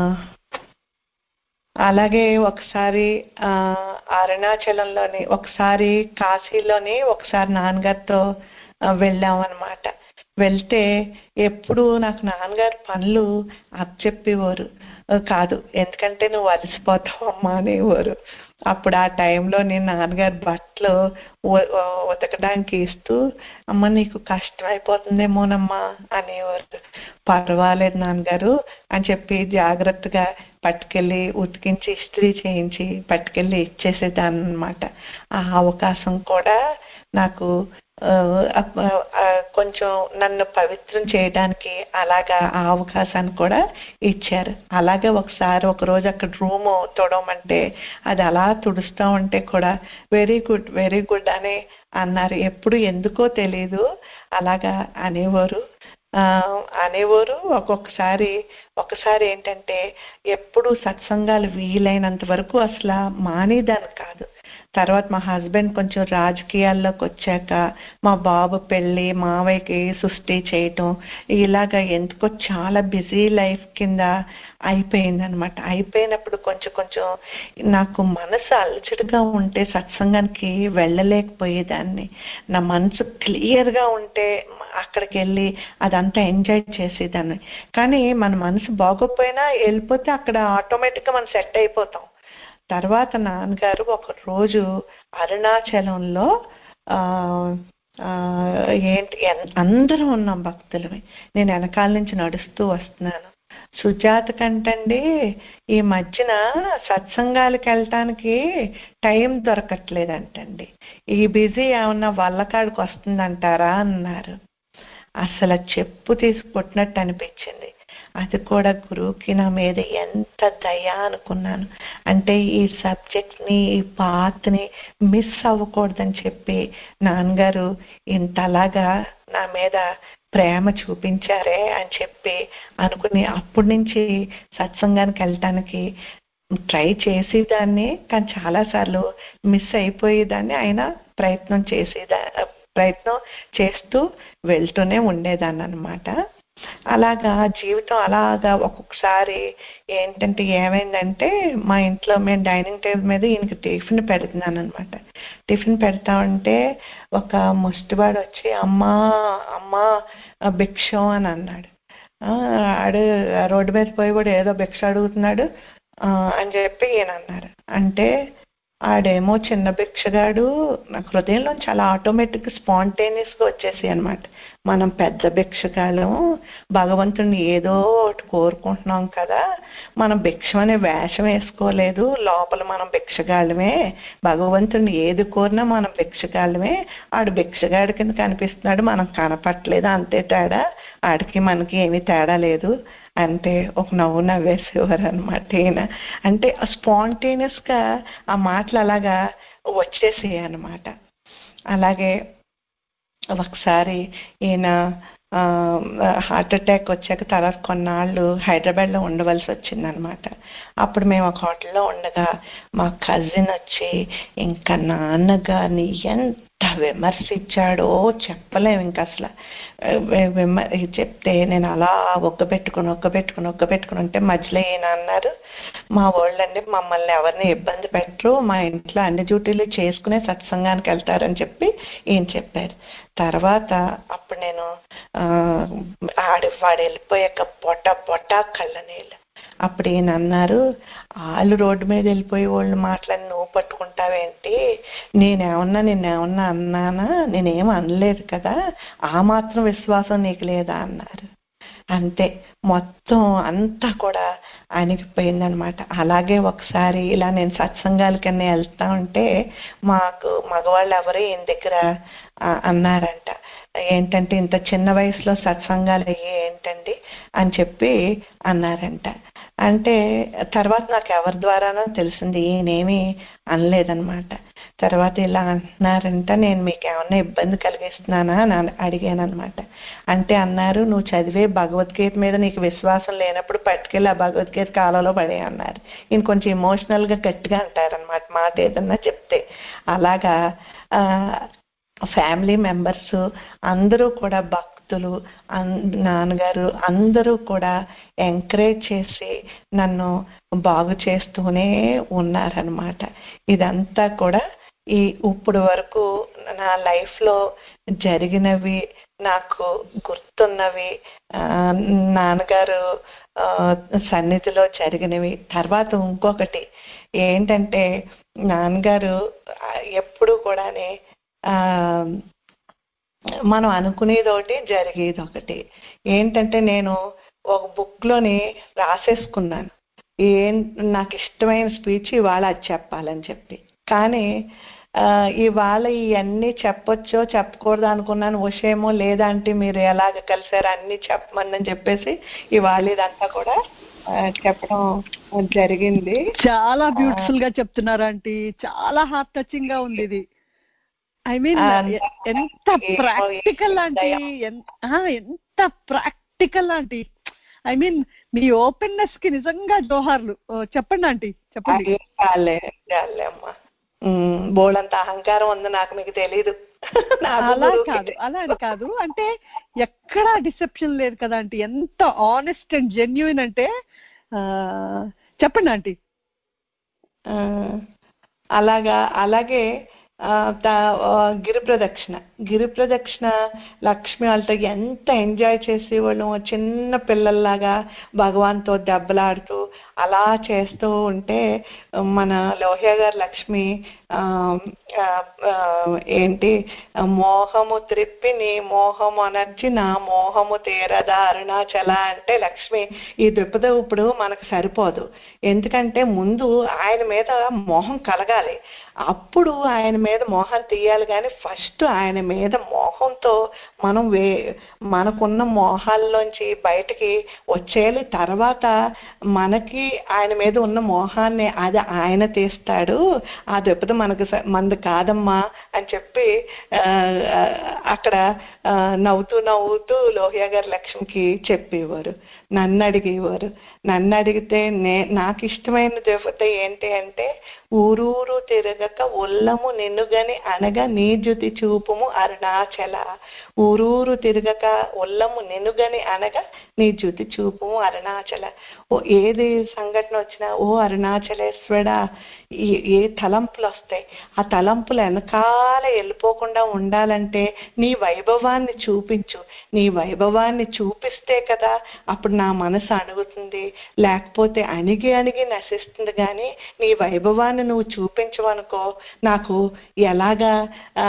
అలాగే ఒకసారి ఆ అరుణాచలంలోని ఒకసారి కాశీలోని ఒకసారి నాన్నగారితో ఆ, వెళ్ళాం అనమాట వెళ్తే ఎప్పుడు నాకు నాన్నగారు పనులు అప్పచెప్పేవారు ఆ, కాదు ఎందుకంటే నువ్వు అలసిపోతావు అమ్మా అనేవారు అప్పుడు ఆ టైంలో నేను నాన్నగారు బట్టలు ఉ- ఉ- ఉతకడానికి ఇస్తూ అమ్మ నీకు కష్టం అయిపోతుందేమోనమ్మా అనేవారు పర్వాలేదు నాన్నగారు అని చెప్పి జాగ్రత్తగా పట్టుకెళ్ళి ఉతికించి ఇస్త్రీ చేయించి పట్టుకెళ్ళి ఇచ్చేసేదాన్ని అనమాట ఆ అవకాశం కూడా నాకు ఆ, అప్- ఆ, కొంచెం నన్ను పవిత్రం చేయడానికి అలాగా ఆ అవకాశాన్ని కూడా ఇచ్చారు అలాగే ఒకసారి ఒక రోజు అక్కడ రూమ్ తుడవమంటే అది అలా తుడుస్తూ ఉంటే కూడా వెరీ గుడ్ వెరీ గుడ్ అని అన్నారు ఎప్పుడు ఎందుకో తెలియదు అలాగా అనేవారు ఆ, అనేవారు ఒక్కొక్కసారి ఒకసారి ఏంటంటే ఎప్పుడు సత్సంగాలు వీలైనంత వరకు అసలు మానేదాన్ని కాదు తర్వాత మా హస్బెండ్ కొంచెం రాజకీయాల్లోకి వచ్చాక మా బాబు పెళ్ళి మావయ్యకి సృష్టి చేయటం ఇలాగ ఎందుకో చాలా బిజీ లైఫ్ కింద అయిపోయింది అనమాట అయిపోయినప్పుడు కొంచెం కొంచెం నాకు మనసు అలజడిగా ఉంటే సత్సంగానికి వెళ్ళలేకపోయేదాన్ని నా మనసు క్లియర్గా ఉంటే అక్కడికి వెళ్ళి అదంతా ఎంజాయ్ చేసేదాన్ని కానీ మన మనసు బాగోపోయినా వెళ్ళిపోతే అక్కడ ఆటోమేటిక్గా మనం సెట్ అయిపోతాం తర్వాత నాన్నగారు ఒక రోజు అరుణాచలంలో ఆ ఆ, ఏంటి ఎన్- అందరం ఉన్నాం భక్తులమే నేను వెనకాల నుంచి నడుస్తూ వస్తున్నాను సుజాత కంటండి ఈ మధ్యన సత్సంగాలకు వెళ్ళటానికి టైం దొరకట్లేదంటండి ఈ బిజీ ఏమన్నా వల్లకాడికి వస్తుందంటారా అన్నారు అసలు చెప్పు తీసి కొట్టినట్టు అనిపించింది అది కూడా గురువుకి నా మీద ఎంత దయ అనుకున్నాను అంటే ఈ సబ్జెక్ట్ ని ఈ పాత్ ని మిస్ అవ్వకూడదని చెప్పి నాన్నగారు ఇంతలాగా నా మీద ప్రేమ చూపించారే అని చెప్పి అనుకుని అప్పటి నుంచి సత్సంగానికి వెళ్ళటానికి ట్రై చేసేదాన్ని కానీ చాలాసార్లు మిస్ అయిపోయేదాన్ని అయినా ప్రయత్నం చేసేదా ప్రయత్నం చేస్తూ వెళ్తూనే ఉండేదాన్ని అనమాట అలాగా జీవితం అలాగా ఒక్కొక్కసారి ఏంటంటే ఏమైందంటే మా ఇంట్లో మేము డైనింగ్ టేబుల్ మీద ఈయనకి టిఫిన్ పెడుతున్నాను అనమాట టిఫిన్ పెడతా ఉంటే ఒక ముష్టివాడు వచ్చి అమ్మా అమ్మా ఆ, భిక్షం అని అన్నాడు ఆ, ఆడు ఆ రోడ్డు మీద పోయి కూడా ఏదో భిక్ష అడుగుతున్నాడు ఆ, అని చెప్పి ఈయన అన్నారు అంటే ఆడేమో చిన్న భిక్షగాడు నాకు హృదయంలో చాలా ఆటోమేటిక్ స్పాంటేనియస్ గా వచ్చేసి అనమాట మనం పెద్ద భిక్షగాళ్ళం భగవంతుడిని ఏదో ఒకటి కోరుకుంటున్నాం కదా మనం భిక్షం అనే వేషం వేసుకోలేదు లోపల మనం భిక్షగాళ్ళమే భగవంతుడిని ఏది కోరినా మనం భిక్షగాళ్ళమే ఆడు భిక్షగాడి కింద కనిపిస్తున్నాడు మనం కనపట్లేదు అంతే తేడా ఆడికి మనకి ఏమీ తేడా లేదు అంటే ఒక నవ్వు నవ్వేసేవారు అనమాట ఈయన అంటే స్పాంటేనియస్ గా ఆ మాటలు అలాగా వచ్చేసాయి అనమాట అలాగే ఒకసారి ఈయన హార్ట్ అటాక్ వచ్చాక తర్వాత కొన్నాళ్ళు హైదరాబాద్లో ఉండవలసి వచ్చిందనమాట అప్పుడు మేము ఒక హోటల్లో ఉండగా మా కజిన్ వచ్చి ఇంకా నాన్నగారిని ఎంత విమర్శించాడో చెప్పలేము ఇంకా అసలు వి- విమ- చెప్తే నేను అలా ఒక్కబెట్టుకుని ఒక్కబెట్టుకుని ఒక్కబెట్టుకుని ఉంటే మధ్యలో ఈయన అన్నారు మా వాళ్ళండి మమ్మల్ని ఎవరిని ఇబ్బంది పెట్టరు మా ఇంట్లో అన్ని డ్యూటీలు చేసుకునే సత్సంగానికి వెళ్తారని చెప్పి ఈయన చెప్పారు తర్వాత అప్పుడు నేను ఆ, ఆడి వాడు వెళ్ళిపోయాక పొట్ట పొట్ట కళ్ళ నీళ్ళు అప్పుడు ఈయన అన్నారు వాళ్ళు రోడ్డు మీద వెళ్ళిపోయి వాళ్ళు మాట్లాడి నువ్వు పట్టుకుంటావేంటి నేనేమన్నా నిన్నేమన్నా అన్నానా నేనేం అనలేదు కదా ఆ మాత్రం విశ్వాసం నీకు లేదా అన్నారు అంతే మొత్తం అంతా కూడా అణిగిపోయిందనమాట అలాగే ఒకసారి ఇలా నేను సత్సంగాలకన్నా వెళ్తా ఉంటే మాకు మగవాళ్ళు ఎవరు ఈయన దగ్గర ఆ, అన్నారంట ఏంటంటే ఇంత చిన్న వయసులో సత్సంగాలు అయ్యి ఏంటండి అని చెప్పి అన్నారంట అంటే తర్వాత నాకు ఎవరి ద్వారానో తెలిసింది ఈయనేమి అనలేదన్నమాట తర్వాత ఇలా అంటున్నారంట నేను మీకు ఏమన్నా ఇబ్బంది కలిగిస్తున్నానా అని అడిగాను అనమాట అంటే అన్నారు నువ్వు చదివే భగవద్గీత మీద నీకు విశ్వాసం లేనప్పుడు పట్టుకెళ్ళి ఆ భగవద్గీత కాలంలో పడే అన్నారు ఈయన కొంచెం ఎమోషనల్ గా గట్టిగా అంటారనమాట మాట ఏదన్నా చెప్తే అలాగా ఆ, ఫ్యామిలీ మెంబర్స్ అందరూ కూడా భక్తులు అన్- నాన్నగారు అందరూ కూడా ఎంకరేజ్ చేసి నన్ను బాగు చేస్తూనే ఉన్నారనమాట ఇదంతా కూడా ఈ ఇప్పుడు వరకు నా లైఫ్ లో జరిగినవి నాకు గుర్తున్నవి ఆ, నాన్నగారు ఆ, సన్నిధిలో జరిగినవి తర్వాత ఇంకొకటి ఏంటంటే నాన్నగారు ఆ, ఎప్పుడు కూడానే ఆ మనం అనుకునేది ఒకటి జరిగేది ఒకటి ఏంటంటే నేను ఒక బుక్ లోని రాసేసుకున్నాను ఏం నాకు ఇష్టమైన స్పీచ్ ఇవాళ అది చెప్పాలని చెప్పి కానీ ఆ, ఇవాళ ఇవన్నీ చెప్పొచ్చో చెప్పకూడదు అనుకున్నాను ఉషేమో లేదంటే మీరు ఎలాగ కలిసారు అన్ని చెప్పమని చెప్పేసి ఇవాళ ఇదంతా కూడా ఆ, చెప్పడం జరిగింది చాలా బ్యూటిఫుల్ గా చెప్తున్నారు ఆంటీ చాలా హార్ట్ టచింగ్ గా ఉంది ఇది ఐ మీన్ ఆ, ఎంత ఏమో, ప్రాక్టికల్ ఏమో, ఆంటీ ఎన్- ఆ, ఎంత ప్రాక్టికల్ ఆంటీ ఐ మీన్ మీ ఓపెన్నెస్ కి నిజంగా జోహార్లు ఓ, చెప్పండి ఆంటీ చెప్పండి అయ్యో, చాలే చాలే అమ్మా ఉమ్, బోళంత అహంకారం ఉంది నాకు మీకు తెలీదు నాకు అలా గురువుకి కాదు అలా అని కాదు అంటే ఎక్కడా డిసెప్షన్ లేదు కదా ఆంటీ ఎంత ఆనెస్ట్ అండ్ జెన్యున్ అంటే ఆ, చెప్పండి ఆంటీ ఆ, అలాగా అలాగే ఆ, త- ఆ, గిరి ప్రదక్షిణ గిరి ప్రదక్షిణ లక్ష్మి వాళ్ళతో ఎంత ఎంజాయ్ చేసేవాళ్ళం చిన్న పిల్లల్లాగా భగవాన్తో దెబ్బలాడుతూ అలా చేస్తూ ఉంటే మన లోహ్య గారు లక్ష్మి ఆ, ఆ, ఆ, ఏంటి మోహము త్రిప్పి నీ మోహము అనర్చి నా మోహము తీరదా అరుణాచల అంటే లక్ష్మి ఈ దుప్పద ఇప్పుడు మనకు సరిపోదు ఎందుకంటే ముందు ఆయన మీద మోహం కలగాలి అప్పుడు ఆయన మీద మోహం తీయాలి కానీ ఫస్ట్ ఆయన మీద మోహంతో మనం వే మనకున్న మోహాల్లోంచి బయటికి వచ్చేయాలి తర్వాత మనకి ఆయన మీద ఉన్న మోహాన్ని అది ఆయన తీస్తాడు ఆ దెబ్బత మనకు స- మనది కాదమ్మా అని చెప్పి ఆ, ఆ, అక్కడ ఆ, నవ్వుతూ నవ్వుతూ లోహియా గారి లక్ష్మికి చెప్పేవారు నన్ను అడిగేవారు నన్ను అడిగితే నే నాకు ఇష్టమైన దేవత ఏంటి అంటే ఊరూరు తిరగక ఉల్లము నిన్నుగని అనగా నీ జుతి చూపుము అరుణాచల ఊరూరు తిరగక ఉల్లము నిన్నుగని అనగా నీ జుతి చూపుము అరుణాచల ఓ ఏది సంఘటన వచ్చినా ఓ అరుణాచలేశ్వరా ఏ ఏ తలంపులు వస్తాయి ఆ తలంపులు వెనకాల వెళ్ళిపోకుండా ఉండాలంటే నీ వైభవాన్ని చూపించు నీ వైభవాన్ని చూపిస్తే కదా అప్పుడు నా మనసు అణుగుతుంది లేకపోతే అణిగి అణిగి నశిస్తుంది కానీ నీ వైభవాన్ని నువ్వు చూపించవనుకో నాకు ఎలాగా ఆ,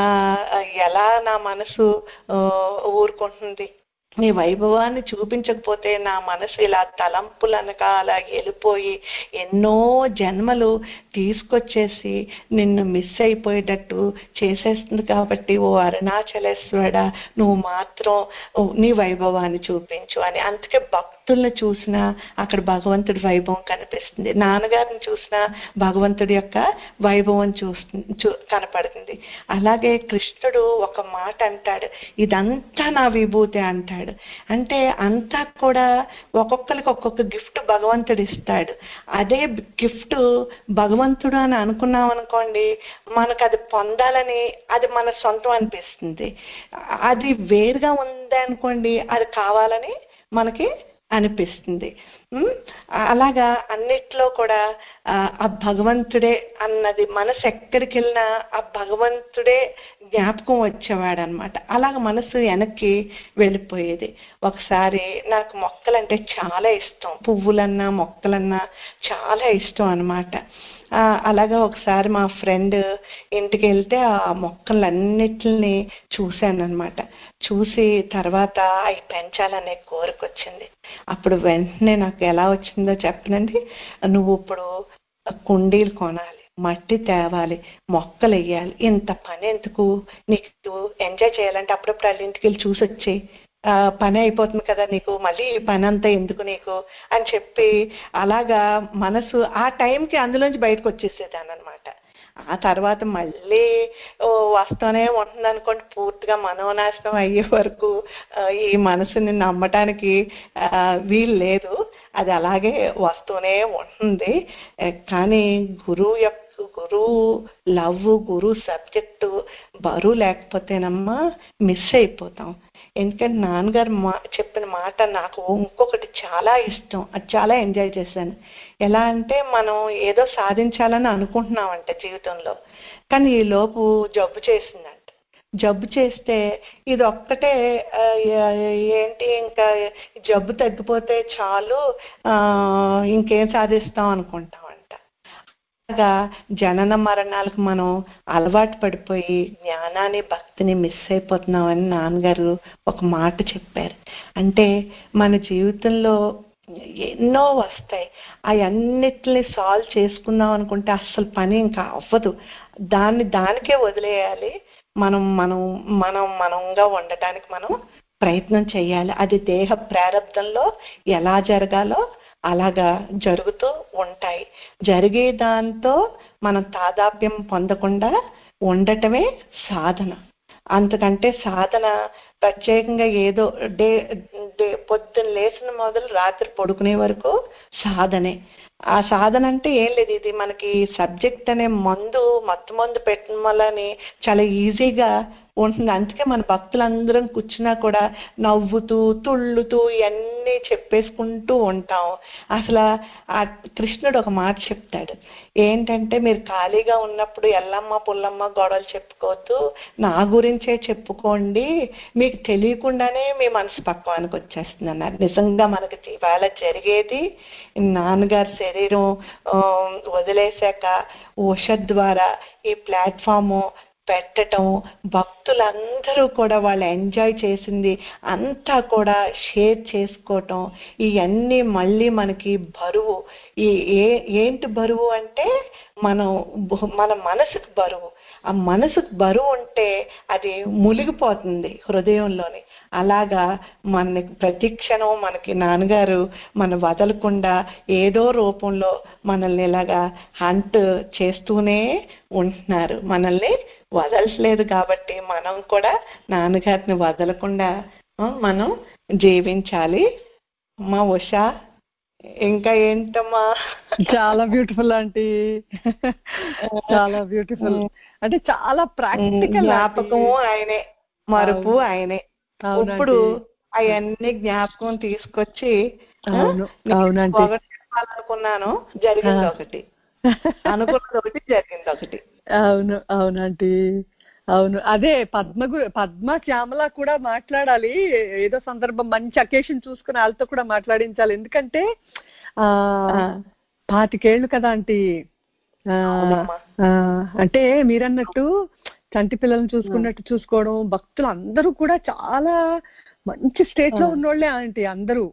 ఎలా నా మనసు ఆ, ఊరుకుంటుంది నీ వైభవాన్ని చూపించకపోతే నా మనసు ఇలా తలంపులు అనకాల వెళ్ళిపోయి ఎన్నో జన్మలు తీసుకొచ్చేసి నిన్ను మిస్ అయిపోయేటట్టు చేసేస్తుంది కాబట్టి ఓ అరుణాచలేశ్వర నువ్వు మాత్రం ఓ నీ వైభవాన్ని చూపించు అని అందుకే భక్తుల్ని చూసినా అక్కడ భగవంతుడి వైభవం కనిపిస్తుంది నాన్నగారిని చూసినా భగవంతుడి యొక్క వైభవం చూస్తుంది చూ కనపడుతుంది అలాగే కృష్ణుడు ఒక మాట అంటాడు ఇదంతా నా విభూతి అంటాడు అంటే అంతా కూడా ఒక్కొక్కరికి ఒక్కొక్క గిఫ్ట్ భగవంతుడు ఇస్తాడు అదే గిఫ్ట్ భగవంతుడు అని అనుకున్నాం అనుకోండి మనకు అది పొందాలని అది మన సొంతం అనిపిస్తుంది అది వేరుగా ఉంది అనుకోండి అది కావాలని మనకి అనిపిస్తుంది ఉమ్, అలాగా అన్నిట్లో కూడా ఆ ఆ భగవంతుడే అన్నది మనసు ఎక్కడికి వెళ్ళినా ఆ భగవంతుడే జ్ఞాపకం వచ్చేవాడు అనమాట అలాగ మనసు వెనక్కి వెళ్ళిపోయేది ఒకసారి నాకు మొక్కలంటే చాలా ఇష్టం పువ్వులన్నా మొక్కలన్నా చాలా ఇష్టం అనమాట అలాగా ఒకసారి మా ఫ్రెండ్ ఇంటికి వెళ్తే ఆ మొక్కలన్నిటిని చూశాను అనమాట చూసి తర్వాత అవి పెంచాలనే కోరిక వచ్చింది అప్పుడు వెంటనే నాకు ఎలా వచ్చిందో చెప్పనండి నువ్వు ఇప్పుడు కుండీలు కొనాలి మట్టి తేవాలి మొక్కలు వేయాలి ఇంత పని ఎందుకు నీకు ఎంజాయ్ చేయాలంటే అప్పుడప్పుడు వాళ్ళ ఇంటికి వెళ్ళి చూసి వచ్చి ఆ, పని అయిపోతుంది కదా నీకు మళ్ళీ ఈ పని అంతా ఎందుకు నీకు అని చెప్పి అలాగా మనసు ఆ టైంకి అందులోంచి బయటకు వచ్చేసేదాన్ని అనమాట ఆ తర్వాత మళ్ళీ ఓ, వస్తూనే ఉంటుంది అనుకోండి పూర్తిగా మనోనాశనం అయ్యే వరకు ఆ, ఈ మనసుని నమ్మటానికి ఆ, వీలు లేదు అది అలాగే వస్తూనే ఉంటుంది ఏ, కానీ గురువు యొక్క గురువు లవ్ గురువు సబ్జెక్టు బరువు లేకపోతేనమ్మా మిస్ అయిపోతాం ఎందుకంటే నాన్నగారు మా చెప్పిన మాట నాకు ఇంకొకటి చాలా ఇష్టం అది చాలా ఎంజాయ్ చేశాను ఎలా అంటే మనం ఏదో సాధించాలని అనుకుంటున్నామంట జీవితంలో కానీ ఈ లోపు జబ్బు చేసిందంట జబ్బు చేస్తే ఇది ఒక్కటే ఆ, ఏ- ఏంటి ఇంకా జబ్బు తగ్గిపోతే చాలు ఆ, ఇంకేం సాధిస్తాం అనుకుంటామంట అలాగా జనన మరణాలకు మనం అలవాటు పడిపోయి జ్ఞానాన్ని భక్తిని మిస్ అయిపోతున్నామని నాన్నగారు ఒక మాట చెప్పారు అంటే మన జీవితంలో ఎన్నో వస్తాయి అవన్నిటిని సాల్వ్ చేసుకుందాం అనుకుంటే అస్సలు పని ఇంకా అవ్వదు దాన్ని దానికే వదిలేయాలి మనం మనం మనం మనంగా ఉండటానికి మనం ప్రయత్నం చేయాలి అది దేహ ప్రారంధంలో ఎలా జరగాలో అలాగా జరుగుతూ ఉంటాయి జరిగే దాంతో మనం తాదాప్యం పొందకుండా ఉండటమే సాధన అంతకంటే సాధన ప్రత్యేకంగా ఏదో డే డే పొద్దున్న లేచిన మొదలు రాత్రి పడుకునే వరకు సాధనే ఆ సాధన అంటే ఏం లేదు ఇది మనకి సబ్జెక్ట్ అనే మందు మత్తు మందు పెట్టడం వల్లని చాలా ఈజీగా ఉంటుంది అందుకే మన భక్తులందరం కూర్చున్నా కూడా నవ్వుతూ తుళ్ళుతూ ఇవన్నీ చెప్పేసుకుంటూ ఉంటాం అసలు ఆ కృష్ణుడు ఒక మాట చెప్తాడు ఏంటంటే మీరు ఖాళీగా ఉన్నప్పుడు ఎల్లమ్మ పుల్లమ్మ గొడవలు చెప్పుకోవద్దు నా గురించే చెప్పుకోండి మీకు తెలియకుండానే మీ మనసు పక్వానికి వచ్చేస్తుంది అన్నారు నిజంగా మనకి ఇవాళ జరిగేది నాన్నగారి శరీరం ఆ, వదిలేశాక ఉష ద్వారా ఈ ప్లాట్ఫాము పెట్టటం భక్తులందరూ కూడా వాళ్ళు ఎంజాయ్ చేసింది అంతా కూడా షేర్ చేసుకోవటం ఇవన్నీ మళ్ళీ మనకి బరువు ఈ ఏ ఏంటి బరువు అంటే మనం బు- మన మనసుకు బరువు ఆ మనసుకు బరువు ఉంటే అది మునిగిపోతుంది హృదయంలోని అలాగా మనకి ప్రతి క్షణం మనకి నాన్నగారు మన వదలకుండా ఏదో రూపంలో మనల్ని ఇలాగా హంట్ చేస్తూనే ఉంటున్నారు మనల్ని వదలట్లేదు కాబట్టి మనం కూడా నాన్నగారిని వదలకుండా ఆ, మనం జీవించాలి మా ఉషా ఇంకా ఏంటమ్మా చాలా బ్యూటిఫుల్ ఆంటీ చాలా బ్యూటిఫుల్ అంటే చాలా ప్రాక్టికల్ జ్ఞాపకము ఆయనే మరుపు ఆయనే ఇప్పుడు అవన్నీ జ్ఞాపకం తీసుకొచ్చి ఆ, అవును, నీకు అవునండి. ఒకటి చెప్పాలనుకున్నాను జరిగింది ఆ. ఒకటి అనుకున్నది ఒకటి జరిగింది ఒకటి అవును అవునంటీ అవును అదే పద్మ గు- పద్మ శ్యామల కూడా మాట్లాడాలి ఏదో సందర్భం మంచి అకేషన్ చూసుకుని వాళ్ళతో కూడా మాట్లాడించాలి ఎందుకంటే ఆ ఆ. పాతికేళ్ళు కదా ఆంటీ ఆ, అవునమ్మా. ఆ, అంటే మీరన్నట్టు చంటి పిల్లల్ని చూసుకున్నట్టు చూసుకోవడం భక్తులు అందరూ కూడా చాలా మంచి స్టేట్ లో ఆ. ఉన్నోళ్ళే ఆంటీ అందరూ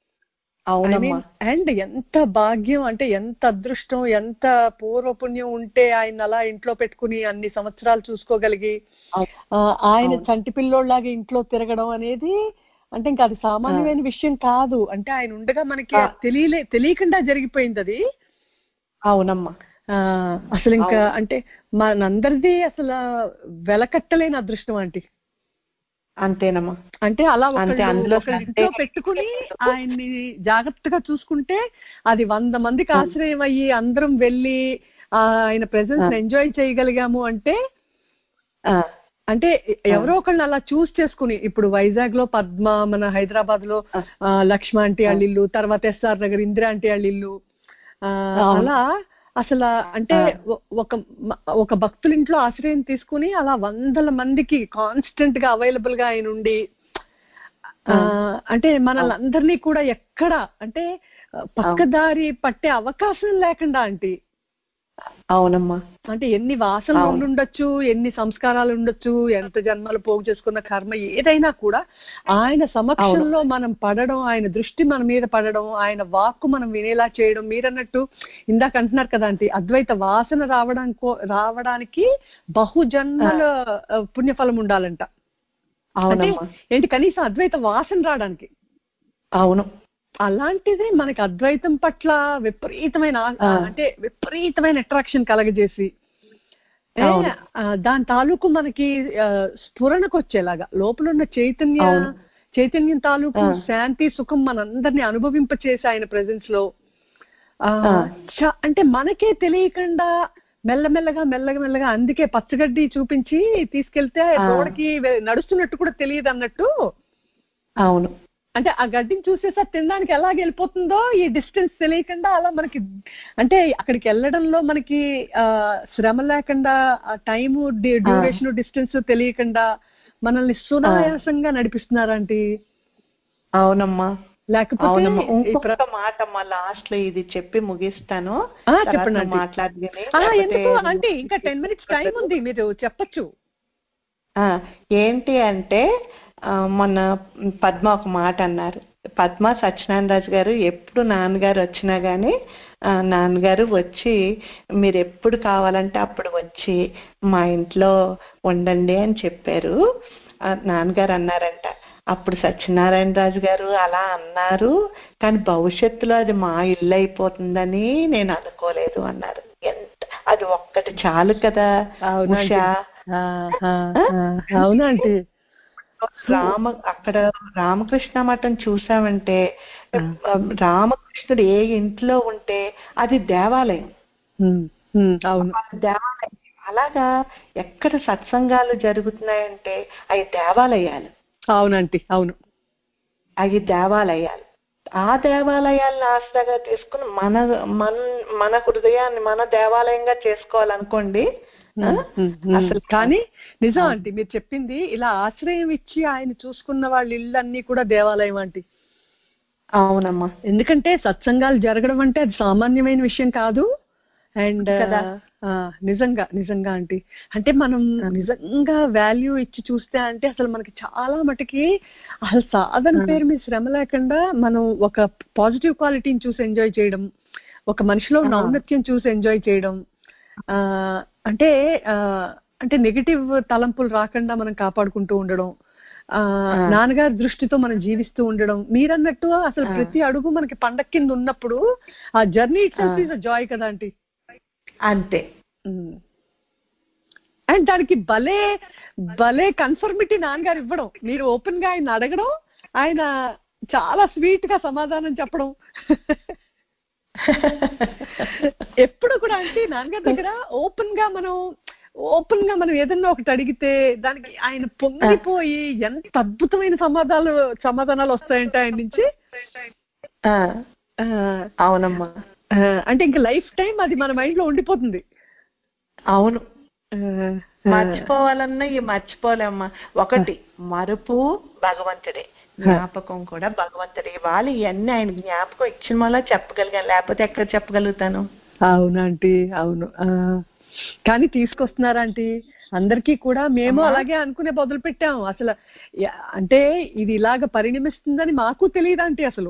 ఐ అవునమ్మా మీన్ అండ్ ఎంత భాగ్యం అంటే ఎంత అదృష్టం ఎంత పూర్వపుణ్యం ఉంటే ఆయన అలా ఇంట్లో పెట్టుకుని అన్ని సంవత్సరాలు చూసుకోగలిగి అవును. ఆ, ఆయన అవును. చంటి పిల్లోళ్ళలాగా ఇంట్లో తిరగడం అనేది అంటే ఇంకా అది సామాన్యమైన విషయం కాదు అంటే ఆయన ఉండగా మనకి ఆ. తెలియలే తెలియకుండా జరిగిపోయింది అది అవునమ్మా ఆ అసలు ఇంకా అవును. అంటే మనందరిది అసలు వెలకట్టలేని అదృష్టం ఆంటీ అంతేనమ్మా అంటే అలా అంతే, ఒకళ్ళు అందులో ఒకళ్ళు సందేహం ఇంట్లో పెట్టుకుని ఆయన్ని జాగ్రత్తగా చూసుకుంటే అది వంద మందికి ఆ. ఆశ్రయం అయ్యి అందరం వెళ్ళి ఆ, ఆయన ప్రెసెన్స్ ఆ. ఎంజాయ్ చేయగలిగాము అంటే ఆ, అంటే ఎవరో ఒకళ్ళని అలా చూస్ చేసుకుని ఇప్పుడు వైజాగ్ లో పద్మ మన హైదరాబాద్ లో ఆ. ఆ, లక్ష్మ ఆంటీ వాళ్ళ ఇల్లు తర్వాత ఎస్ఆర్ నగర్ ఇందిరా ఆంటీ వాళ్ళ ఇల్లు ఆ, అవును. అలా అసలు అంటే ఆ. ఒ- ఒక మ- ఒక భక్తుల ఇంట్లో ఆశ్రయం తీసుకుని అలా వందల మందికి కాన్స్టెంట్ గా అవైలబుల్ గా ఆయన ఉండి ఆ, అంటే మనల్ని అందరినీ కూడా ఎక్కడ అంటే ఆ, పక్కదారి పట్టే అవకాశం లేకుండా ఆంటీ అవునమ్మా అంటే ఎన్ని వాసనలు అవును. ఉండొచ్చు ఎన్ని సంస్కారాలు ఉండొచ్చు ఎంత జన్మలు పోగు చేసుకున్న కర్మ ఏదైనా కూడా ఆయన సమక్షంలో మనం పడడం ఆయన దృష్టి మన మీద పడడం ఆయన వాక్కు మనం వినేలా చేయడం మీరన్నట్టు ఇందాక అంటున్నారు కదా ఆంటీ అద్వైత వాసన రావడానికి రావడానికి బహుజన్మల ఆ, పుణ్యఫలం ఉండాలంట అంటే అవునమ్మా ఏంటి కనీసం అద్వైత వాసన రావడానికి అవును అలాంటిది మనకి అద్వైతం పట్ల విపరీతమైన ఆ- ఆ. అంటే విపరీతమైన అట్రాక్షన్ కలగజేసి ఏ, అవును. ఆ, దాని తాలూకు మనకి ఆ, స్ఫురణకు వచ్చేలాగా లోపల ఉన్న చైతన్య అవును. చైతన్యం తాలూకు ఆ. శాంతి సుఖం మనందరినీ అనుభవింపచేసి ఆయన ప్రెజెన్స్ లో ఆ, ఆ. చ- అంటే మనకే తెలియకుండా మెల్లమెల్లగా మెల్లగా మెల్లగా అందుకే పచ్చగడ్డి చూపించి తీసుకెళ్తే ఆ. రోడ్కి వె- నడుస్తున్నట్టు కూడా తెలియదు అన్నట్టు అవును అంటే ఆ గడ్డిని చూసేసరి తినడానికి ఎలా వెళ్ళిపోతుందో ఈ డిస్టెన్స్ తెలియకుండా అలా మనకి అంటే అక్కడికి వెళ్ళడంలో మనకి ఆ శ్రమ లేకుండా ఆ టైము డ్యూరేషన్ డిస్టెన్స్ తెలియకుండా మనల్ని సునాయాసంగా నడిపిస్తున్నారంటే అవునమ్మా లేకపోతే అవునమ్మా ఈ ప్ర- ఇంకొక మాట అమ్మా లాస్ట్ లో ఇది చెప్పి ముగిస్తాను ఆ, తర్వాత చెప్పండి నువ్వు ఆంటీ. మాట్లాడదుని, ఆ, లేకపోతే ఎందుకు అంటే ఇంకా టెన్ మినిట్స్ టైం ఉంది మీరు చెప్పొచ్చు ఆ, ఏంటి అంటే ఆ, మొన్న పద్మ ఒక మాట అన్నారు పద్మ సత్యనారాయణ రాజు గారు ఎప్పుడు నాన్నగారు వచ్చినా గానీ ఆ, నాన్నగారు వచ్చి మీరు ఎప్పుడు కావాలంటే అప్పుడు వచ్చి మా ఇంట్లో ఉండండి అని చెప్పారు ఆ, నాన్నగారు అన్నారంట అప్పుడు సత్యనారాయణ రాజు గారు అలా అన్నారు కానీ భవిష్యత్తులో అది మా ఇల్లు అయిపోతుందని నేను అనుకోలేదు అన్నారు ఎంత అది ఒక్కటి చాలు కదా అవునండి. ఉషా ఆ, ఆ, ఆ, అవునండి రామ అక్కడ రామకృష్ణ మఠం చూసామంటే రామకృష్ణుడు ఏ ఇంట్లో ఉంటే అది దేవాలయం ఉమ్, ఉమ్, అవును దేవాలయం అలాగా ఎక్కడ సత్సంగాలు జరుగుతున్నాయంటే అవి దేవాలయాలు అవునండి అవును అవి దేవాలయాలు ఆ దేవాలయాలను ఆసరాగా తీసుకుని మన మన మన హృదయాన్ని మన దేవాలయంగా చేసుకోవాలనుకోండి ఆ? ఉమ్, ఉమ్, ఉమ్. అసలు కానీ నిజం ఆంటీ మీరు చెప్పింది ఇలా ఆశ్రయం ఇచ్చి ఆయన చూసుకున్న వాళ్ళ ఇల్లు అన్ని కూడా దేవాలయం ఆంటీ అవునమ్మా ఎందుకంటే సత్సంగాలు జరగడం అంటే అది సామాన్యమైన విషయం కాదు అండ్ కదా. నిజంగా నిజంగా ఆంటీ అంటే మనం నిజంగా వాల్యూ ఇచ్చి చూస్తే అంటే అసలు మనకి చాలా మటుకి అసలు సాధన పేరు మీద శ్రమ లేకుండా మనం ఒక పాజిటివ్ క్వాలిటీని చూసి ఎంజాయ్ చేయడం ఒక మనిషిలో ఉన్న ఆ. ఔన్నత్యం చూసి ఎంజాయ్ చేయడం ఆ అంటే ఆ అంటే నెగిటివ్ తలంపులు రాకుండా మనం కాపాడుకుంటూ ఉండడం ఆ ఆ. నాన్నగారి దృష్టితో మనం జీవిస్తూ ఉండడం మీరన్నట్టు అసలు ఆ. ప్రతి అడుగు మనకి పండగ కింద ఉన్నప్పుడు ఆ journey it uh. Is joy కదా ఆంటీ అంతే అండ్ దానికి భలే భలే కన్ఫర్మిటీ నాన్నగారు ఇవ్వడం మీరు ఓపెన్ గా ఆయన అడగడం ఆయన చాలా స్వీట్ గా సమాధానం చెప్పడం ఎప్పుడు కూడా అంటే నాన్నగారి దగ్గర ఓపెన్ గా మనం ఓపెన్ గా మనం ఏదన్నా ఒకటి అడిగితే దానికి ఆయన పొంగిపోయి ఎంత అద్భుతమైన సమాధానాలు సమాధానాలు వస్తాయంటే ఆయన నుంచి ఆ, ఆ, అవునమ్మా ఆ, అంటే ఇంకా లైఫ్ టైం అది మన మైండ్ లో ఉండిపోతుంది అవును ఆ, మర్చిపోవాలన్నా ఈ మర్చిపోలేమ్మా ఒకటి మరుపు భగవంతుడే జ్ఞాపకం కూడా భగవంతుడే ఇవాళ ఇవన్నీ ఆయన జ్ఞాపకం ఇచ్చిన వల్ల చెప్పగలిగాను లేకపోతే ఎక్కడ చెప్పగలుగుతాను అవునంటీ అవును ఆ, కానీ తీసుకొస్తున్నారంటీ అందరికీ కూడా మేము అమ్మా. అలాగే అనుకునే మొదలు పెట్టాము అసలు యా- అంటే ఇది ఇలాగ పరిణమిస్తుందని మాకు తెలియదు ఆంటీ అసలు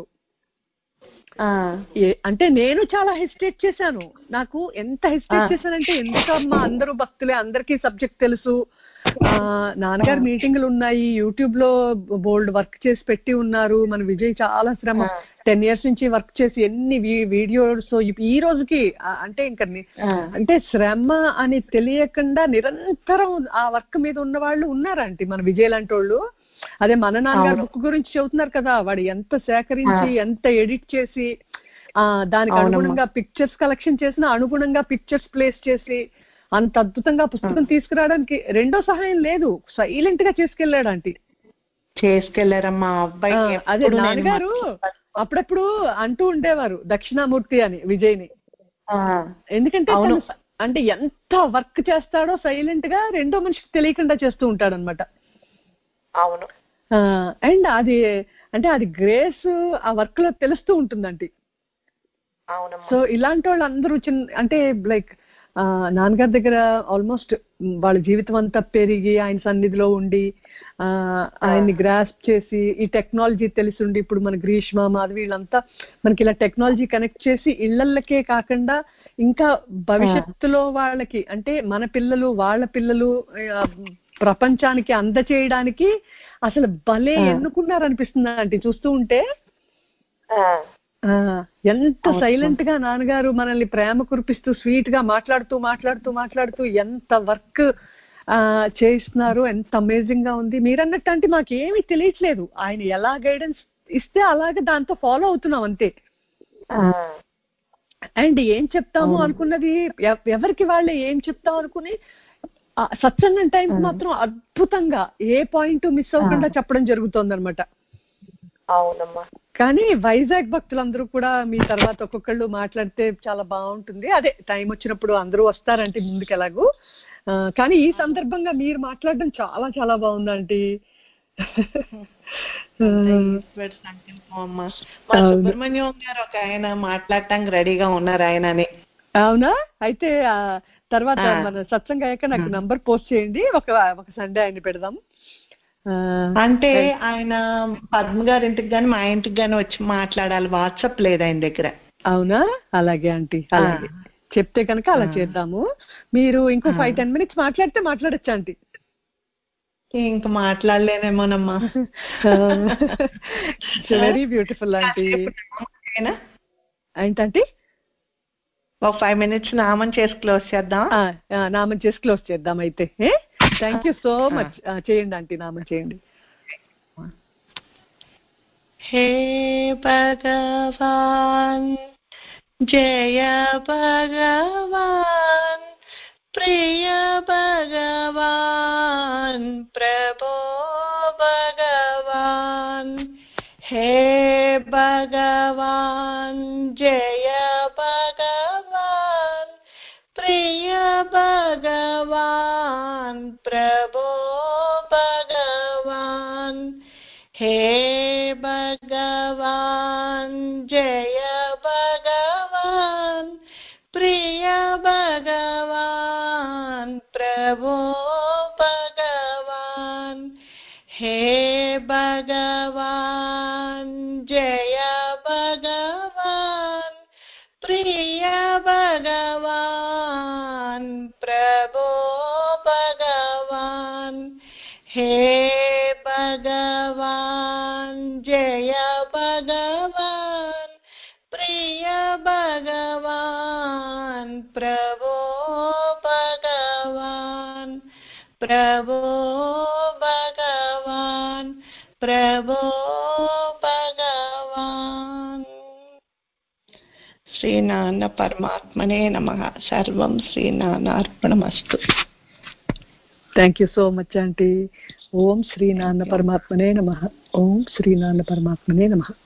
ఆ, ఏ- అంటే నేను చాలా హెసిటేట్ చేశాను నాకు ఎంత హెసిటేట్ ఆ. చేశానంటే ఎందుకమ్మా అందరూ భక్తులే అందరికీ సబ్జెక్ట్ తెలుసు ఆ నాన్నగారు ఆ. మీటింగ్లు ఉన్నాయి యూట్యూబ్ లో బోల్డ్ వర్క్ చేసి పెట్టి ఉన్నారు మన విజయ్ చాలా శ్రమ ఆ. టెన్ ఇయర్స్ నుంచి వర్క్ చేసి ఎన్ని వీడియోస్ ఈ రోజుకి ఆ, అంటే ఇంకా ని- ఆ, అంటే శ్రమ అని తెలియకుండా నిరంతరం ఆ వర్క్ మీద ఉన్న వాళ్ళు ఉన్నారంటే మన విజయ్ లాంటి వాళ్ళు అదే మన నాన్నగారు అవును. బుక్ గురించి చెబుతున్నారు కదా వాడు ఎంత సేకరించి ఆ. ఎంత ఎడిట్ చేసి ఆ దానికి అవునమ్మా. అనుగుణంగా పిక్చర్స్ కలెక్షన్ చేసిన అనుగుణంగా పిక్చర్స్ ప్లేస్ చేసి అంత అద్భుతంగా పుస్తకం తీసుకురావడానికి రెండో సహాయం లేదు సైలెంట్ గా చేసుకెళ్ళాడు ఆంటీ చేసుకెళ్లారమ్మా ఆ ఆ, అబ్బాయి అదే ఎప్పుడు నేను నాన్నగారు మర్చిపోను. అప్పుడప్పుడు అంటూ ఉండేవారు దక్షిణామూర్తి అని విజయ్ని ఆ, ఎందుకంటే అవును. తను అంటే ఎంత వర్క్ చేస్తాడో సైలెంట్ గా రెండో మనిషికి తెలియకుండా చేస్తూ ఉంటాడు అనమాట అవును అండ్ అది అంటే అది గ్రేస్ ఆ వర్క్ లో తెలుస్తూ ఉంటుందండి అవునమ్మా సో ఇలాంటి వాళ్ళు అందరూ చిన్న అంటే లైక్ నాన్నగారి దగ్గర ఆల్మోస్ట్ వాళ్ళ జీవితం అంతా పెరిగి ఆయన సన్నిధిలో ఉండి ఆ ఆయన్ని గ్రాస్ప్ చేసి ఈ టెక్నాలజీ తెలిసి ఇప్పుడు మన గ్రీష్మ మాధవి వీళ్ళంతా మనకి ఇలా టెక్నాలజీ కనెక్ట్ చేసి ఇళ్లకే కాకుండా ఇంకా భవిష్యత్తులో వాళ్ళకి అంటే మన పిల్లలు వాళ్ళ పిల్లలు ఆ, ప్రపంచానికి అందచేయడానికి అసలు భలే ఆ. ఎన్నుకున్నారు అనిపిస్తుంది అంటే చూస్తూ ఉంటే ఆ, ఆ ఎంత అవును. సైలెంట్ గా నాన్నగారు మనల్ని ప్రేమ కురిపిస్తూ స్వీట్ గా మాట్లాడుతూ మాట్లాడుతూ మాట్లాడుతూ ఎంత వర్క్ ఆ చేయిస్తున్నారు ఎంత అమేజింగ్ గా ఉంది మీరన్నట్టు అంటే మాకేమీ తెలియట్లేదు ఆయన ఎలా గైడెన్స్ ఇస్తే అలాగే దాంతో ఫాలో అవుతున్నాం అంతే ఆ, అండ్ ఏం చెప్తాము అవును. అనుకున్నది ఎవ- ఎవరికి వాళ్ళే ఏం చెప్తాం అనుకుని ఆ సత్సంగం టైం ఆ. మాత్రం అద్భుతంగా ఏ పాయింట్ మిస్ అవ్వకుండా చెప్పడం జరుగుతోంది అనమాట అవునమ్మా కానీ వైజాగ్ భక్తులందరూ కూడా మీ తర్వాత ఒక్కొక్కళ్ళు మాట్లాడితే చాలా బాగుంటుంది అదే టైం వచ్చినప్పుడు అందరూ వస్తారంటే ముందుకు ఎలాగూ ఆ, కానీ ఈ సందర్భంగా మీరు మాట్లాడడం చాలా చాలా బాగుందండి ఈశ్వర్ సంకల్పం అమ్మా మా అవును. సుబ్రహ్మణ్యం గారు ఒక ఆయన మాట్లాడటానికి రెడీగా ఉన్నారు ఆయనని అవునా అయితే ఆ, తర్వాత ఆ. మన సత్సంగం అయ్యాక నాకు ఆ. నంబర్ పోస్ట్ చేయండి ఒక ఒక సండే ఆయన పెడదాం ఆ, అంటే ఆయన పద్మ గారి ఇంటికి గాని మా ఇంటికి గాని వచ్చి మాట్లాడాలి వాట్సాప్ లేదు ఆయన దగ్గర అవునా అలాగే ఆంటీ అలాగే చెప్తే కనుక అలా ఆ. చేద్దాము మీరు ఇంకో ఆ. ఫైవ్ టెన్ మినిట్స్ మాట్లాడితే మాట్లాడచ్చు ఆంటీ ఇంక మాట్లాడలేనేమోనమ్మా వెరీ బ్యూటిఫుల్ ఆంటీ ఓకేనా? ఏంటంటే ఒక ఫైవ్ మినిట్స్ నామం చేసి క్లోజ్ చేద్దాం ఆ, ఆ, నామం చేసి క్లోజ్ చేద్దాం అయితే థ్యాంక్ యూ సో మచ్ చేయండి ఆంటీ నామం చేయండి హే భగవాన్ జయ భగవాన్ ప్రియ భగవాన్ ప్రభో భగవాన్ హే భగవాన్ జయ భగవాన్ ప్రియ భగవాన్ ప్రభో భగవాన్ హే భగవాన్ జయ భగవాన్ ప్రియ భగవాన్ ప్రభో భగవాన్ హే భగవాన్ జయ భగవాన్ ప్రియ భగవాన్ ప్రభో భగవాన్ హే భగవాన్ జయ భగవాన్ ప్రియ భగవాన్ ప్రభో భగవాన్ ప్రభో భగవాన్ ప్రభో భగవాన్ శ్రీనాన్న పరమాత్మనే నమ సర్వం శ్రీనానార్పణమస్తు thank you so much aunty ఓం శ్రీ నాన్న పరమాత్మనే నమ ఓం శ్రీ నాన్న పరమాత్మనే నమ